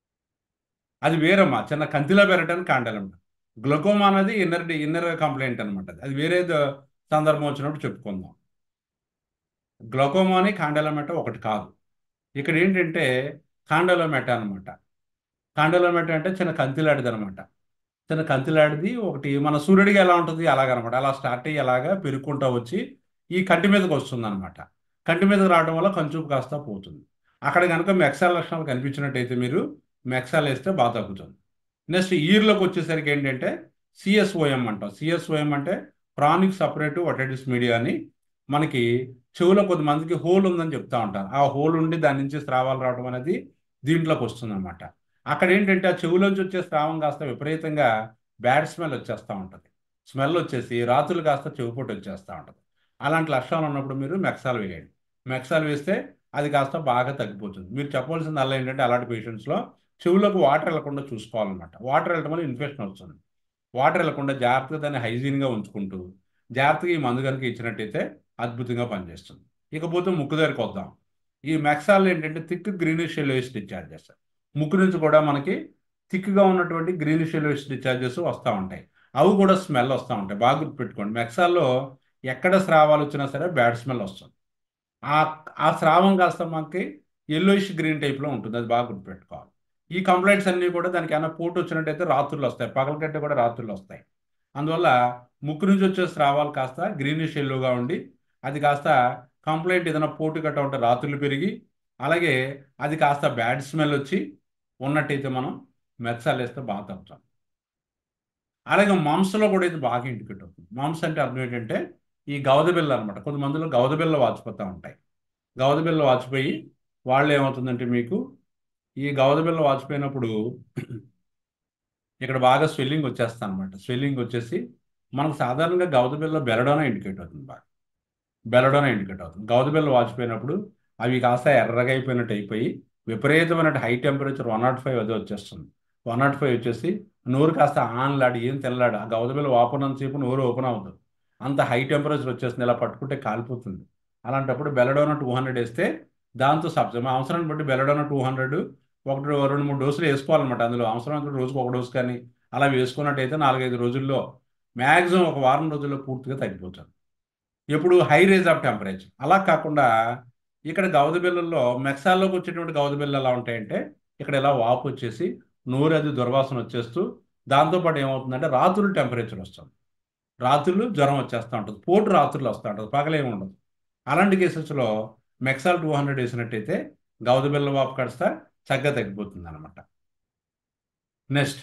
అది వేరమ్మా చిన్న కంతిలో పెరగటానికి కాండలోమెట గ్లకోమా అనేది ఇన్నర్ ఇన్నర్ కంప్లైంట్ అనమాట అది వేరే ద- సందర్భం వచ్చినప్పుడు చెప్పుకుందాం గ్లకోమా అని కాండలోమెట ఒకటి కాదు ఇక్కడ ఏంటంటే కాండలోమెట అనమాట కాండలోమెట అంటే చిన్న కంతిలాడిది అనమాట చిన్న కంతిలాడిది ఒకటి మన సూర్యుడికి ఎలా ఉంటుంది అలాగనమాట అలా స్టార్ట్ అయ్యి అలాగా పెరుక్కుంటూ వచ్చి ఈ కంటి మీదకి వస్తుంది అనమాట కంటి మీదకి రావడం వల్ల కంచూపు కాస్త పోతుంది అక్కడ కనుక మెక్సాల్ లక్షణాలు కనిపించినట్టయితే మీరు మెక్సాల్ వేస్తే బాగా తగ్గుతుంది నెక్స్ట్ ఇయర్లోకి వచ్చేసరికి ఏంటంటే సిఎస్ఓఎం అంటాం సిఎస్ఓఎం అంటే క్రానిక్ సపరేటివ్ ఒటైటిస్ మీడియా అని మనకి చెవులో కొంతమందికి హోల్ ఉందని చెప్తా ఉంటారు ఆ హోల్ ఉండి దాని నుంచి స్రావాలు రావడం అనేది దీంట్లోకి వస్తుంది అనమాట అక్కడ ఏంటంటే ఆ చెవులోంచి వచ్చే స్రావం కాస్త విపరీతంగా బ్యాడ్ స్మెల్ వచ్చేస్తూ ఉంటుంది స్మెల్ వచ్చేసి రాత్రులు కాస్త చెవిపోటు వచ్చేస్తూ ఉంటుంది అలాంటి లక్షణాలు ఉన్నప్పుడు మీరు మెక్సాల్ వేయండి మెక్సాల్ వేస్తే అది కాస్త బాగా తగ్గిపోతుంది మీరు చెప్పవలసింది అలా ఏంటంటే అలాంటి పేషెంట్స్లో చెవులకు వాటర్ వెళ్లకుండా చూసుకోవాలన్నమాట వాటర్ వెళ్ళడం వల్ల ఇన్ఫెక్షన్ వస్తుంది వాటర్ వెళ్లకుండా జాగ్రత్తగా దాన్ని హైజీన్గా ఉంచుకుంటూ జాగ్రత్తగా ఈ మందు కనుక ఇచ్చినట్టయితే అద్భుతంగా పనిచేస్తుంది ఇకపోతే ముక్కు దగ్గరికి వద్దాం ఈ మెక్సాల్ ఏంటంటే థిక్ గ్రీనిష్ ఎల్లోయిస్ డిశ్చార్జ్ చేస్తారు ముక్కు నుంచి కూడా మనకి థిక్గా ఉన్నటువంటి గ్రీనిష్ ఎల్లోయిస్ డిశ్చార్జెస్ వస్తూ ఉంటాయి అవి కూడా స్మెల్ వస్తూ ఉంటాయి బాగా గుర్తుపెట్టుకోండి మెక్సాల్లో ఎక్కడ స్రావాలు వచ్చినా సరే బ్యాడ్ స్మెల్ వస్తుంది ఆ ఆ స్రావం కాస్త మనకి ఎల్లోయిష్ గ్రీన్ టైప్లో ఉంటుంది అది బాగా గుర్తుపెట్టుకోవాలి ఈ కంప్లైంట్స్ అన్నీ కూడా దానికి ఏమైనా పోటు వచ్చినట్టయితే రాత్రులు వస్తాయి పగల కంటే కూడా రాత్రులు వస్తాయి అందువల్ల ముక్కు నుంచి వచ్చే స్రావాలు కాస్త గ్రీనిష్ ఎల్లోగా ఉండి అది కాస్త కంప్లైంట్ ఏదైనా పోటు గట్ట ఉంటే రాత్రులు పెరిగి అలాగే అది కాస్త బ్యాడ్ స్మెల్ వచ్చి ఉన్నట్టయితే మనం మెత్సాలు వేస్తే బాగా తగ్గుతాం అలాగే మాంసంలో కూడా ఇది బాగా ఇండికేట్ అవుతుంది మాంస అంటే అర్థం ఏంటంటే ఈ గవద బిళ్ళ అనమాట కొంతమందిలో గవద బిళ్ళ వాచిపోతూ ఉంటాయి గవద బిళ్ళ వాచిపోయి వాళ్ళు ఏమవుతుందంటే మీకు ఈ గవద బిళ్ళ వాచిపోయినప్పుడు ఇక్కడ బాగా స్వెల్లింగ్ వచ్చేస్తా అనమాట స్వెల్లింగ్ వచ్చేసి మనకు సాధారణంగా గవద బిళ్ళ బెరడోనా ఇండికేట్ అవుతుంది బాగా బెలడోనా ఇండికేట్ అవుతుంది గవద బిళ్ళ వాచిపోయినప్పుడు అవి కాస్త ఎర్రగా అయిపోయినట్టు అయిపోయి విపరీతమైన high temperature one nought five అదే వచ్చేస్తుంది వన్ నాట్ ఫైవ్ వచ్చేసి నోరు కాస్త ఆన్లాడి ఏం తెల్లాడు ఆ గవద బిళ్ళ ఓపెన్ నోరు ఓపెన్ అవుతుంది అంత హై టెంపరేచర్ వచ్చేస్తుంది ఇలా పట్టుకుంటే కాలిపోతుంది అలాంటప్పుడు బెలడోనా టూ హండ్రెడ్ వేస్తే దాంతో సబ్సిడీ అవసరాన్ని బట్టి బెలడోనా టూ హండ్రెడ్ ఒకటి రెండు మూడు డోసులు వేసుకోవాలన్నమాట అందులో అవసరం రోజుకు ఒక డోసు కానీ అలా వేసుకున్నట్టయితే నాలుగైదు రోజుల్లో మ్యాక్సిమం ఒక వారం రోజుల్లో పూర్తిగా తగ్గిపోతుంది ఎప్పుడు హై రేజ్ ఆఫ్ టెంపరేచర్ అలా కాకుండా ఇక్కడ గవద బిళ్ళల్లో మెక్సాల్లోకి వచ్చేటువంటి గవద బిళ్ళలు ఎలా ఉంటాయంటే ఇక్కడ ఇలా వాపు వచ్చేసి నోరు అది దుర్వాసన వచ్చేస్తూ దాంతోపాటు ఏమవుతుందంటే రాత్రులు టెంపరేచర్ వస్తుంది రాత్రులు జ్వరం వచ్చేస్తూ ఉంటుంది పోటు రాత్రులు వస్తూ ఉంటుంది పగలేమి ఉండదు అలాంటి కేసెస్లో మెక్సాల్ టూ హండ్రెడ్ వేసినట్టయితే గవద బిళ్ళ వాపు కడిస్తే చక్కగా తగ్గిపోతుంది అనమాట నెక్స్ట్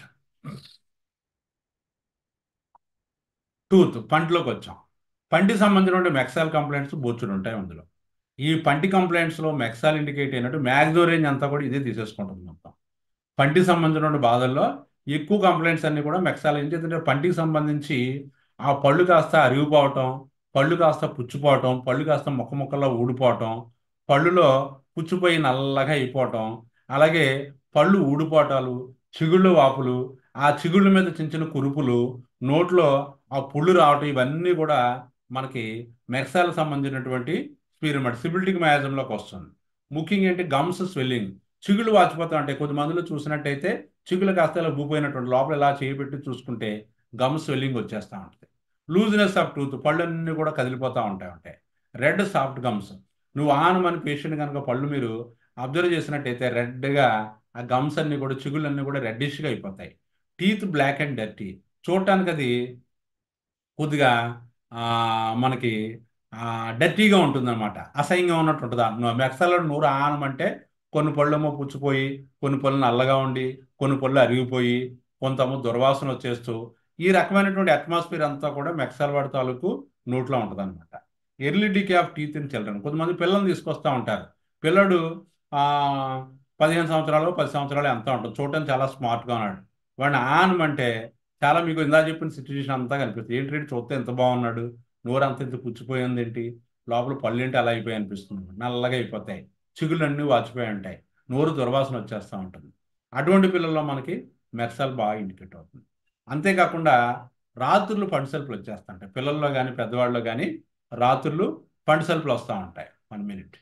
టూత్ పంటిలోకి వచ్చాం పంటికి సంబంధించిన మెక్సాల్ కంప్లైంట్స్ బొచ్చుడు ఉంటాయి అందులో ఈ పంటి కంప్లైంట్స్లో మెక్సాల్ ఇండికేట్ అయినట్టు మ్యాక్సిమం రేంజ్ అంతా కూడా ఇదే తీసేసుకుంటుంది మొత్తం పంటికి సంబంధించిన బాధల్లో ఎక్కువ కంప్లైంట్స్ అన్ని కూడా మెక్సాల్ ఏం చేస్తుంటే పంటికి సంబంధించి ఆ పళ్ళు కాస్త అరిగిపోవటం పళ్ళు కాస్త పుచ్చిపోవటం పళ్ళు కాస్త ముక్క ముక్కల్లో ఊడిపోవటం పళ్ళులో పుచ్చిపోయి నల్లగా అయిపోవటం అలాగే పళ్ళు ఊడిపోవటాలు చిగుళ్ళు వాపులు ఆ చిగుళ్ళ మీద చిన్న చిన్న కురుపులు నోట్లో ఆ పుళ్ళు రావటం ఇవన్నీ కూడా మనకి మెక్సాలకు సంబంధించినటువంటి స్పీరమడ్ సిబిలిటిక్ మయాజంలోకి వస్తుంది ముఖ్యంగా ఏంటి గమ్స్ స్వెల్లింగ్ చిగుళ్ళు వాచిపోతా ఉంటాయి కొద్ది మందిలో చూసినట్టయితే చిగులు కాస్త ఇలా భూపోయినటువంటి లోపల ఇలా చేయబెట్టి చూసుకుంటే గమ్ స్వెల్లింగ్ వచ్చేస్తూ ఉంటుంది లూజ్నెస్ ఆఫ్ టూత్ పళ్ళన్నీ కూడా కదిలిపోతూ ఉంటాయి ఉంటాయి రెడ్ సాఫ్ట్ గమ్స్ నువ్వు ఆనమని పేషెంట్ కనుక పళ్ళు మీరు అబ్జర్వ్ చేసినట్టయితే రెడ్గా ఆ గమ్స్ అన్ని కూడా చిగుళ్ళన్నీ కూడా రెడ్డిష్గా అయిపోతాయి టీత్ బ్లాక్ అండ్ డర్టీ చూడటానికి అది కొద్దిగా ఆ, మనకి డర్టీగా ఉంటుందన్నమాట అసహ్యంగా ఉన్నట్టు ఉంటుంది మెక్సల్లో నూరు ఆనం అంటే కొన్ని పళ్ళేమో పుచ్చిపోయి కొన్ని పళ్ళు నల్లగా ఉండి కొన్ని పళ్ళు అరిగిపోయి కొంతమో దుర్వాసన వచ్చేస్తూ ఈ రకమైనటువంటి అట్మాస్ఫియర్ అంతా కూడా మెక్సల్వాడ్ తాలూకు నోట్లో ఉంటుంది అనమాట early decay of teeth in children కొంతమంది పిల్లల్ని తీసుకొస్తూ ఉంటారు పిల్లడు ఆ, పదిహేను సంవత్సరాలు పది సంవత్సరాలు ఎంత ఉంటుంది చూడటం చాలా స్మార్ట్గా ఉన్నాడు వాడిని ఆనమంటే చాలా మీకు ఇందా చెప్పిన సిచ్యువేషన్ అంతా కనిపిస్తుంది ఏంటి రేటు చూస్తే ఎంత బాగున్నాడు నోరు అంత ఇంత పుచ్చిపోయింది ఏంటి లోపల పళ్ళు ఏంటి అలా అయిపోయి అనిపిస్తుంది నల్లగా అయిపోతాయి చిగుళ్ళు అన్నీ వాచిపోయి ఉంటాయి నోరు దుర్వాసన వచ్చేస్తూ ఉంటుంది అటువంటి పిల్లల్లో మనకి మెర్సల్ బాగా ఇండికేట్ అవుతుంది అంతేకాకుండా రాత్రులు పండుసెల్పులు వచ్చేస్తుంటాయి పిల్లల్లో కానీ పెద్దవాళ్ళలో కానీ రాత్రులు పండుసెల్పులు వస్తూ ఉంటాయి వన్ మినిట్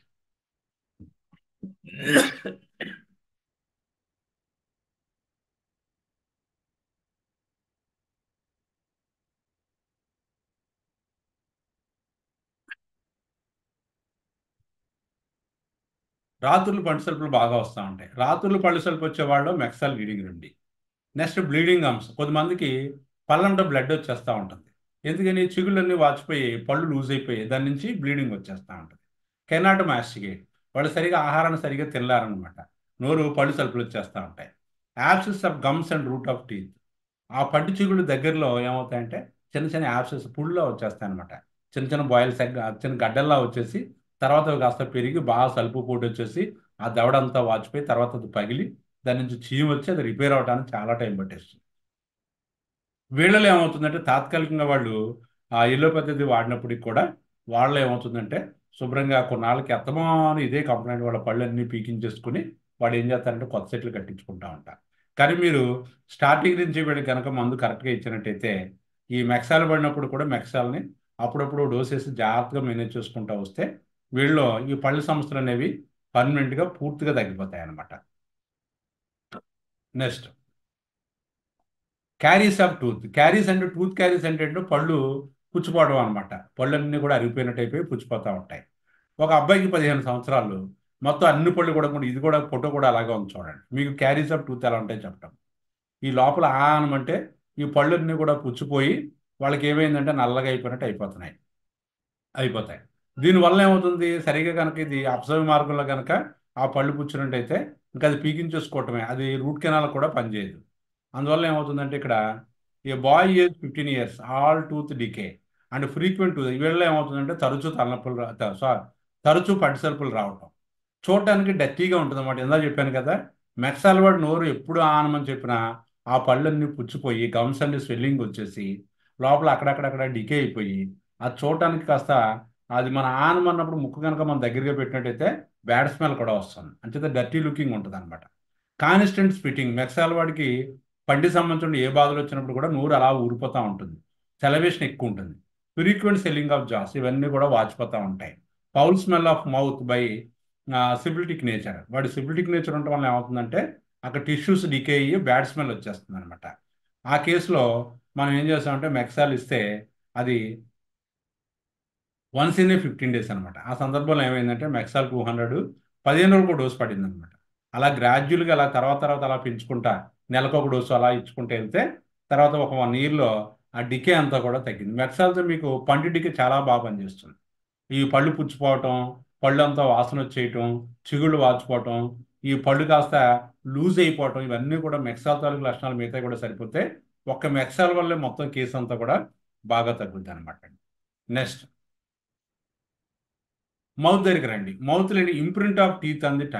రాత్రులు పండుసెల్పులు బాగా వస్తూ ఉంటాయి రాత్రులు పండుసెల్పు వచ్చే వాళ్ళు మెక్సల్ లీడింగ్ రండి నెక్స్ట్ బ్లీడింగ్ గమ్స్ కొంతమందికి పళ్ళంట బ్లడ్ వచ్చేస్తూ ఉంటుంది ఎందుకని చిగుళ్ళన్నీ వాచిపోయి పళ్ళు లూజ్ అయిపోయి దాని నుంచి బ్లీడింగ్ వచ్చేస్తూ ఉంటుంది కెనాట్ మాస్టిగేట్ వాళ్ళు సరిగా ఆహారాన్ని సరిగా తినలేరనమాట నోరు పళ్ళు సలుపులు వచ్చేస్తూ ఉంటాయి abscess of gums and root of teeth ఆ పంటి చిగుళ్ళు దగ్గరలో ఏమవుతాయంటే చిన్న చిన్న యాప్సెస్ పుళ్ళలో వచ్చేస్తాయి అనమాట చిన్న చిన్న బాయిల్స్ చిన్న గడ్డల్లా వచ్చేసి తర్వాత అవి కాస్త పెరిగి బాగా సలుపు పోటీ వచ్చేసి ఆ దవడంతా వాచిపోయి తర్వాత అది పగిలి దాని నుంచి చీమ వచ్చి అది రిపేర్ అవడానికి చాలా టైం పట్టేస్తుంది వీళ్ళలో ఏమవుతుందంటే తాత్కాలికంగా వాళ్ళు ఆ ఎల్లో పద్ధతి వాడినప్పటికి కూడా వాళ్ళు ఏమవుతుందంటే శుభ్రంగా కొన్నాళ్ళకి ఎత్తమాను ఇదే కంప్లైంట్ వాళ్ళ పళ్ళన్నీ పీకించేసుకుని వాడు ఏం చేస్తారంటే కొత్త సెట్లు కట్టించుకుంటా ఉంటారు కానీ మీరు స్టార్టింగ్ నుంచి వీళ్ళకి కనుక మందు కరెక్ట్గా ఇచ్చినట్టయితే ఈ మెక్సాలు పడినప్పుడు కూడా మెక్సాల్ని అప్పుడప్పుడు డోసెస్ జాగ్రత్తగా మేనేజ్ చేసుకుంటూ వస్తే వీళ్ళలో ఈ పళ్ళు సమస్యలు అనేవి పర్మనెంట్గా పూర్తిగా తగ్గిపోతాయి అన్నమాట next caries of tooth caries అంటే టూత్ క్యారీస్ అంటే ఏంటో పళ్ళు పుచ్చిపోవడం అనమాట పళ్ళన్నీ కూడా అరిగిపోయినట్టు అయిపోయి పుచ్చిపోతూ ఉంటాయి ఒక అబ్బాయికి పదిహేను సంవత్సరాలు మొత్తం అన్ని పళ్ళు కూడా కూడా ఇది కూడా ఫోటో కూడా అలాగే ఉంది చూడండి మీకు క్యారీస్ ఆఫ్ టూత్ ఎలా ఉంటాయి చెప్పటం ఈ లోపల ఆనం అంటే ఈ పళ్ళన్నీ కూడా పుచ్చిపోయి వాళ్ళకి ఏమైందంటే నల్లగా అయిపోయినట్టు అయిపోతున్నాయి అయిపోతాయి దీనివల్ల ఏమవుతుంది సరిగా కనుక ఇది అప్సవ మార్గంలో కనుక ఆ పళ్ళు పుచ్చినట్టయితే ఇంకా అది పీకించేసుకోవటమే అది రూట్ కెనాల్ కూడా పనిచేయదు అందువల్ల ఏమవుతుందంటే ఇక్కడ a boy age fifteen years all tooth decay and frequent వీళ్ళలో ఏమవుతుందంటే తరచూ తలనొప్పులు రా- త- సారీ తరచూ పట్టిసరుపులు రావటం చూడటానికి డర్టీగా ఉంటుంది అనమాట ఇందా చెప్పాను కదా మెక్సాల్వాడ్ నోరు ఎప్పుడు ఆనమని చెప్పినా ఆ పళ్ళన్నీ పుచ్చిపోయి గమ్స్ అన్ని స్వెల్లింగ్ వచ్చేసి లోపల అక్కడక్కడక్కడ డికే అయిపోయి అది చూడటానికి కాస్త అది మన ఆనం అన్నప్పుడు ముక్కు కనుక మన దగ్గరగా పెట్టినట్టయితే బ్యాడ్ స్మెల్ కూడా వస్తుంది అంచేత డర్టీ లుకింగ్ ఉంటుంది అనమాట కాన్స్టెంట్ స్పిట్టింగ్ మెక్సాల్ వాడికి పంటి సంబంధించిన ఏ బాధలు వచ్చినప్పుడు కూడా నోరు అలా ఊరిపోతూ ఉంటుంది సెలవేషన్ ఎక్కువ ఉంటుంది ఫ్రీక్వెంట్ సెల్లింగ్ ఆఫ్ జాస్ ఇవన్నీ కూడా వాచిపోతూ ఉంటాయి foul smell of mouth by syphilitic nature వాడి సిబిలిటిక్ నేచర్ ఉండటం వల్ల ఏమవుతుందంటే అక్కడ టిష్యూస్ డికే అయ్యి బ్యాడ్ స్మెల్ వచ్చేస్తుంది అనమాట ఆ కేసులో మనం ఏం చేస్తామంటే మెక్సాల్ ఇస్తే అది once in a fifteen days అనమాట ఆ సందర్భంలో ఏమైందంటే మెక్సాల్ టూ హండ్రెడ్ పదిహేను రోజులకు డోస్ పడింది అనమాట అలా గ్రాడ్యువల్గా అలా తర్వాత తర్వాత అలా పెంచుకుంటా నెలకు ఒక డోసు అలా ఇచ్చుకుంటూ వెళ్తే తర్వాత ఒక వన్ ఇయర్లో ఆ డికే అంతా కూడా తగ్గింది మెక్సాల్తో మీకు పంటి డికే చాలా బాగా పనిచేస్తుంది ఈ పళ్ళు పుచ్చిపోవటం పళ్ళు అంతా వాసన వచ్చేయటం చిగుళ్ళు వాచిపోవటం ఈ పళ్ళు కాస్త లూజ్ అయిపోవటం ఇవన్నీ కూడా మెక్సాల్ తాలూకు లక్షణాలు మిగతా కూడా సరిపోతే ఒక్క మెక్సాల్ వల్లే మొత్తం కేసు అంతా కూడా బాగా తగ్గుద్ది అనమాట నెక్స్ట్ మౌత్ దగ్గరికి రండి మౌత్ లేని ఇంప్రింట్ ఆఫ్ టీత్ అంది టంగ్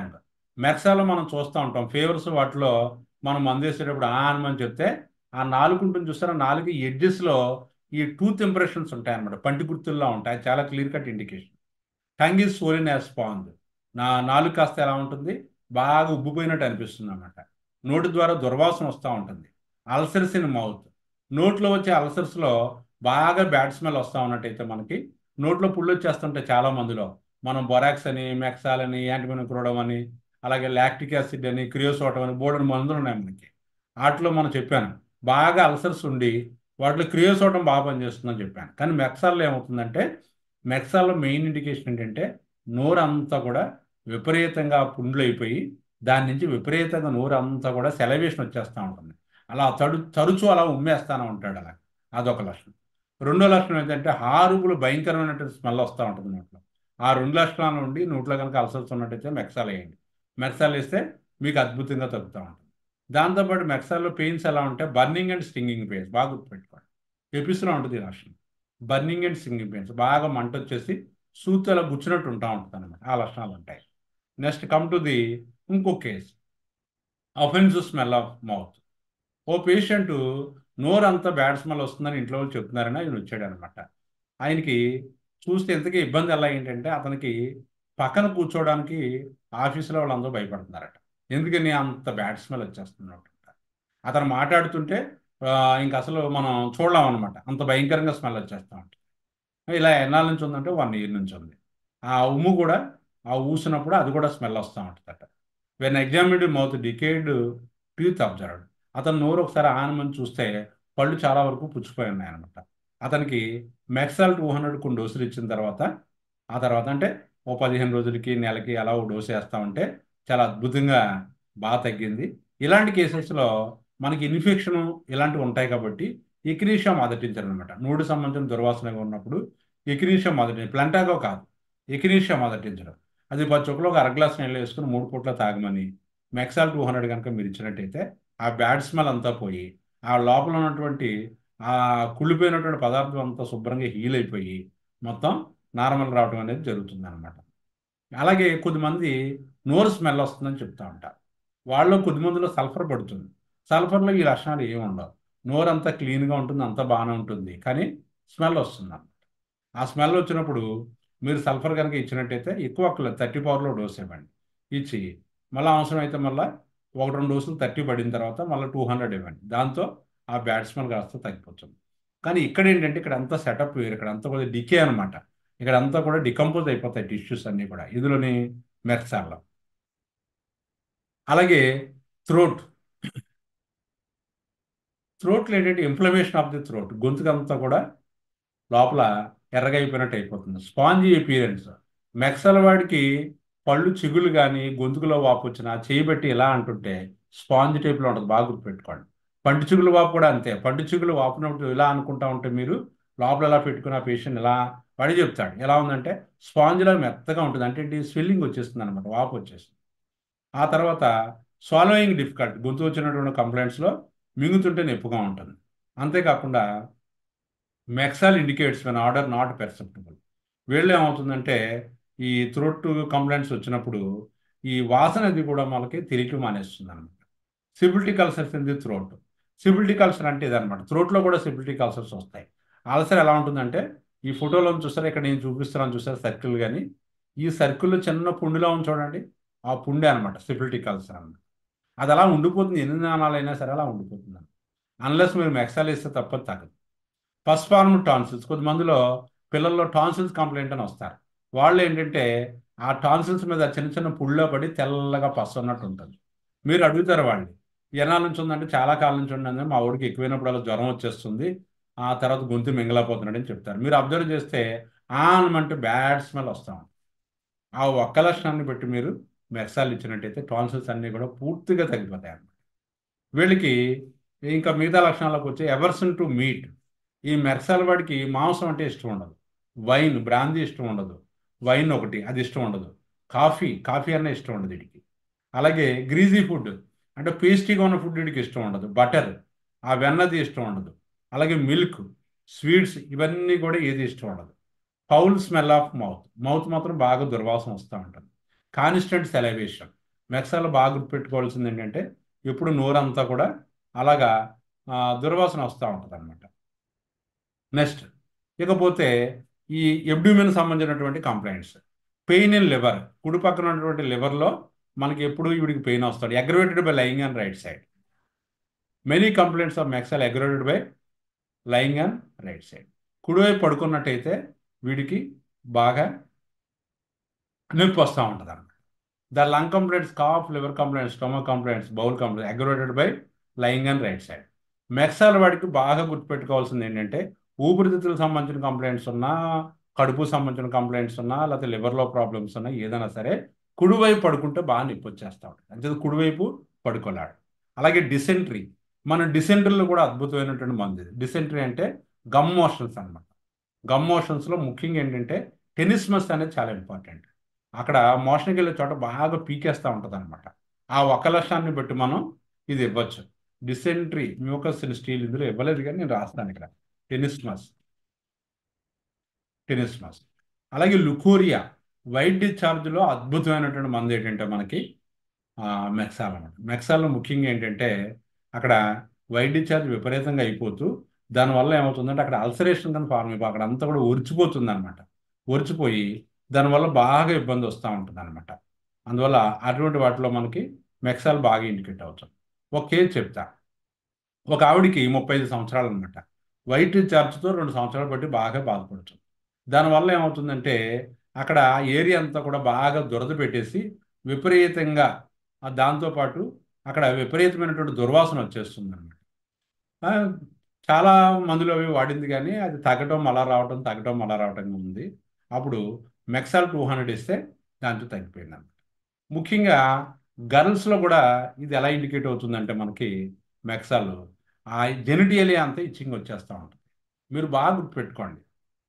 మెక్సాలో మనం చూస్తూ ఉంటాం ఫీవర్స్ వాటిలో మనం మందు వేసేటప్పుడు ఆ అని చెప్తే ఆ నాలుగు ఉంటుంది చూస్తారా నాలుగు ఎడ్జెస్లో ఈ టూత్ ఇంప్రెషన్స్ ఉంటాయి అన్నమాట పంటి గుర్తుల్లో ఉంటాయి చాలా clear cut indication tongue is swollen as sponge నా నాలుగు కాస్త ఎలా ఉంటుంది బాగా ఉబ్బిపోయినట్టు అనిపిస్తుంది అన్నమాట నోటి ద్వారా దుర్వాసన వస్తూ ఉంటుంది అల్సర్స్ ఇన్ మౌత్ నోట్లో వచ్చే అల్సర్స్లో బాగా బ్యాడ్ స్మెల్ వస్తూ ఉన్నట్టయితే మనకి నోట్లో పుళ్ళు వచ్చేస్తుంటాయి చాలా మందిలో మనం బొరాక్స్ అని మెక్సాల్ అని యాంటీమినోక్రోడమ్ అని అలాగే లాక్టిక్ యాసిడ్ అని క్రియోసోటం అని బోర్డర్ మందులు ఉన్నాయి మనకి వాటిలో మనం చెప్పాను బాగా అల్సర్స్ ఉండి వాటిలో క్రియోసోటం బాగా పనిచేస్తుందని చెప్పాను కానీ మెక్సాల్లో ఏమవుతుందంటే మెక్సాల్లో మెయిన్ ఇండికేషన్ ఏంటంటే నోరు అంతా కూడా విపరీతంగా పుండ్లు అయిపోయి దాని నుంచి విపరీతంగా నోరు అంతా కూడా సెలవేషన్ వచ్చేస్తూ ఉంటుంది అలా తడు తరచూ అలా ఉమ్మేస్తానే ఉంటాడు అలా అదొక లక్షణం రెండో లక్షణం ఏంటంటే హారుబులు భయంకరమైనటువంటి స్మెల్ వస్తూ ఉంటుంది నోట్లో ఆ రెండు లక్షణాల నుండి నోట్లో కనుక అల్సర్స్ ఉన్నట్టయితే మెక్సాల్ వేయండి మెక్సాల్ వేస్తే మీకు అద్భుతంగా తగ్గుతూ ఉంటుంది దాంతోపాటు మెక్సాల్లో పెయిన్స్ ఎలా ఉంటాయి బర్నింగ్ అండ్ స్టింగింగ్ పెయిన్స్ బాగా గుర్తుపెట్టుకోండి ఎపిస్లో ఉంటుంది ఈ లక్షణం బర్నింగ్ అండ్ స్టింగింగ్ పెయిన్స్ బాగా మంట వచ్చేసి సూత్ అలా గుచ్చినట్టు ఉంటా ఉంటుంది అనమాట ఆ లక్షణాలు ఉంటాయి నెక్స్ట్ కమ్ టు ది ఇంకో case offensive smell of mouth ఓ పేషెంట్ నోరు అంత బ్యాడ్ స్మెల్ వస్తుందని ఇంట్లో వాళ్ళు చెప్తున్నారని ఆయన వచ్చాడు అనమాట ఆయనకి చూస్తే ఎంతకీ ఇబ్బంది ఎలా ఏంటంటే అతనికి పక్కన కూర్చోవడానికి ఆఫీసులో వాళ్ళందరూ భయపడుతున్నారట ఎందుకని అంత బ్యాడ్ స్మెల్ వచ్చేస్తున్నట్టు అతను మాట్లాడుతుంటే ఇంక అసలు మనం చూడలేం అనమాట అంత భయంకరంగా స్మెల్ వచ్చేస్తూ ఉంటుంది ఇలా ఎన్నాళ్ళ నుంచి ఉందంటే వన్ ఇయర్ నుంచి ఉంది ఆ ఉమ్ము కూడా ఆ ఊసినప్పుడు అది కూడా స్మెల్ వస్తూ ఉంటుందట when examined mouth decayed teeth observed అతను నోరు ఒకసారి ఆనమని చూస్తే పళ్ళు చాలా వరకు పుచ్చిపోయి ఉన్నాయి అనమాట అతనికి మెక్సాల్ టూ హండ్రెడ్ కొన్ని డోసులు ఇచ్చిన తర్వాత ఆ తర్వాత అంటే ఓ పదిహేను రోజులకి నెలకి అలా ఓ డోసు వేస్తా ఉంటే చాలా అద్భుతంగా బాగా తగ్గింది ఇలాంటి కేసెస్లో మనకి ఇన్ఫెక్షన్ ఇలాంటివి ఉంటాయి కాబట్టి ఎక్రీషియా మొదటించారు అనమాట నోడు సంబంధించిన దుర్వాసనగా ఉన్నప్పుడు ఎక్రీషియా మొదటి ప్లంటాగో కాదు ఎక్రీషియా మొదటించడం అది పచ్చొక్కలో ఒక అర గ్లాస్ నీళ్ళు వేసుకుని మూడు పూట్ల తాగమని మెక్సాల్ టూ హండ్రెడ్ కనుక మీరు ఇచ్చినట్టయితే ఆ బ్యాడ్ స్మెల్ అంతా పోయి ఆ లోపల ఉన్నటువంటి ఆ కుళ్ళిపోయినటువంటి పదార్థం అంతా శుభ్రంగా హీల్ అయిపోయి మొత్తం నార్మల్ రావడం అనేది జరుగుతుంది అనమాట అలాగే కొద్దిమంది నోరు స్మెల్ వస్తుందని చెప్తా ఉంటారు వాళ్ళు కొద్దిమందిలో సల్ఫర్ పడుతుంది సల్ఫర్లో ఈ లక్షణాలు ఏమి ఉండవు నోరు అంతా క్లీన్గా ఉంటుంది అంతా బాగానే ఉంటుంది కానీ స్మెల్ వస్తుంది అనమాట ఆ స్మెల్ వచ్చినప్పుడు మీరు సల్ఫర్ కనుక ఇచ్చినట్టయితే ఎక్కువ థర్టీ పవర్లో డోస్ ఇవ్వండి ఇచ్చి మళ్ళీ అవసరం అయితే మళ్ళీ ఒక రెండు డోసులు థర్టీ పడిన తర్వాత మళ్ళీ టూ హండ్రెడ్ ఇవ్వండి దాంతో ఆ బ్యాడ్ స్మెల్ కాస్త తగ్గిపోతుంది కానీ ఇక్కడ ఏంటంటే ఇక్కడ అంతా సెటప్ వేరు ఇక్కడ అంతా కూడా డికే అనమాట ఇక్కడ అంతా కూడా డికంపోజ్ అయిపోతాయి టిష్యూస్ అన్నీ కూడా ఇందులోని మెక్సాల్లో అలాగే థ్రోట్ థ్రోట్లో ఏంటంటే ఇన్ఫ్లమేషన్ ఆఫ్ ది థ్రోట్ గొంతుకంతా కూడా లోపల ఎర్రగా అయిపోయినట్టు అయిపోతుంది స్పాంజీ అపీరెన్స్ మెక్సల్ వాడికి పళ్ళు చిగులు కానీ గొంతుకులో వాపు వచ్చినా చేయబెట్టి ఇలా అంటుంటే స్పాంజ్ టైప్లో ఉంటుంది బాగా గుర్తుపెట్టుకోండి పంటి చిగులు వాపు కూడా అంతే పంటి చిగులు వాపునప్పుడు ఇలా అనుకుంటా ఉంటే మీరు లోపల ఎలా పెట్టుకున్న పేషెంట్ ఇలా వాడి చెప్తాడు ఎలా ఉందంటే స్పాంజ్లా మెత్తగా ఉంటుంది అంటే ఏంటి స్వెల్లింగ్ వచ్చేస్తుంది అనమాట వాపు వచ్చేస్తుంది ఆ తర్వాత స్వాలోయింగ్ డిఫికల్ట్ గొంతు వచ్చినటువంటి కంప్లైంట్స్లో మింగుతుంటే నొప్పిగా ఉంటుంది అంతేకాకుండా merc sol indicates when odour not perceptible వీళ్ళు ఏమవుతుందంటే ఈ థ్రోట్ కంప్లైంట్స్ వచ్చినప్పుడు ఈ వాసన అది కూడా మనకి తిరిగి మానేస్తుంది అనమాట syphilitic ulcers in the throat syphilitic ulcer అంటే ఇదనమాట థ్రోట్లో కూడా సిబిలిటిక్ అల్సర్స్ వస్తాయి అల్సర్ ఎలా ఉంటుందంటే ఈ ఫోటోలో చూసారా ఇక్కడ నేను చూపిస్తున్నాను చూసారా సర్కిల్ కానీ ఈ సర్కిల్లో చిన్న పుండులో ఉంది చూడండి ఆ పుండే అనమాట సిబిలిటిక్ అల్సర్ అనమాట అది అలా ఉండిపోతుంది ఎన్ని నాణాలైనా సరే అలా ఉండిపోతుంది అన్లెస్ మీరు మెక్సాల్ వేస్తే తప్పదు తగ్గదు ఫస్ట్ ఫార్మ్ టాన్సిల్స్ కొద్దిమందిలో పిల్లల్లో టాన్సిల్స్ కంప్లైంట్ అని వస్తారు వాళ్ళు ఏంటంటే ఆ టాన్సిల్స్ మీద చిన్న చిన్న పుళ్ళో పడి తెల్లగా పస్సు ఉన్నట్టు ఉంటుంది మీరు అడుగుతారు వాళ్ళు ఎన్నాళ్ళ నుంచి ఉందంటే చాలా కాలం నుంచి ఉండండి మా ఊడికి ఎక్కువైనప్పుడు అలా జ్వరం వచ్చేస్తుంది ఆ తర్వాత గొంతు మింగలేకపోతున్నాడు అని చెప్తారు మీరు అబ్జర్వ్ చేస్తే ఆనమంటే బ్యాడ్ స్మెల్ వస్తాం ఆ ఒక్క లక్షణాన్ని బట్టి మీరు మెక్సాలు ఇచ్చినట్టయితే టాన్సిల్స్ అన్నీ కూడా పూర్తిగా తగ్గిపోతాయి అన్నమాట వీళ్ళకి ఇంకా మిగతా లక్షణాలకు వచ్చి ఎవర్సన్ టు మీట్ ఈ మెర్సాల వాడికి మాంసం అంటే ఇష్టం ఉండదు వైన్ బ్రాందీ ఇష్టం ఉండదు వైన్ ఒకటి అది ఇష్టం ఉండదు కాఫీ కాఫీ అన్న ఇష్టం ఉండదు వీడికి అలాగే గ్రీజీ ఫుడ్ అంటే పేస్టీగా ఉన్న ఫుడ్ వీడికి ఇష్టం ఉండదు బటర్ ఆ వెన్నది ఇష్టం ఉండదు అలాగే మిల్క్ స్వీట్స్ ఇవన్నీ కూడా ఏది ఇష్టం ఉండదు foul smell of mouth mouth మాత్రం బాగా దుర్వాసన వస్తూ ఉంటుంది కాన్స్టెంట్ సెలవేషన్ మెక్సాలో బాగా గుర్తుపెట్టుకోవాల్సింది ఏంటంటే ఎప్పుడు నోరంతా కూడా అలాగా ఆ, దుర్వాసన వస్తూ ఉంటుంది అనమాట నెక్స్ట్ ఇకపోతే ఈ ఎబ్డ్యూమెన్ సంబంధించినటువంటి కంప్లైంట్స్ పెయిన్ ఇన్ లివర్ కుడి పక్కన ఉన్నటువంటి లివర్లో మనకి ఎప్పుడు వీడికి పెయిన్ వస్తాడు aggravated by lying and right side many complaints of merc sol aggravated by lying and right side కుడివైపు పడుకున్నట్టయితే వీడికి బాగా నొప్పి వస్తూ ఉంటుంది అనమాట the lung complaints cough liver complaints stomach complaints bowel complaints aggravated by lying and right side merc sol వాడికి బాగా గుర్తుపెట్టుకోవాల్సింది ఏంటంటే ఊపిరితిత్తులకు సంబంధించిన కంప్లైంట్స్ ఉన్నా కడుపు సంబంధించిన కంప్లైంట్స్ ఉన్నా లేకపోతే లివర్లో ప్రాబ్లమ్స్ ఉన్నా ఏదైనా సరే కుడివైపు పడుకుంటే బాగా నొప్పి వచ్చేస్తా ఉంటుంది అంటే కుడివైపు పడుకోలేడు అలాగే డిసెంట్రీ మన డిసెంట్రీలో కూడా అద్భుతమైనటువంటి మందు ఇది డిసెంట్రీ అంటే గమ్ మోషన్స్ అనమాట గమ్ మోషన్స్లో ముఖ్యంగా ఏంటంటే టెనిస్మస్ అనేది చాలా ఇంపార్టెంట్ అక్కడ మోషన్కి వెళ్ళే చోట బాగా పీకేస్తూ ఉంటుంది అనమాట ఆ ఒక లక్షాన్ని బట్టి మనం ఇది ఇవ్వచ్చు డిసెంట్రీ మ్యూకస్ స్టీల్ ఇందులో ఇవ్వలేదు కానీ నేను రాస్తాను ఇక్కడ టెనిస్మస్ టెనిస్మస్ అలాగే లుకోరియా వైట్ డిశ్చార్జ్లో అద్భుతమైనటువంటి మందు ఏంటంటే మనకి మెక్సాల్ అనమాట మెక్సాల్లో ముఖ్యంగా ఏంటంటే అక్కడ వైట్ డిశ్చార్జ్ విపరీతంగా అయిపోతూ దానివల్ల ఏమవుతుందంటే అక్కడ అల్సరేషన్ కానీ ఫార్మ్ అయిపో అక్కడ అంతా కూడా ఒరిచిపోతుంది అనమాట ఒరిచిపోయి దానివల్ల బాగా ఇబ్బంది వస్తూ ఉంటుంది అనమాట అందువల్ల అటువంటి వాటిలో మనకి మెక్సాల్ బాగా ఇండికేట్ అవుతుంది ఒక కేసు చెప్తా ఒక ఆవిడికి ముప్పై ఐదు సంవత్సరాలు అనమాట వైట్ డిశ్చార్జ్తో రెండు సంవత్సరాలు బట్టి బాగా బాధపడుతుంది దానివల్ల ఏమవుతుందంటే అక్కడ ఏరియా అంతా కూడా బాగా దురద పెట్టేసి విపరీతంగా ఆ దాంతోపాటు అక్కడ విపరీతమైనటువంటి దుర్వాసన వచ్చేస్తుంది అనమాట చాలా మందులు అవి వాడింది కానీ అది తగ్గటం మళ్ళా రావటం తగ్గటం మళ్ళా రావటం ఉంది అప్పుడు మెక్సాల్ టూ హండ్రెడ్ ఇస్తే దాంతో తగ్గిపోయింది అనమాట ముఖ్యంగా గర్ల్స్లో కూడా ఇది ఎలా ఇండికేట్ అవుతుందంటే మనకి మెక్సాల్ ఆ జెనిటియలియా అంతా ఇచ్చింగ్ వచ్చేస్తూ ఉంటుంది మీరు బాగా గుర్తుపెట్టుకోండి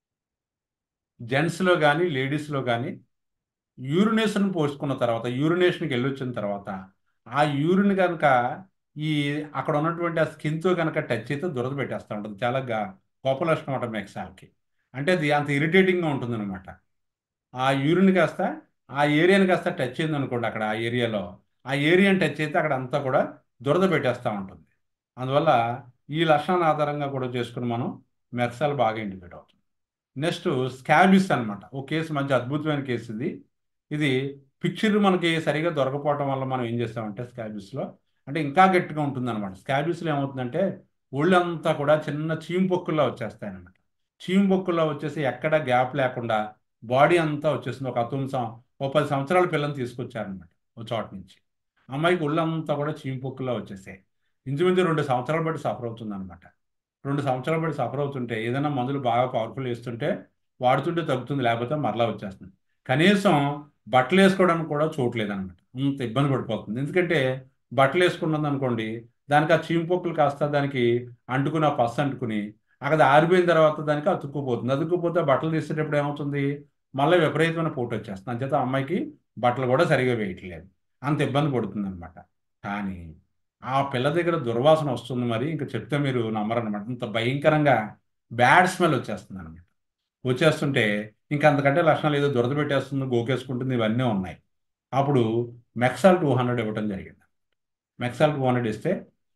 జెంట్స్లో కానీ లేడీస్లో కానీ యూరినేషన్ పోసుకున్న తర్వాత యూరినేషన్కి వెళ్ళొచ్చిన తర్వాత ఆ యూరిన్ కనుక ఈ అక్కడ ఉన్నటువంటి ఆ స్కిన్తో కనుక టచ్ అయితే దురద పెట్టేస్తూ ఉంటుంది చాలా గా గొప్ప లక్షణం అనమాట మెక్సాల్కి అంటే అది అంత ఇరిటేటింగ్గా ఉంటుంది అనమాట ఆ యూరిన్ కాస్త ఆ ఏరియాని కాస్త టచ్ అయింది అనుకోండి అక్కడ ఆ ఏరియాలో ఆ ఏరియాని టచ్ అయితే అక్కడ అంతా కూడా దురద పెట్టేస్తూ ఉంటుంది అందువల్ల ఈ లక్షణాల ఆధారంగా కూడా చేసుకుని మనం మెక్సాల్ బాగా ఇండికేట్ అవుతుంది నెక్స్ట్ స్కాబిస్ అనమాట ఓ కేసు మంచి అద్భుతమైన కేసు ఇది ఇది పిక్చర్ మనకి సరిగా దొరకపోవటం వల్ల మనం ఏం చేస్తామంటే స్కాబిస్లో అంటే ఇంకా గట్టిగా ఉంటుంది అనమాట స్కాబిస్లో ఏమవుతుందంటే ఒళ్ళంతా కూడా చిన్న చీమ్ పొక్కుల్లో వచ్చేస్తాయి అనమాట చీమ్ పొక్కుల్లో వచ్చేసి ఎక్కడ గ్యాప్ లేకుండా బాడీ అంతా వచ్చేసింది ఒక తొమ్మిది సం ఓ పది సంవత్సరాల పిల్లని తీసుకొచ్చారనమాట ఒక చోట నుంచి అమ్మాయికి ఒళ్ళంతా కూడా చీమ్ పొక్కుల్లో వచ్చేసాయి ఇంచుమించు రెండు సంవత్సరాలు బట్టి సఫర్ అవుతుంది అనమాట రెండు సంవత్సరాలు బట్టి సఫర్ అవుతుంటే ఏదైనా మందులు బాగా పవర్ఫుల్ వేస్తుంటే వాడుతుంటే తగ్గుతుంది లేకపోతే మరలా వచ్చేస్తుంది కనీసం బట్టలు వేసుకోవడానికి కూడా చోట్లేదు అనమాట అంత ఇబ్బంది పడిపోతుంది ఎందుకంటే బట్టలు వేసుకున్నది అనుకోండి దానికి ఆ చీంపొక్కులు కాస్త దానికి అంటుకుని ఆ పస్సు అంటుకుని అక్కడ ఆరిపోయిన తర్వాత దానికి అతుక్కుపోతుంది అతుక్కుపోతే బట్టలు తీసేటప్పుడు ఏమవుతుంది మళ్ళీ విపరీతమైన పోటు వచ్చేస్తుంది అంచేత అమ్మాయికి బట్టలు కూడా సరిగా వేయట్లేదు అంత ఇబ్బంది పడుతుంది అనమాట కానీ ఆ పిల్ల దగ్గర దుర్వాసన వస్తుంది మరి ఇంకా చెప్తే మీరు నమ్మరనమాట అంత భయంకరంగా బ్యాడ్ స్మెల్ వచ్చేస్తుంది అనమాట వచ్చేస్తుంటే ఇంకా అంతకంటే లక్షణాలు ఏదో దురద పెట్టేస్తుంది గోకేసుకుంటుంది ఇవన్నీ ఉన్నాయి అప్పుడు మెక్సాల్ టూ హండ్రెడ్ ఇవ్వడం జరిగింది మెక్సాల్ టూ హండ్రెడ్ ఇస్తే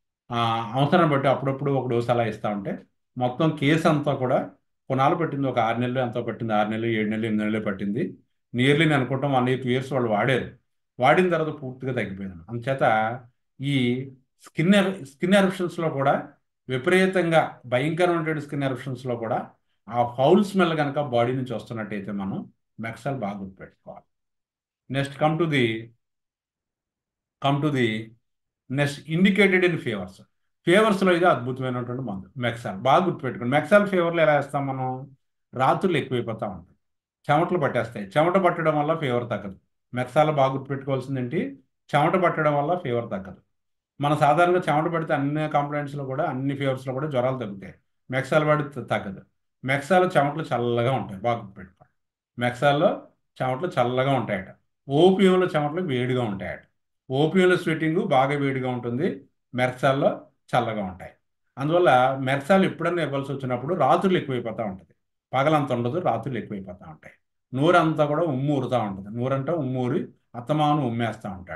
అవసరం బట్టి అప్పుడప్పుడు ఒక డోస్ అలా ఇస్తా ఉంటే మొత్తం కేసు అంతా కూడా కొనాలు పెట్టింది ఒక ఆరు నెలలు ఎంతో పట్టింది ఆరు నెలలు ఏడు నెలలు ఎనిమిది నెలలు పట్టింది నియర్లీ నేను అనుకుంటాం వన్ ఇయర్ టూ ఇయర్స్ వాళ్ళు వాడారు వాడిన తర్వాత పూర్తిగా తగ్గిపోయింది అందుచేత ఈ స్కిన్ స్కిన్ ఎరప్షన్స్లో కూడా విపరీతంగా భయంకరమైనటువంటి స్కిన్ ఎరప్షన్స్లో కూడా ఆ ఫౌల్ స్మెల్ కనుక బాడీ నుంచి వస్తున్నట్టయితే మనం మెక్సల్ బాగా గుర్తుపెట్టుకోవాలి next come to the come to the next indicated in fevers ఫీవర్స్లో ఇది అద్భుతమైనటువంటి మందు మెక్సాల్ బాగా గుర్తుపెట్టుకోండి మెక్సాల్ ఫీవర్లు ఎలా వేస్తాం మనం రాత్రులు ఎక్కువైపోతూ ఉంటాయి చెమటలు పట్టేస్తాయి చెమట పట్టడం వల్ల ఫీవర్ తగ్గదు మెక్సాల్ బాగా గుర్తుపెట్టుకోవాల్సింది ఏంటి చెమట పట్టడం వల్ల ఫీవర్ తగ్గదు మన సాధారణంగా చెమట పడితే అన్ని కంప్లైంట్స్లో కూడా అన్ని ఫీవర్స్లో కూడా జ్వరాలు తగ్గుతాయి మెక్సాల్ పడితే తగ్గదు మెక్సాలో చెమటలు చల్లగా ఉంటాయి బాగా గుర్తుపెట్టుకోండి మెక్సాల్లో చెమటలు చల్లగా ఉంటాయట ఓపియంలో చెమటలు వేడిగా ఉంటాయట ఓపియంలో స్వెట్టింగ్ బాగా వేడిగా ఉంటుంది మెర్సాల్లో చల్లగా ఉంటాయి అందువల్ల మెర్సాలు ఎప్పుడన్నా ఇవ్వాల్సి వచ్చినప్పుడు రాత్రులు ఎక్కువైపోతూ ఉంటుంది పగలంత ఉండదు రాత్రులు ఎక్కువైపోతూ ఉంటాయి నూరంతా కూడా ఉమ్ము ఊరుతూ ఉంటుంది నూరంటే ఉమ్మూరి అత్తమాను ఉమ్మేస్తూ ఉంటాడు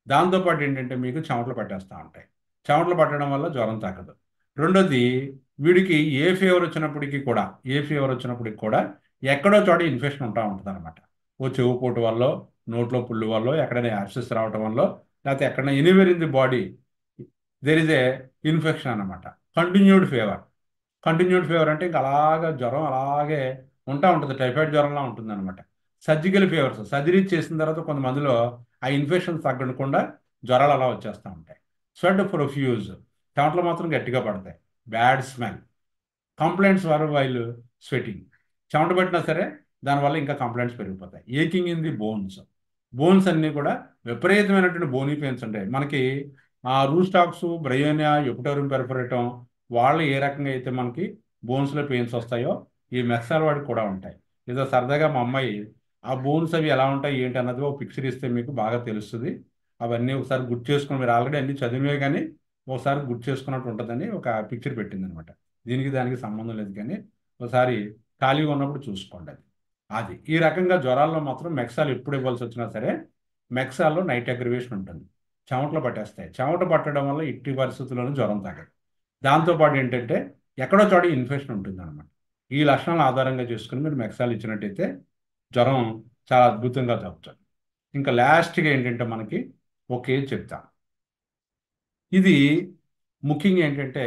దాంతోపాటు ఏంటంటే మీకు చెమటలు పట్టేస్తూ ఉంటాయి చెమటలు పట్టడం వల్ల జ్వరం తగ్గదు రెండోది వీడికి ఏ ఫీవర్ వచ్చినప్పటికీ కూడా ఏ ఫీవర్ వచ్చినప్పటికి కూడా ఎక్కడో చోట ఇన్ఫెక్షన్ ఉంటా ఉంటుంది అనమాట ఓ చెవు పోటు వల్ల నోట్లో పుళ్ళు వల్ల ఎక్కడైనా యాబ్సెస్ రావటం వల్ల లేకపోతే ఎక్కడైనా anywhere in the body there is a infection అనమాట కంటిన్యూడ్ ఫీవర్ కంటిన్యూడ్ ఫీవర్ అంటే ఇంకా అలాగా జ్వరం అలాగే ఉంటా ఉంటుంది టైఫాయిడ్ జ్వరంలా ఉంటుంది అనమాట సర్జికల్ ఫీవర్స్ సర్జరీ చేసిన తర్వాత కొంతమందిలో ఆ ఇన్ఫెక్షన్ తగ్గకుండా జ్వరాలు అలా వచ్చేస్తూ ఉంటాయి స్వెట్ ప్రొఫ్యూజ్ చెమటలు మాత్రం గట్టిగా పడతాయి bad smell complaints worse while sweating చెమట పట్టినా సరే దానివల్ల ఇంకా కంప్లైంట్స్ పెరిగిపోతాయి aching in the bones bones అన్నీ కూడా విపరీతమైనటువంటి బోనీ పెయిన్స్ ఉంటాయి మనకి ఆ రూస్టాక్స్ బ్రయోనియా ఎపుటోరియం పెర్ఫరేటం వాళ్ళు ఏ రకంగా అయితే మనకి బోన్స్లో పెయిన్స్ వస్తాయో ఈ మెక్సాల్ వాడికి కూడా ఉంటాయి ఏదో సరదాగా మా అమ్మాయి ఆ బోన్స్ అవి ఎలా ఉంటాయి ఏంటి అన్నది ఒక పిక్చర్ ఇస్తే మీకు బాగా తెలుస్తుంది అవన్నీ ఒకసారి గుర్తు చేసుకుని మీరు ఆల్రెడీ అన్ని చదివే కానీ ఒకసారి గుర్తు చేసుకున్నట్టు ఉంటుందని ఒక పిక్చర్ పెట్టింది అనమాట దీనికి దానికి సంబంధం లేదు కానీ ఒకసారి ఖాళీగా ఉన్నప్పుడు చూసుకోండి అది అది ఈ రకంగా జ్వరాల్లో మాత్రం మెక్సాల్ ఎప్పుడు ఇవ్వాల్సి వచ్చినా సరే మెక్సాల్లో నైట్ అగ్రివేషన్ ఉంటుంది చెమటలు పట్టేస్తాయి చెమట పట్టడం వల్ల ఇట్టి పరిస్థితుల్లోనూ జ్వరం తగ్గదు దాంతోపాటు ఏంటంటే ఎక్కడో చోట ఇన్ఫెక్షన్ ఉంటుంది అనమాట ఈ లక్షణాలను ఆధారంగా చేసుకుని మీరు మెక్సాల్ ఇచ్చినట్టయితే జ్వరం చాలా అద్భుతంగా తగ్గుతుంది ఇంకా లాస్ట్గా ఏంటంటే మనకి ఒక ఏజ్ చెప్తాం ఇది ముఖ్యంగా ఏంటంటే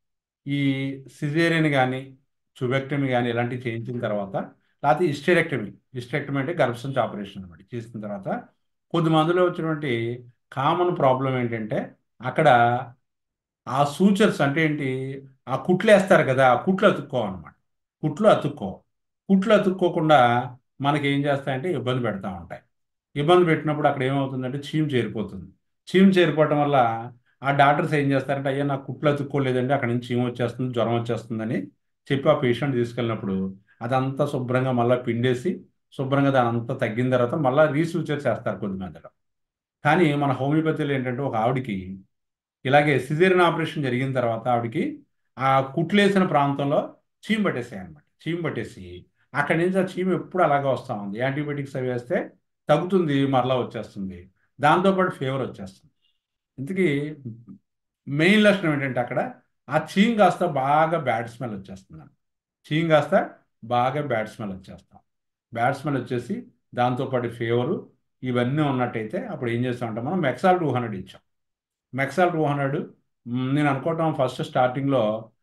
ఈ సిజేరియన్ కానీ చుబెక్టమీ కానీ ఇలాంటివి చేయించిన తర్వాత లేకపోతే హిస్టెరెక్టమీ హిస్టెరెక్టమీ అంటే గర్భసంచి ఆపరేషన్ అనమాట చేసిన తర్వాత కొద్ది మందిలో వచ్చినటువంటి కామన్ ప్రాబ్లం ఏంటంటే అక్కడ ఆ సూచర్స్ అంటే ఏంటి ఆ కుట్లు వేస్తారు కదా ఆ కుట్లు అతుక్కోవన్నమాట కుట్లు అతుక్కో కుట్లు అతుక్కోకుండా మనకి ఏం చేస్తాయంటే ఇబ్బంది పెడతా ఉంటాయి ఇబ్బంది పెట్టినప్పుడు అక్కడ ఏమవుతుందంటే చీమ్ చేరిపోతుంది చీమ్ చేరిపోవటం వల్ల ఆ డాక్టర్స్ ఏం చేస్తారంటే అయ్యా నాకు కుట్లు అతుక్కోలేదండి అక్కడ నుంచి చీమ వచ్చేస్తుంది జ్వరం వచ్చేస్తుందని చెప్పి ఆ పేషెంట్ తీసుకెళ్ళినప్పుడు అదంతా శుభ్రంగా మళ్ళీ పిండేసి శుభ్రంగా దాని అంతా తగ్గిన తర్వాత మళ్ళీ రీసూచర్ చేస్తారు కొద్ది మందిలో కానీ మన హోమియోపతిలో ఏంటంటే ఒక ఆవిడికి ఇలాగే సిజేరియన్ ఆపరేషన్ జరిగిన తర్వాత ఆవిడకి ఆ కుట్లేసిన ప్రాంతంలో చీమ పట్టేసాయి అనమాట చీమ పట్టేసి అక్కడి నుంచి ఆ చీమ ఎప్పుడు అలాగే వస్తూ ఉంది యాంటీబయాటిక్స్ అవి వేస్తే తగ్గుతుంది మరలా వచ్చేస్తుంది దాంతోపాటు ఫీవర్ వచ్చేస్తుంది ఇంతకీ మెయిన్ లక్షణం ఏంటంటే అక్కడ ఆ చీమ్ కాస్త బాగా బ్యాడ్ స్మెల్ వచ్చేస్తుంది చీమ్ కాస్త బాగా బ్యాడ్ స్మెల్ వచ్చేస్తాం బ్యాడ్ స్మెల్ వచ్చేసి దాంతోపాటు ఫీవరు ఇవన్నీ ఉన్నట్టయితే అప్పుడు ఏం చేస్తామంటే మనం మెక్సాల్ టూ హండ్రెడ్ ఇచ్చాం మెక్సాల్ టూ హండ్రెడ్ నేను అనుకోవటం ఫస్ట్ స్టార్టింగ్లో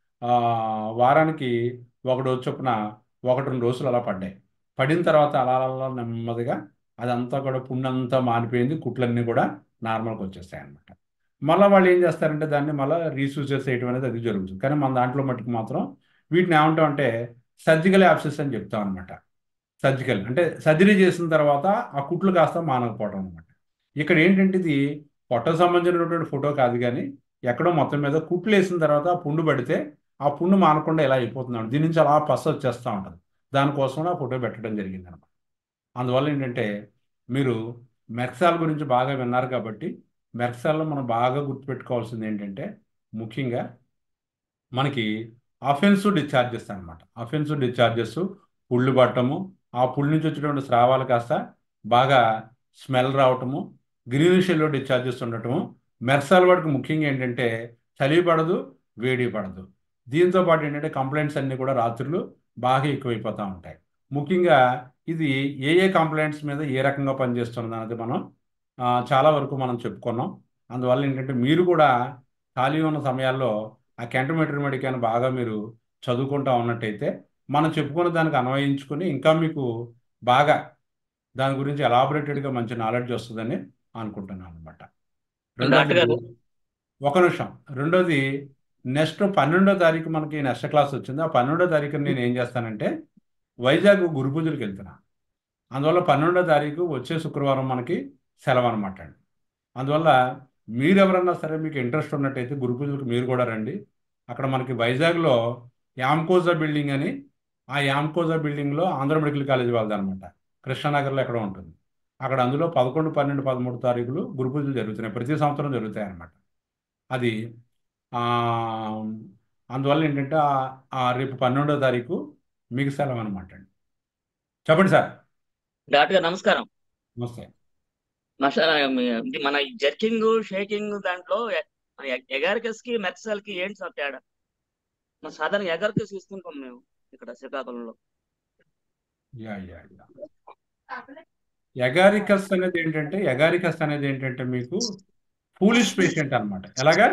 వారానికి ఒక డోసు చొప్పున ఒకటి రెండు రోజులు అలా పడ్డాయి పడిన తర్వాత అలా అలా నెమ్మదిగా అదంతా కూడా పుండంతా మానిపోయింది కుట్లన్నీ కూడా నార్మల్గా వచ్చేస్తాయి అనమాట మళ్ళీ వాళ్ళు ఏం చేస్తారంటే దాన్ని మళ్ళీ రీసూజ్ చేయడం అనేది అది జరుగుతుంది కానీ మన దాంట్లో మట్టుకు మాత్రం వీటిని ఏమంటాం అంటే సర్జికల్ యాప్సెస్ అని చెప్తాం అనమాట సర్జికల్ అంటే సర్జరీ చేసిన తర్వాత ఆ కుట్లు కాస్త మానకపోవడం అనమాట ఇక్కడ ఏంటంటే ఇది పొట్ట సంబంధించినటువంటి ఫోటో కాదు కానీ ఎక్కడో మొత్తం మీద కుట్లు వేసిన తర్వాత ఆ పుండు పడితే ఆ పుండు మానకుండా ఇలా అయిపోతుంది దీని నుంచి అలా పస వచ్చేస్తూ ఉంటుంది దానికోసం ఆ ఫోటో పెట్టడం జరిగింది అనమాట అందువల్ల ఏంటంటే మీరు మెర్క్సాల్ గురించి బాగా విన్నారు కాబట్టి మెర్క్సాల్లో మనం బాగా గుర్తుపెట్టుకోవాల్సింది ఏంటంటే ముఖ్యంగా మనకి అఫెన్సివ్ డిశ్చార్జెస్ అనమాట అఫెన్సివ్ డిశ్చార్జెస్ పుళ్ళు పట్టము ఆ పుళ్ళు నుంచి వచ్చేటువంటి స్రావాలు కాస్త బాగా స్మెల్ రావటము గ్రీనిష్ ఎల్లో డిశ్చార్జెస్ ఉండటము మెర్సాల్ వాడికి ముఖ్యంగా ఏంటంటే చలి పడదు వేడి పడదు దీంతో పాటు ఏంటంటే కంప్లైంట్స్ అన్నీ కూడా రాత్రులు బాగా ఎక్కువైపోతూ ఉంటాయి ముఖ్యంగా ఇది ఏ ఏ కంప్లైంట్స్ మీద ఏ రకంగా పనిచేస్తుంది అనేది మనం చాలా వరకు మనం చెప్పుకున్నాం అందువల్ల ఏంటంటే మీరు కూడా ఖాళీ ఉన్న సమయాల్లో ఆ కెంటమీటర్ మెడికాన్ బాగా మీరు చదువుకుంటా ఉన్నట్టయితే మనం చెప్పుకున్న దానికి అన్వయించుకుని ఇంకా మీకు బాగా దాని గురించి ఎలాబొరేటెడ్గా మంచి నాలెడ్జ్ వస్తుందని అనుకుంటున్నాను అనమాట రెండోది ఒక నిమిషం రెండోది నెక్స్ట్ పన్నెండో తారీఖు మనకి నెక్స్ట్ క్లాస్ వచ్చింది ఆ పన్నెండో తారీఖు నేను ఏం చేస్తానంటే వైజాగ్ గురు పూజలకు వెళ్తున్నా అందువల్ల పన్నెండో తారీఖు వచ్చే శుక్రవారం మనకి సెలవు అనమాట అండి అందువల్ల మీరు ఎవరన్నా సరే మీకు ఇంట్రెస్ట్ ఉన్నట్టయితే గురు పూజలకు మీరు కూడా రండి అక్కడ మనకి వైజాగ్లో యామ్కోజా బిల్డింగ్ అని ఆ యామ్కోజా బిల్డింగ్లో ఆంధ్ర మెడికల్ కాలేజ్ వాళ్ళది అనమాట కృష్ణానగర్లో ఎక్కడ ఉంటుంది అక్కడ అందులో పదకొండు పన్నెండు పదమూడు తారీఖులు గురు పూజలు జరుగుతున్నాయి ప్రతి సంవత్సరం జరుగుతాయి అనమాట అది అందువల్ల ఏంటంటే రేపు పన్నెండో తారీఖు మీకు సెలవు అనమాట అండి చెప్పండి సార్ డాక్టర్ గారు నమస్కారం నమస్తే మసాలా ఇది మన జర్కింగ్ షేకింగ్ దాంట్లో ఎ- మన ఎగారికస్ కి మెక్సల్ కి ఏంటి సార్ తేడా మన సాధారణ ఎగారికస్ తీసుకుంటాం మేము ఇక్కడ శ్రీకాకుళంలో యా యా యా ఎగారికస్ అనేది ఏంటంటే ఎగారికస్ అనేది ఏంటంటే మీకు ఫూలిష్ పేషెంట్ అన్నమాట ఎలాగా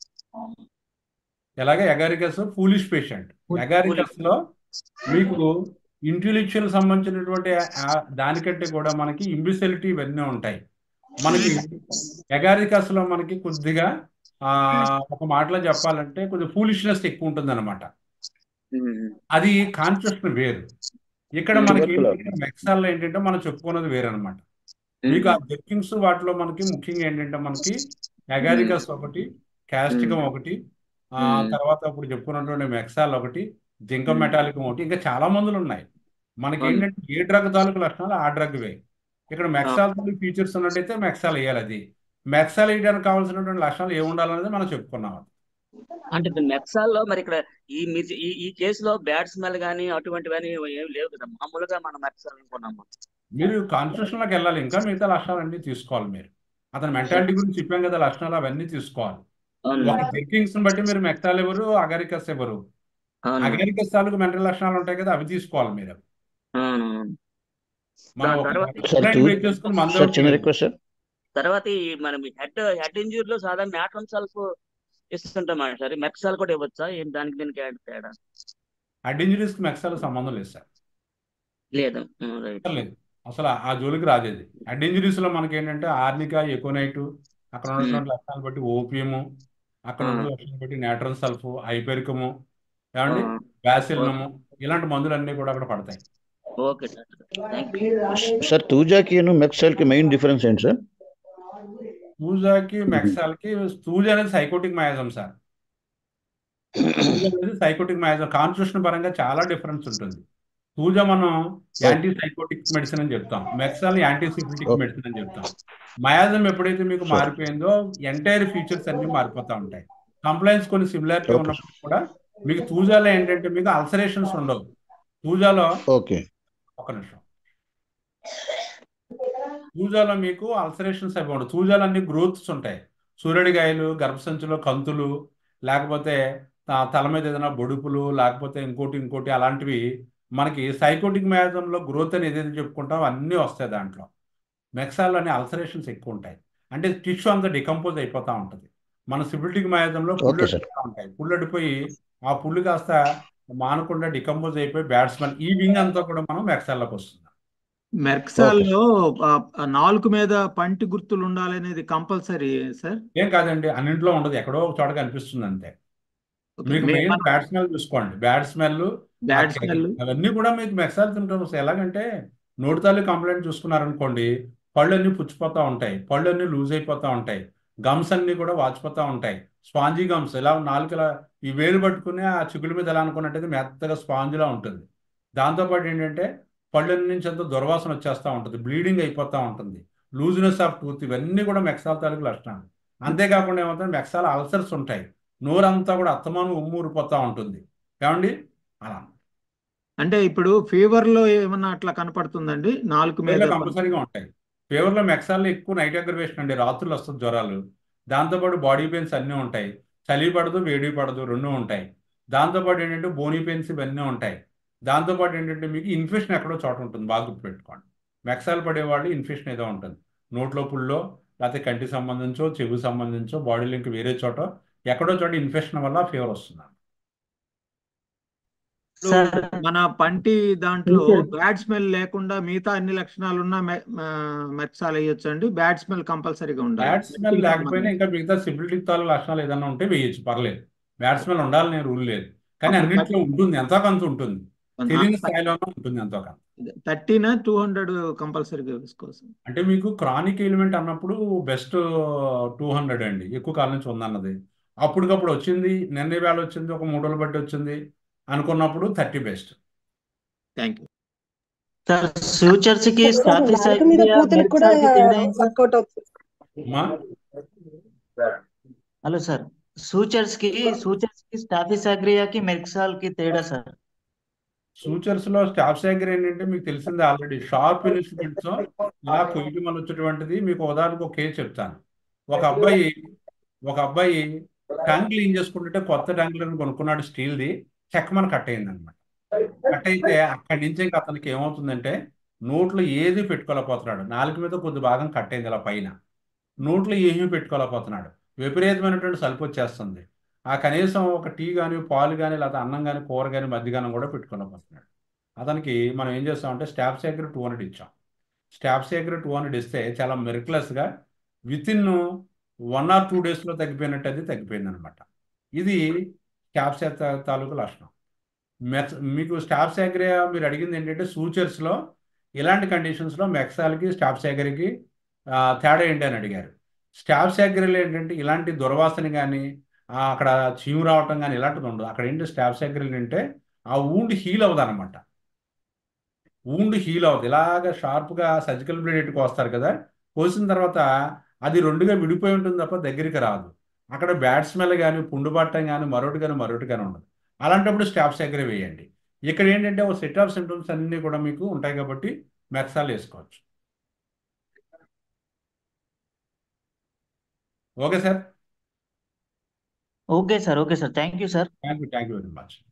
ఎలాగా ఎగారికస్ ఫూలిష్ పేషెంట్ ఎగారికస్ లో మీకు ఇంటెలెక్చువల్ సంబంధించినటువంటి ఆ- దానికంటే కూడా మనకి ఇంబిసిలిటీ ఇవన్నీ ఉంటాయి మనకి ఎగారికస్ లో మనకి కొద్దిగా ఆ ఒక మాటలో చెప్పాలంటే కొద్దిగా ఫూలిష్నెస్ ఎక్కువ ఉంటుంది అనమాట అది కాన్షియస్ వేరు ఇక్కడ మనకి మెక్సాల్లో ఏంటంటే మనం చెప్పుకున్నది వేరు అనమాట మీకు ఆ జెక్కింగ్స్ వాటిలో మనకి ముఖ్యంగా ఏంటంటే మనకి ఎగారికస్ ఒకటి క్యాస్టికం ఒకటి ఆ తర్వాత ఇప్పుడు చెప్పుకున్నటువంటి మెక్సాల్ ఒకటి జింక మెటాలికం ఒకటి ఇంకా చాలా మందులు ఉన్నాయి మనకి అవును. ఏంటంటే ఏ డ్రగ్ తాలూకు లక్షణాలు ఆ డ్రగ్ వే ఇక్కడ మెక్సాల్ తాలూకు ఫీచర్స్ ఉన్నట్టయితే మెక్సాల్ వేయాలి అది మెక్సాల్ వేయడానికి కావాల్సినటువంటి లక్షణాలు ఏమి ఉండాలనేది మనం చెప్పుకున్నాం అంటే మెక్సాల్ లో మరి ఇక్కడ ఈ మీరు ఈ ఈ కేసులో బ్యాడ్ స్మెల్ గానీ అటువంటివన్నీ ఏం లేవు కదా మామూలుగా మనం మెక్సాల్ అనుకున్నాము మీరు కాన్స్టిట్యూషన్ లోకి వెళ్ళాలి ఇంకా మిగతా లక్షణాలు అన్ని తీసుకోవాలి మీరు అతని మెంటాలిటీ గురించి చెప్పాం కదా లక్షణాలు అవన్నీ తీసుకోవాలి అవును ఒక జెక్కింగ్స్ బట్టి మీరు మెక్సాల్ ఎవరు అగారికస్ ఎవరు అవును అగారికస్ తాలూకు మెంటల్ లక్షణాలు ఉంటాయి కదా అవి తీసుకోవాలి మీరు అవును అవును. మనం దాని ఒక తర్వాత సార్ complaint టూ base చేసుకుని మందు సార్ చిన్న ఒకటి- రిక్వెస్ట్ సార్ తర్వాత ఈ మనం హెడ్ హెడ్ ఇంజురీలో సాధారణ మ్యాట్రన్ సల్ఫ్ ఇస్తుంటాం సార్ మెక్సాల్ కూడా ఇవ్వచ్చా ఏంటి దానికి దీనికి ఏంటి తేడా హెడ్ ఇంజరీస్ కి మెక్సాల్ సంబంధం లేదు సార్ లేదు రైట్ లేదు అసలు ఆ జోలికి రాజేది హెడ్ ఇంజరీస్ లో మనకి ఏంటంటే ఆర్నికా ఎకోనైట్ అక్కడ ఉన్నటువంటి లక్షణాలు బట్టి ఓపియము అక్కడ ఉన్న లక్షణాలు బట్టి నేట్రన్ సల్ఫ్ హైపెరికము ఏమండి బ్యాసిల్నము ఇలాంటి మందులన్నీ కూడా అక్కడ పడతాయి okay doctor thank you sir తూజాకి మెక్సైల్ కి మెయిన్ డిఫరెన్స్ ఏంటి సార్ పూజాకి మెక్సాల్కి పూజ అనేది సైకోటిక్ మయాజం సార్ పూజ అనేది సైకోటిక్ మయాజం కాన్స్టిట్యూషన్ పరంగా చాలా డిఫరెన్స్ ఉంటుంది పూజ మనం యాంటీ సైకోటిక్ మెడిసిన్ అని చెప్తాం merc sol anti syphilitic Okay. Medicine అని చెప్తాం మయాజం ఎప్పుడైతే మీకు Sure. మారిపోయిందో ఎంటైర్ ఫీచర్స్ అన్ని మారిపోతూ ఉంటాయి కంప్లైంట్స్ కొన్ని సిమిలారిటీ Okay. ఉన్నప్పుడు కూడా మీకు తూజాలో ఏంటంటే మీకు అల్సరేషన్స్ ఉండవు తూజాలో ఓకే ఒక నిమిషం తూజాలో మీకు అల్సరేషన్స్ అవి ఉండవు తూజాలో అన్ని గ్రోత్స్ ఉంటాయి సూర్యుడికాయలు గర్భసంచిలో కంతులు లేకపోతే త- తల మీద ఏదైనా బొడుపులు లేకపోతే ఇంకోటి ఇంకోటి అలాంటివి మనకి సైకోటిక్ మ్యాజంలో గ్రోత్ అని ఏదైతే చెప్పుకుంటామో అన్నీ వస్తాయి దాంట్లో మెక్సాల్లోని అల్సరేషన్స్ ఎక్కువ ఉంటాయి అంటే టిష్యూ అంతా డికంపోజ్ అయిపోతూ ఉంటుంది మన సిబిలిటిక్ మ్యాజంలో పుళ్ళు Okay, sir. అడిపోతూ ఉంటాయి పుళ్ళు అడిపోయి ఆ పుళ్ళు కాస్త మానకుండా డికంపోజ్ అయిపోయి బ్యాట్స్మెన్ ఈ వింగ్ అంతా కూడా మనం మెక్సాల్లోకి వస్తుంది మెర్క్సాల్లో ఆ, ఆ నాలుగు మీద పంటి గుర్తులు ఉండాలనేది కంపల్సరీ సార్ ఏం కాదండి అన్నింట్లో ఉండదు ఎక్కడో ఒక చోట కనిపిస్తుంది అంతే ఓకే. మీకు మే- మెయిన్ మన బ్యాడ్ స్మెల్ చూసుకోండి బ్యాడ్ స్మెల్ బ్యాడ్ స్మెల్ అవన్నీ కూడా మీకు మెక్సాల్ సిమ్టమ్స్ ఎలాగంటే నోటి తాలూ కంప్లైంట్ చూసుకున్నారనుకోండి పళ్ళు అన్ని పుచ్చిపోతూ ఉంటాయి పళ్ళు అన్ని లూజ్ అయిపోతూ ఉంటాయి గమ్స్ అన్ని కూడా వాచిపోతూ ఉంటాయి స్పాంజీ గమ్స్ ఇలా నాలుగు ఇలా ఈ వేలు పట్టుకుని ఆ చిగుల మీద ఎలా అనుకున్నట్టయితే మెత్తగా స్పాంజ్లా ఉంటుంది దాంతోపాటు ఏంటంటే పళ్ళ నుంచి అంతా దుర్వాసన వచ్చేస్తూ ఉంటుంది బ్లీడింగ్ అయిపోతూ ఉంటుంది లూజ్నెస్ ఆఫ్ టూత్ ఇవన్నీ కూడా మెక్సాల్ తాలూకు లక్షణాలు అంతేకాకుండా ఏమవుతుంది మెక్సాల్ అల్సర్స్ ఉంటాయి నోరంతా కూడా అత్తమాను ఉమ్ము ఊరిపోతూ ఉంటుంది ఏమండి అలా అంటే ఇప్పుడు ఫీవర్ లో ఏమన్నా అట్లా కనపడుతుందండి నాలుగు మీద ఫీవర్లో కంపల్సరీగా ఉంటాయి ఫీవర్లో మెక్సాల్లో ఎక్కువ నైట్ అగ్రవేషన్ అండి రాత్రులు వస్తుంది జ్వరాలు దాంతోపాటు బాడీ పెయిన్స్ అన్నీ ఉంటాయి చలి పడదు వేడి పడదు రెండు ఉంటాయి దాంతోపాటు ఏంటంటే బోనీ పెయిన్స్ ఇవన్నీ ఉంటాయి దాంతోపాటు ఏంటంటే మీకు ఇన్ఫెక్షన్ ఎక్కడో చోట ఉంటుంది బాగా గుర్తుపెట్టుకోండి మెక్సాల్ పడేవాళ్ళు ఇన్ఫెక్షన్ ఏదో ఉంటుంది నోట్లో పుల్లో లేకపోతే కంటి సంబంధించో చెవి సంబంధించో బాడీలో ఇంకా వేరే చోట ఎక్కడో చోట ఇన్ఫెక్షన్ వల్ల ఫీవర్ వస్తుంది ఇప్పుడు మన పంటి దాంట్లో బ్యాడ్ స్మెల్ లేకుండా మిగతా అన్ని లక్షణాలు ఉన్న మెర్క్సాల్ వేయొచ్చు అండి బ్యాడ్ స్మెల్ కంపల్సరీగా ఉండాలి బ్యాడ్ స్మెల్ లేకపోయినా ఇంకా మిగతా సిబిలిటీ తాలూ లక్షణాలు ఏదైనా ఉంటే వేయచ్చు పర్లేదు బ్యాడ్ స్మెల్ ఉండాలని రూల్ లేదు కానీ అన్నింటిలో ఉంటుంది ఎంతో కొంత ఉంటుంది తెలియని స్థాయిలోనే ఉంటుంది ఎంతో కొంత థర్టీన టూ హండ్రెడ్ కంపల్సరీగా వేసుకోవచ్చు అంటే మీకు క్రానిక్ ఎలిమెంట్ అన్నప్పుడు బెస్ట్ టూ హండ్రెడ్ అండి ఎక్కువ కాలం నుంచి ఉందన్నది అప్పటికప్పుడు వచ్చింది నిన్న వేళ వచ్చింది ఒక మూడు రోజులు బట్టి వచ్చింది అనుకున్నప్పుడు thirty best thank you sir ఫ్యూచర్స్ కి సార్ నాలుగు మీద కూతురికి కూడా వర్కౌట్ అవుతుంది అమ్మా హలో సార్ సూచర్స్ కి సూచర్స్ కి స్టాఫిసాగ్రియాకి మెర్క్సాల్ కి తేడా సార్ సూచర్స్ లో స్టాఫ్ సాగర్ ఏంటంటే మీకు తెలిసిందే ఆల్రెడీ షార్ప్ ఇన్స్ట్రుమెంట్స్ ఇలా కొయ్యటం వల్ల వచ్చేటువంటిది మీకు ఉదాహరణకు ఒక కేసు చెప్తాను ఒక అబ్బాయి ఒక అబ్బాయి ట్యాంక్ క్లీన్ చేసుకుంటుంటే కొత్త ట్యాంకులను కొనుక్కున్నాడు స్టీల్ది చెక్కమని కట్ అయింది అనమాట కట్ అయితే అక్కడి నుంచి ఇంకా అతనికి ఏమవుతుందంటే నోట్లో ఏది పెట్టుకోలేకపోతున్నాడు నాలుగు మీద కొద్ది భాగం కట్ అయింది ఇలా పైన నోట్లో ఏమీ పెట్టుకోలేకపోతున్నాడు విపరీతమైనటువంటి సలుపు వచ్చేస్తుంది ఆ కనీసం ఒక టీ కానీ పాలు కానీ లేదా అన్నం కానీ కూర కానీ మధ్యగానం కూడా పెట్టుకోలేకపోతున్నాడు అతనికి మనం ఏం చేస్తామంటే స్టాఫ్ సేకర్ టూ హండ్రెడ్ ఇచ్చాం స్టాఫ్ సేకర్ టూ హండ్రెడ్ ఇస్తే చాలా మెరిక్లెస్గా within one or two డేస్లో తగ్గిపోయినట్టు అది తగ్గిపోయింది అనమాట ఇది స్టాఫ్ సేక తాలూకు లక్షణం మెక్స్ మీకు స్టాఫ్ సేకర్ మీరు అడిగింది ఏంటంటే సూచర్స్లో ఇలాంటి కండిషన్స్లో మెక్సాల్కి స్టాఫ్ సేకర్కి తేడా ఏంటి అని అడిగారు స్టాఫ్ సేకర్లు ఏంటంటే ఇలాంటి దుర్వాసన కానీ అక్కడ చీము రావటం కానీ ఇలాంటిది ఉండదు అక్కడ ఏంటి స్టాఫ్ సేకర్లు అంటే ఆ ఊండ్ హీల్ అవ్వదు అనమాట ఊండ్ హీల్ అవ్వదు ఇలాగ షార్ప్గా సర్జికల్ బ్లేడ్ ఎట్టుకు వస్తారు కదా కోసిన తర్వాత అది రెండుగా విడిపోయి ఉంటుంది తప్ప దగ్గరికి రాదు అక్కడ బ్యాడ్ స్మెల్ కానీ పుండు పట్టం కానీ మరొకటి కానీ మరొకటి కానీ ఉండదు అలాంటప్పుడు స్టాఫ్ సేకరే వేయండి ఇక్కడ ఏంటంటే ఒక సెట్ ఆఫ్ సింటమ్స్ అన్నీ కూడా మీకు ఉంటాయి కాబట్టి మెక్సాల్ వేసుకోవచ్చు okay sir okay sir okay sir thank you sir thank you thank you very much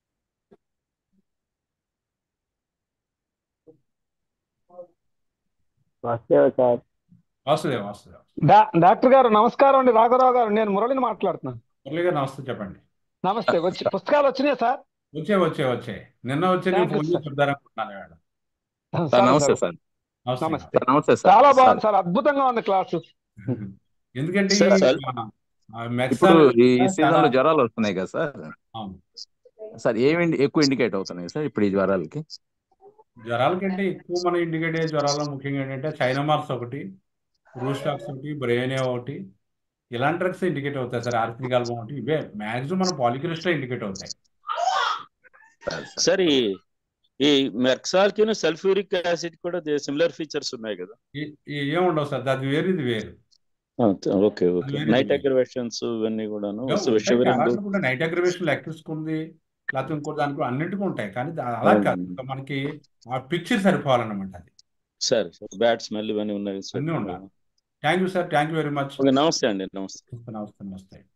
sir Vasudev Vasudev డా- డాక్టర్ గారు నమస్కారం అండి రాఘవరావు గారు నేను మురళిని మాట్లాడుతున్నాను మురళి గారు నమస్తే చెప్పండి నమస్తే వచ్చి పుస్తకాలు వచ్చినాయి సార్ వచ్చే వచ్చే వచ్చే నిన్న వచ్చే నేను Thank you, ఫోన్ చేసి sir. చెప్తారనుకుంటున్నాను మేడం సరే, సార్ నమస్తే సార్. సార్ నమస్తే నమస్తే నమస్తే సార్ చాలా సార్ బాగుంది సార్ అద్భుతంగా ఉంది క్లాసు ఎందుకంటే ఈ, సార్, ఆ, ఆ, ఇప్పుడు మెక్సాల్ ఈ చాలా సీజన్ లో జ్వరాలు వస్తున్నాయి కదా సార్ అవును. సార్ ఏమి ఇండి- ఎక్కువ ఇండికేట్ అవుతున్నాయి సార్ ఇప్పుడు ఈ జ్వరాలకి జ్వరాల కంటే ఎక్కువ మనం ఇండికేట్ అయ్యే జ్వరాల్లో ముఖ్యంగా ఏంటంటే చైనా మార్స్ ఒకటి రూస్టాక్స్ ఒకటి బ్రెయినే ఒకటి ఇలాంటి డ్రగ్స్ ఇండికేట్ అవుతాయి సార్ ఆర్పిక్ ఆల్బమ్ ఒకటి ఇవే మాక్సిమం మన పాలిక్రిస్టల్ ఇండికేట్ అవుతాయి సార్ సార్ సార్ ఈ ఈ మెర్క్సాల్ కి సల్ఫ్యూరిక్ యాసిడ్ కూడా సిమిలర్ ఫీచర్స్ ఉన్నాయి కదా ఈ- ఈ ఏముండవు సార్ అది వేరు ఇది వేరు ఓకే ఓకే వేరే నైట్ వేరే. అగ్రవేషన్స్ ఇవన్నీ కూడాను ఏమో ఉంటాయి షివరింగ్ అలాంటప్పుడు నైట్ అగ్రివేషన్ లెక్కిస్కి ఉంది లేకపోతే ఇంకో దానికి అన్నిటికీ ఉంటాయి కానీ దా- అలా కాదు ఇంకా మనకి ఆ పిక్చర్ సరిపోవాలన్నమాట అది సార్ బ్యాడ్ స్మెల్ ఇవన్నీ ఉన్నాయి అన్నీ ఉండాలి thank you sir thank you very much okay నమస్తే అండి నమస్తే నమస్తే నమస్తే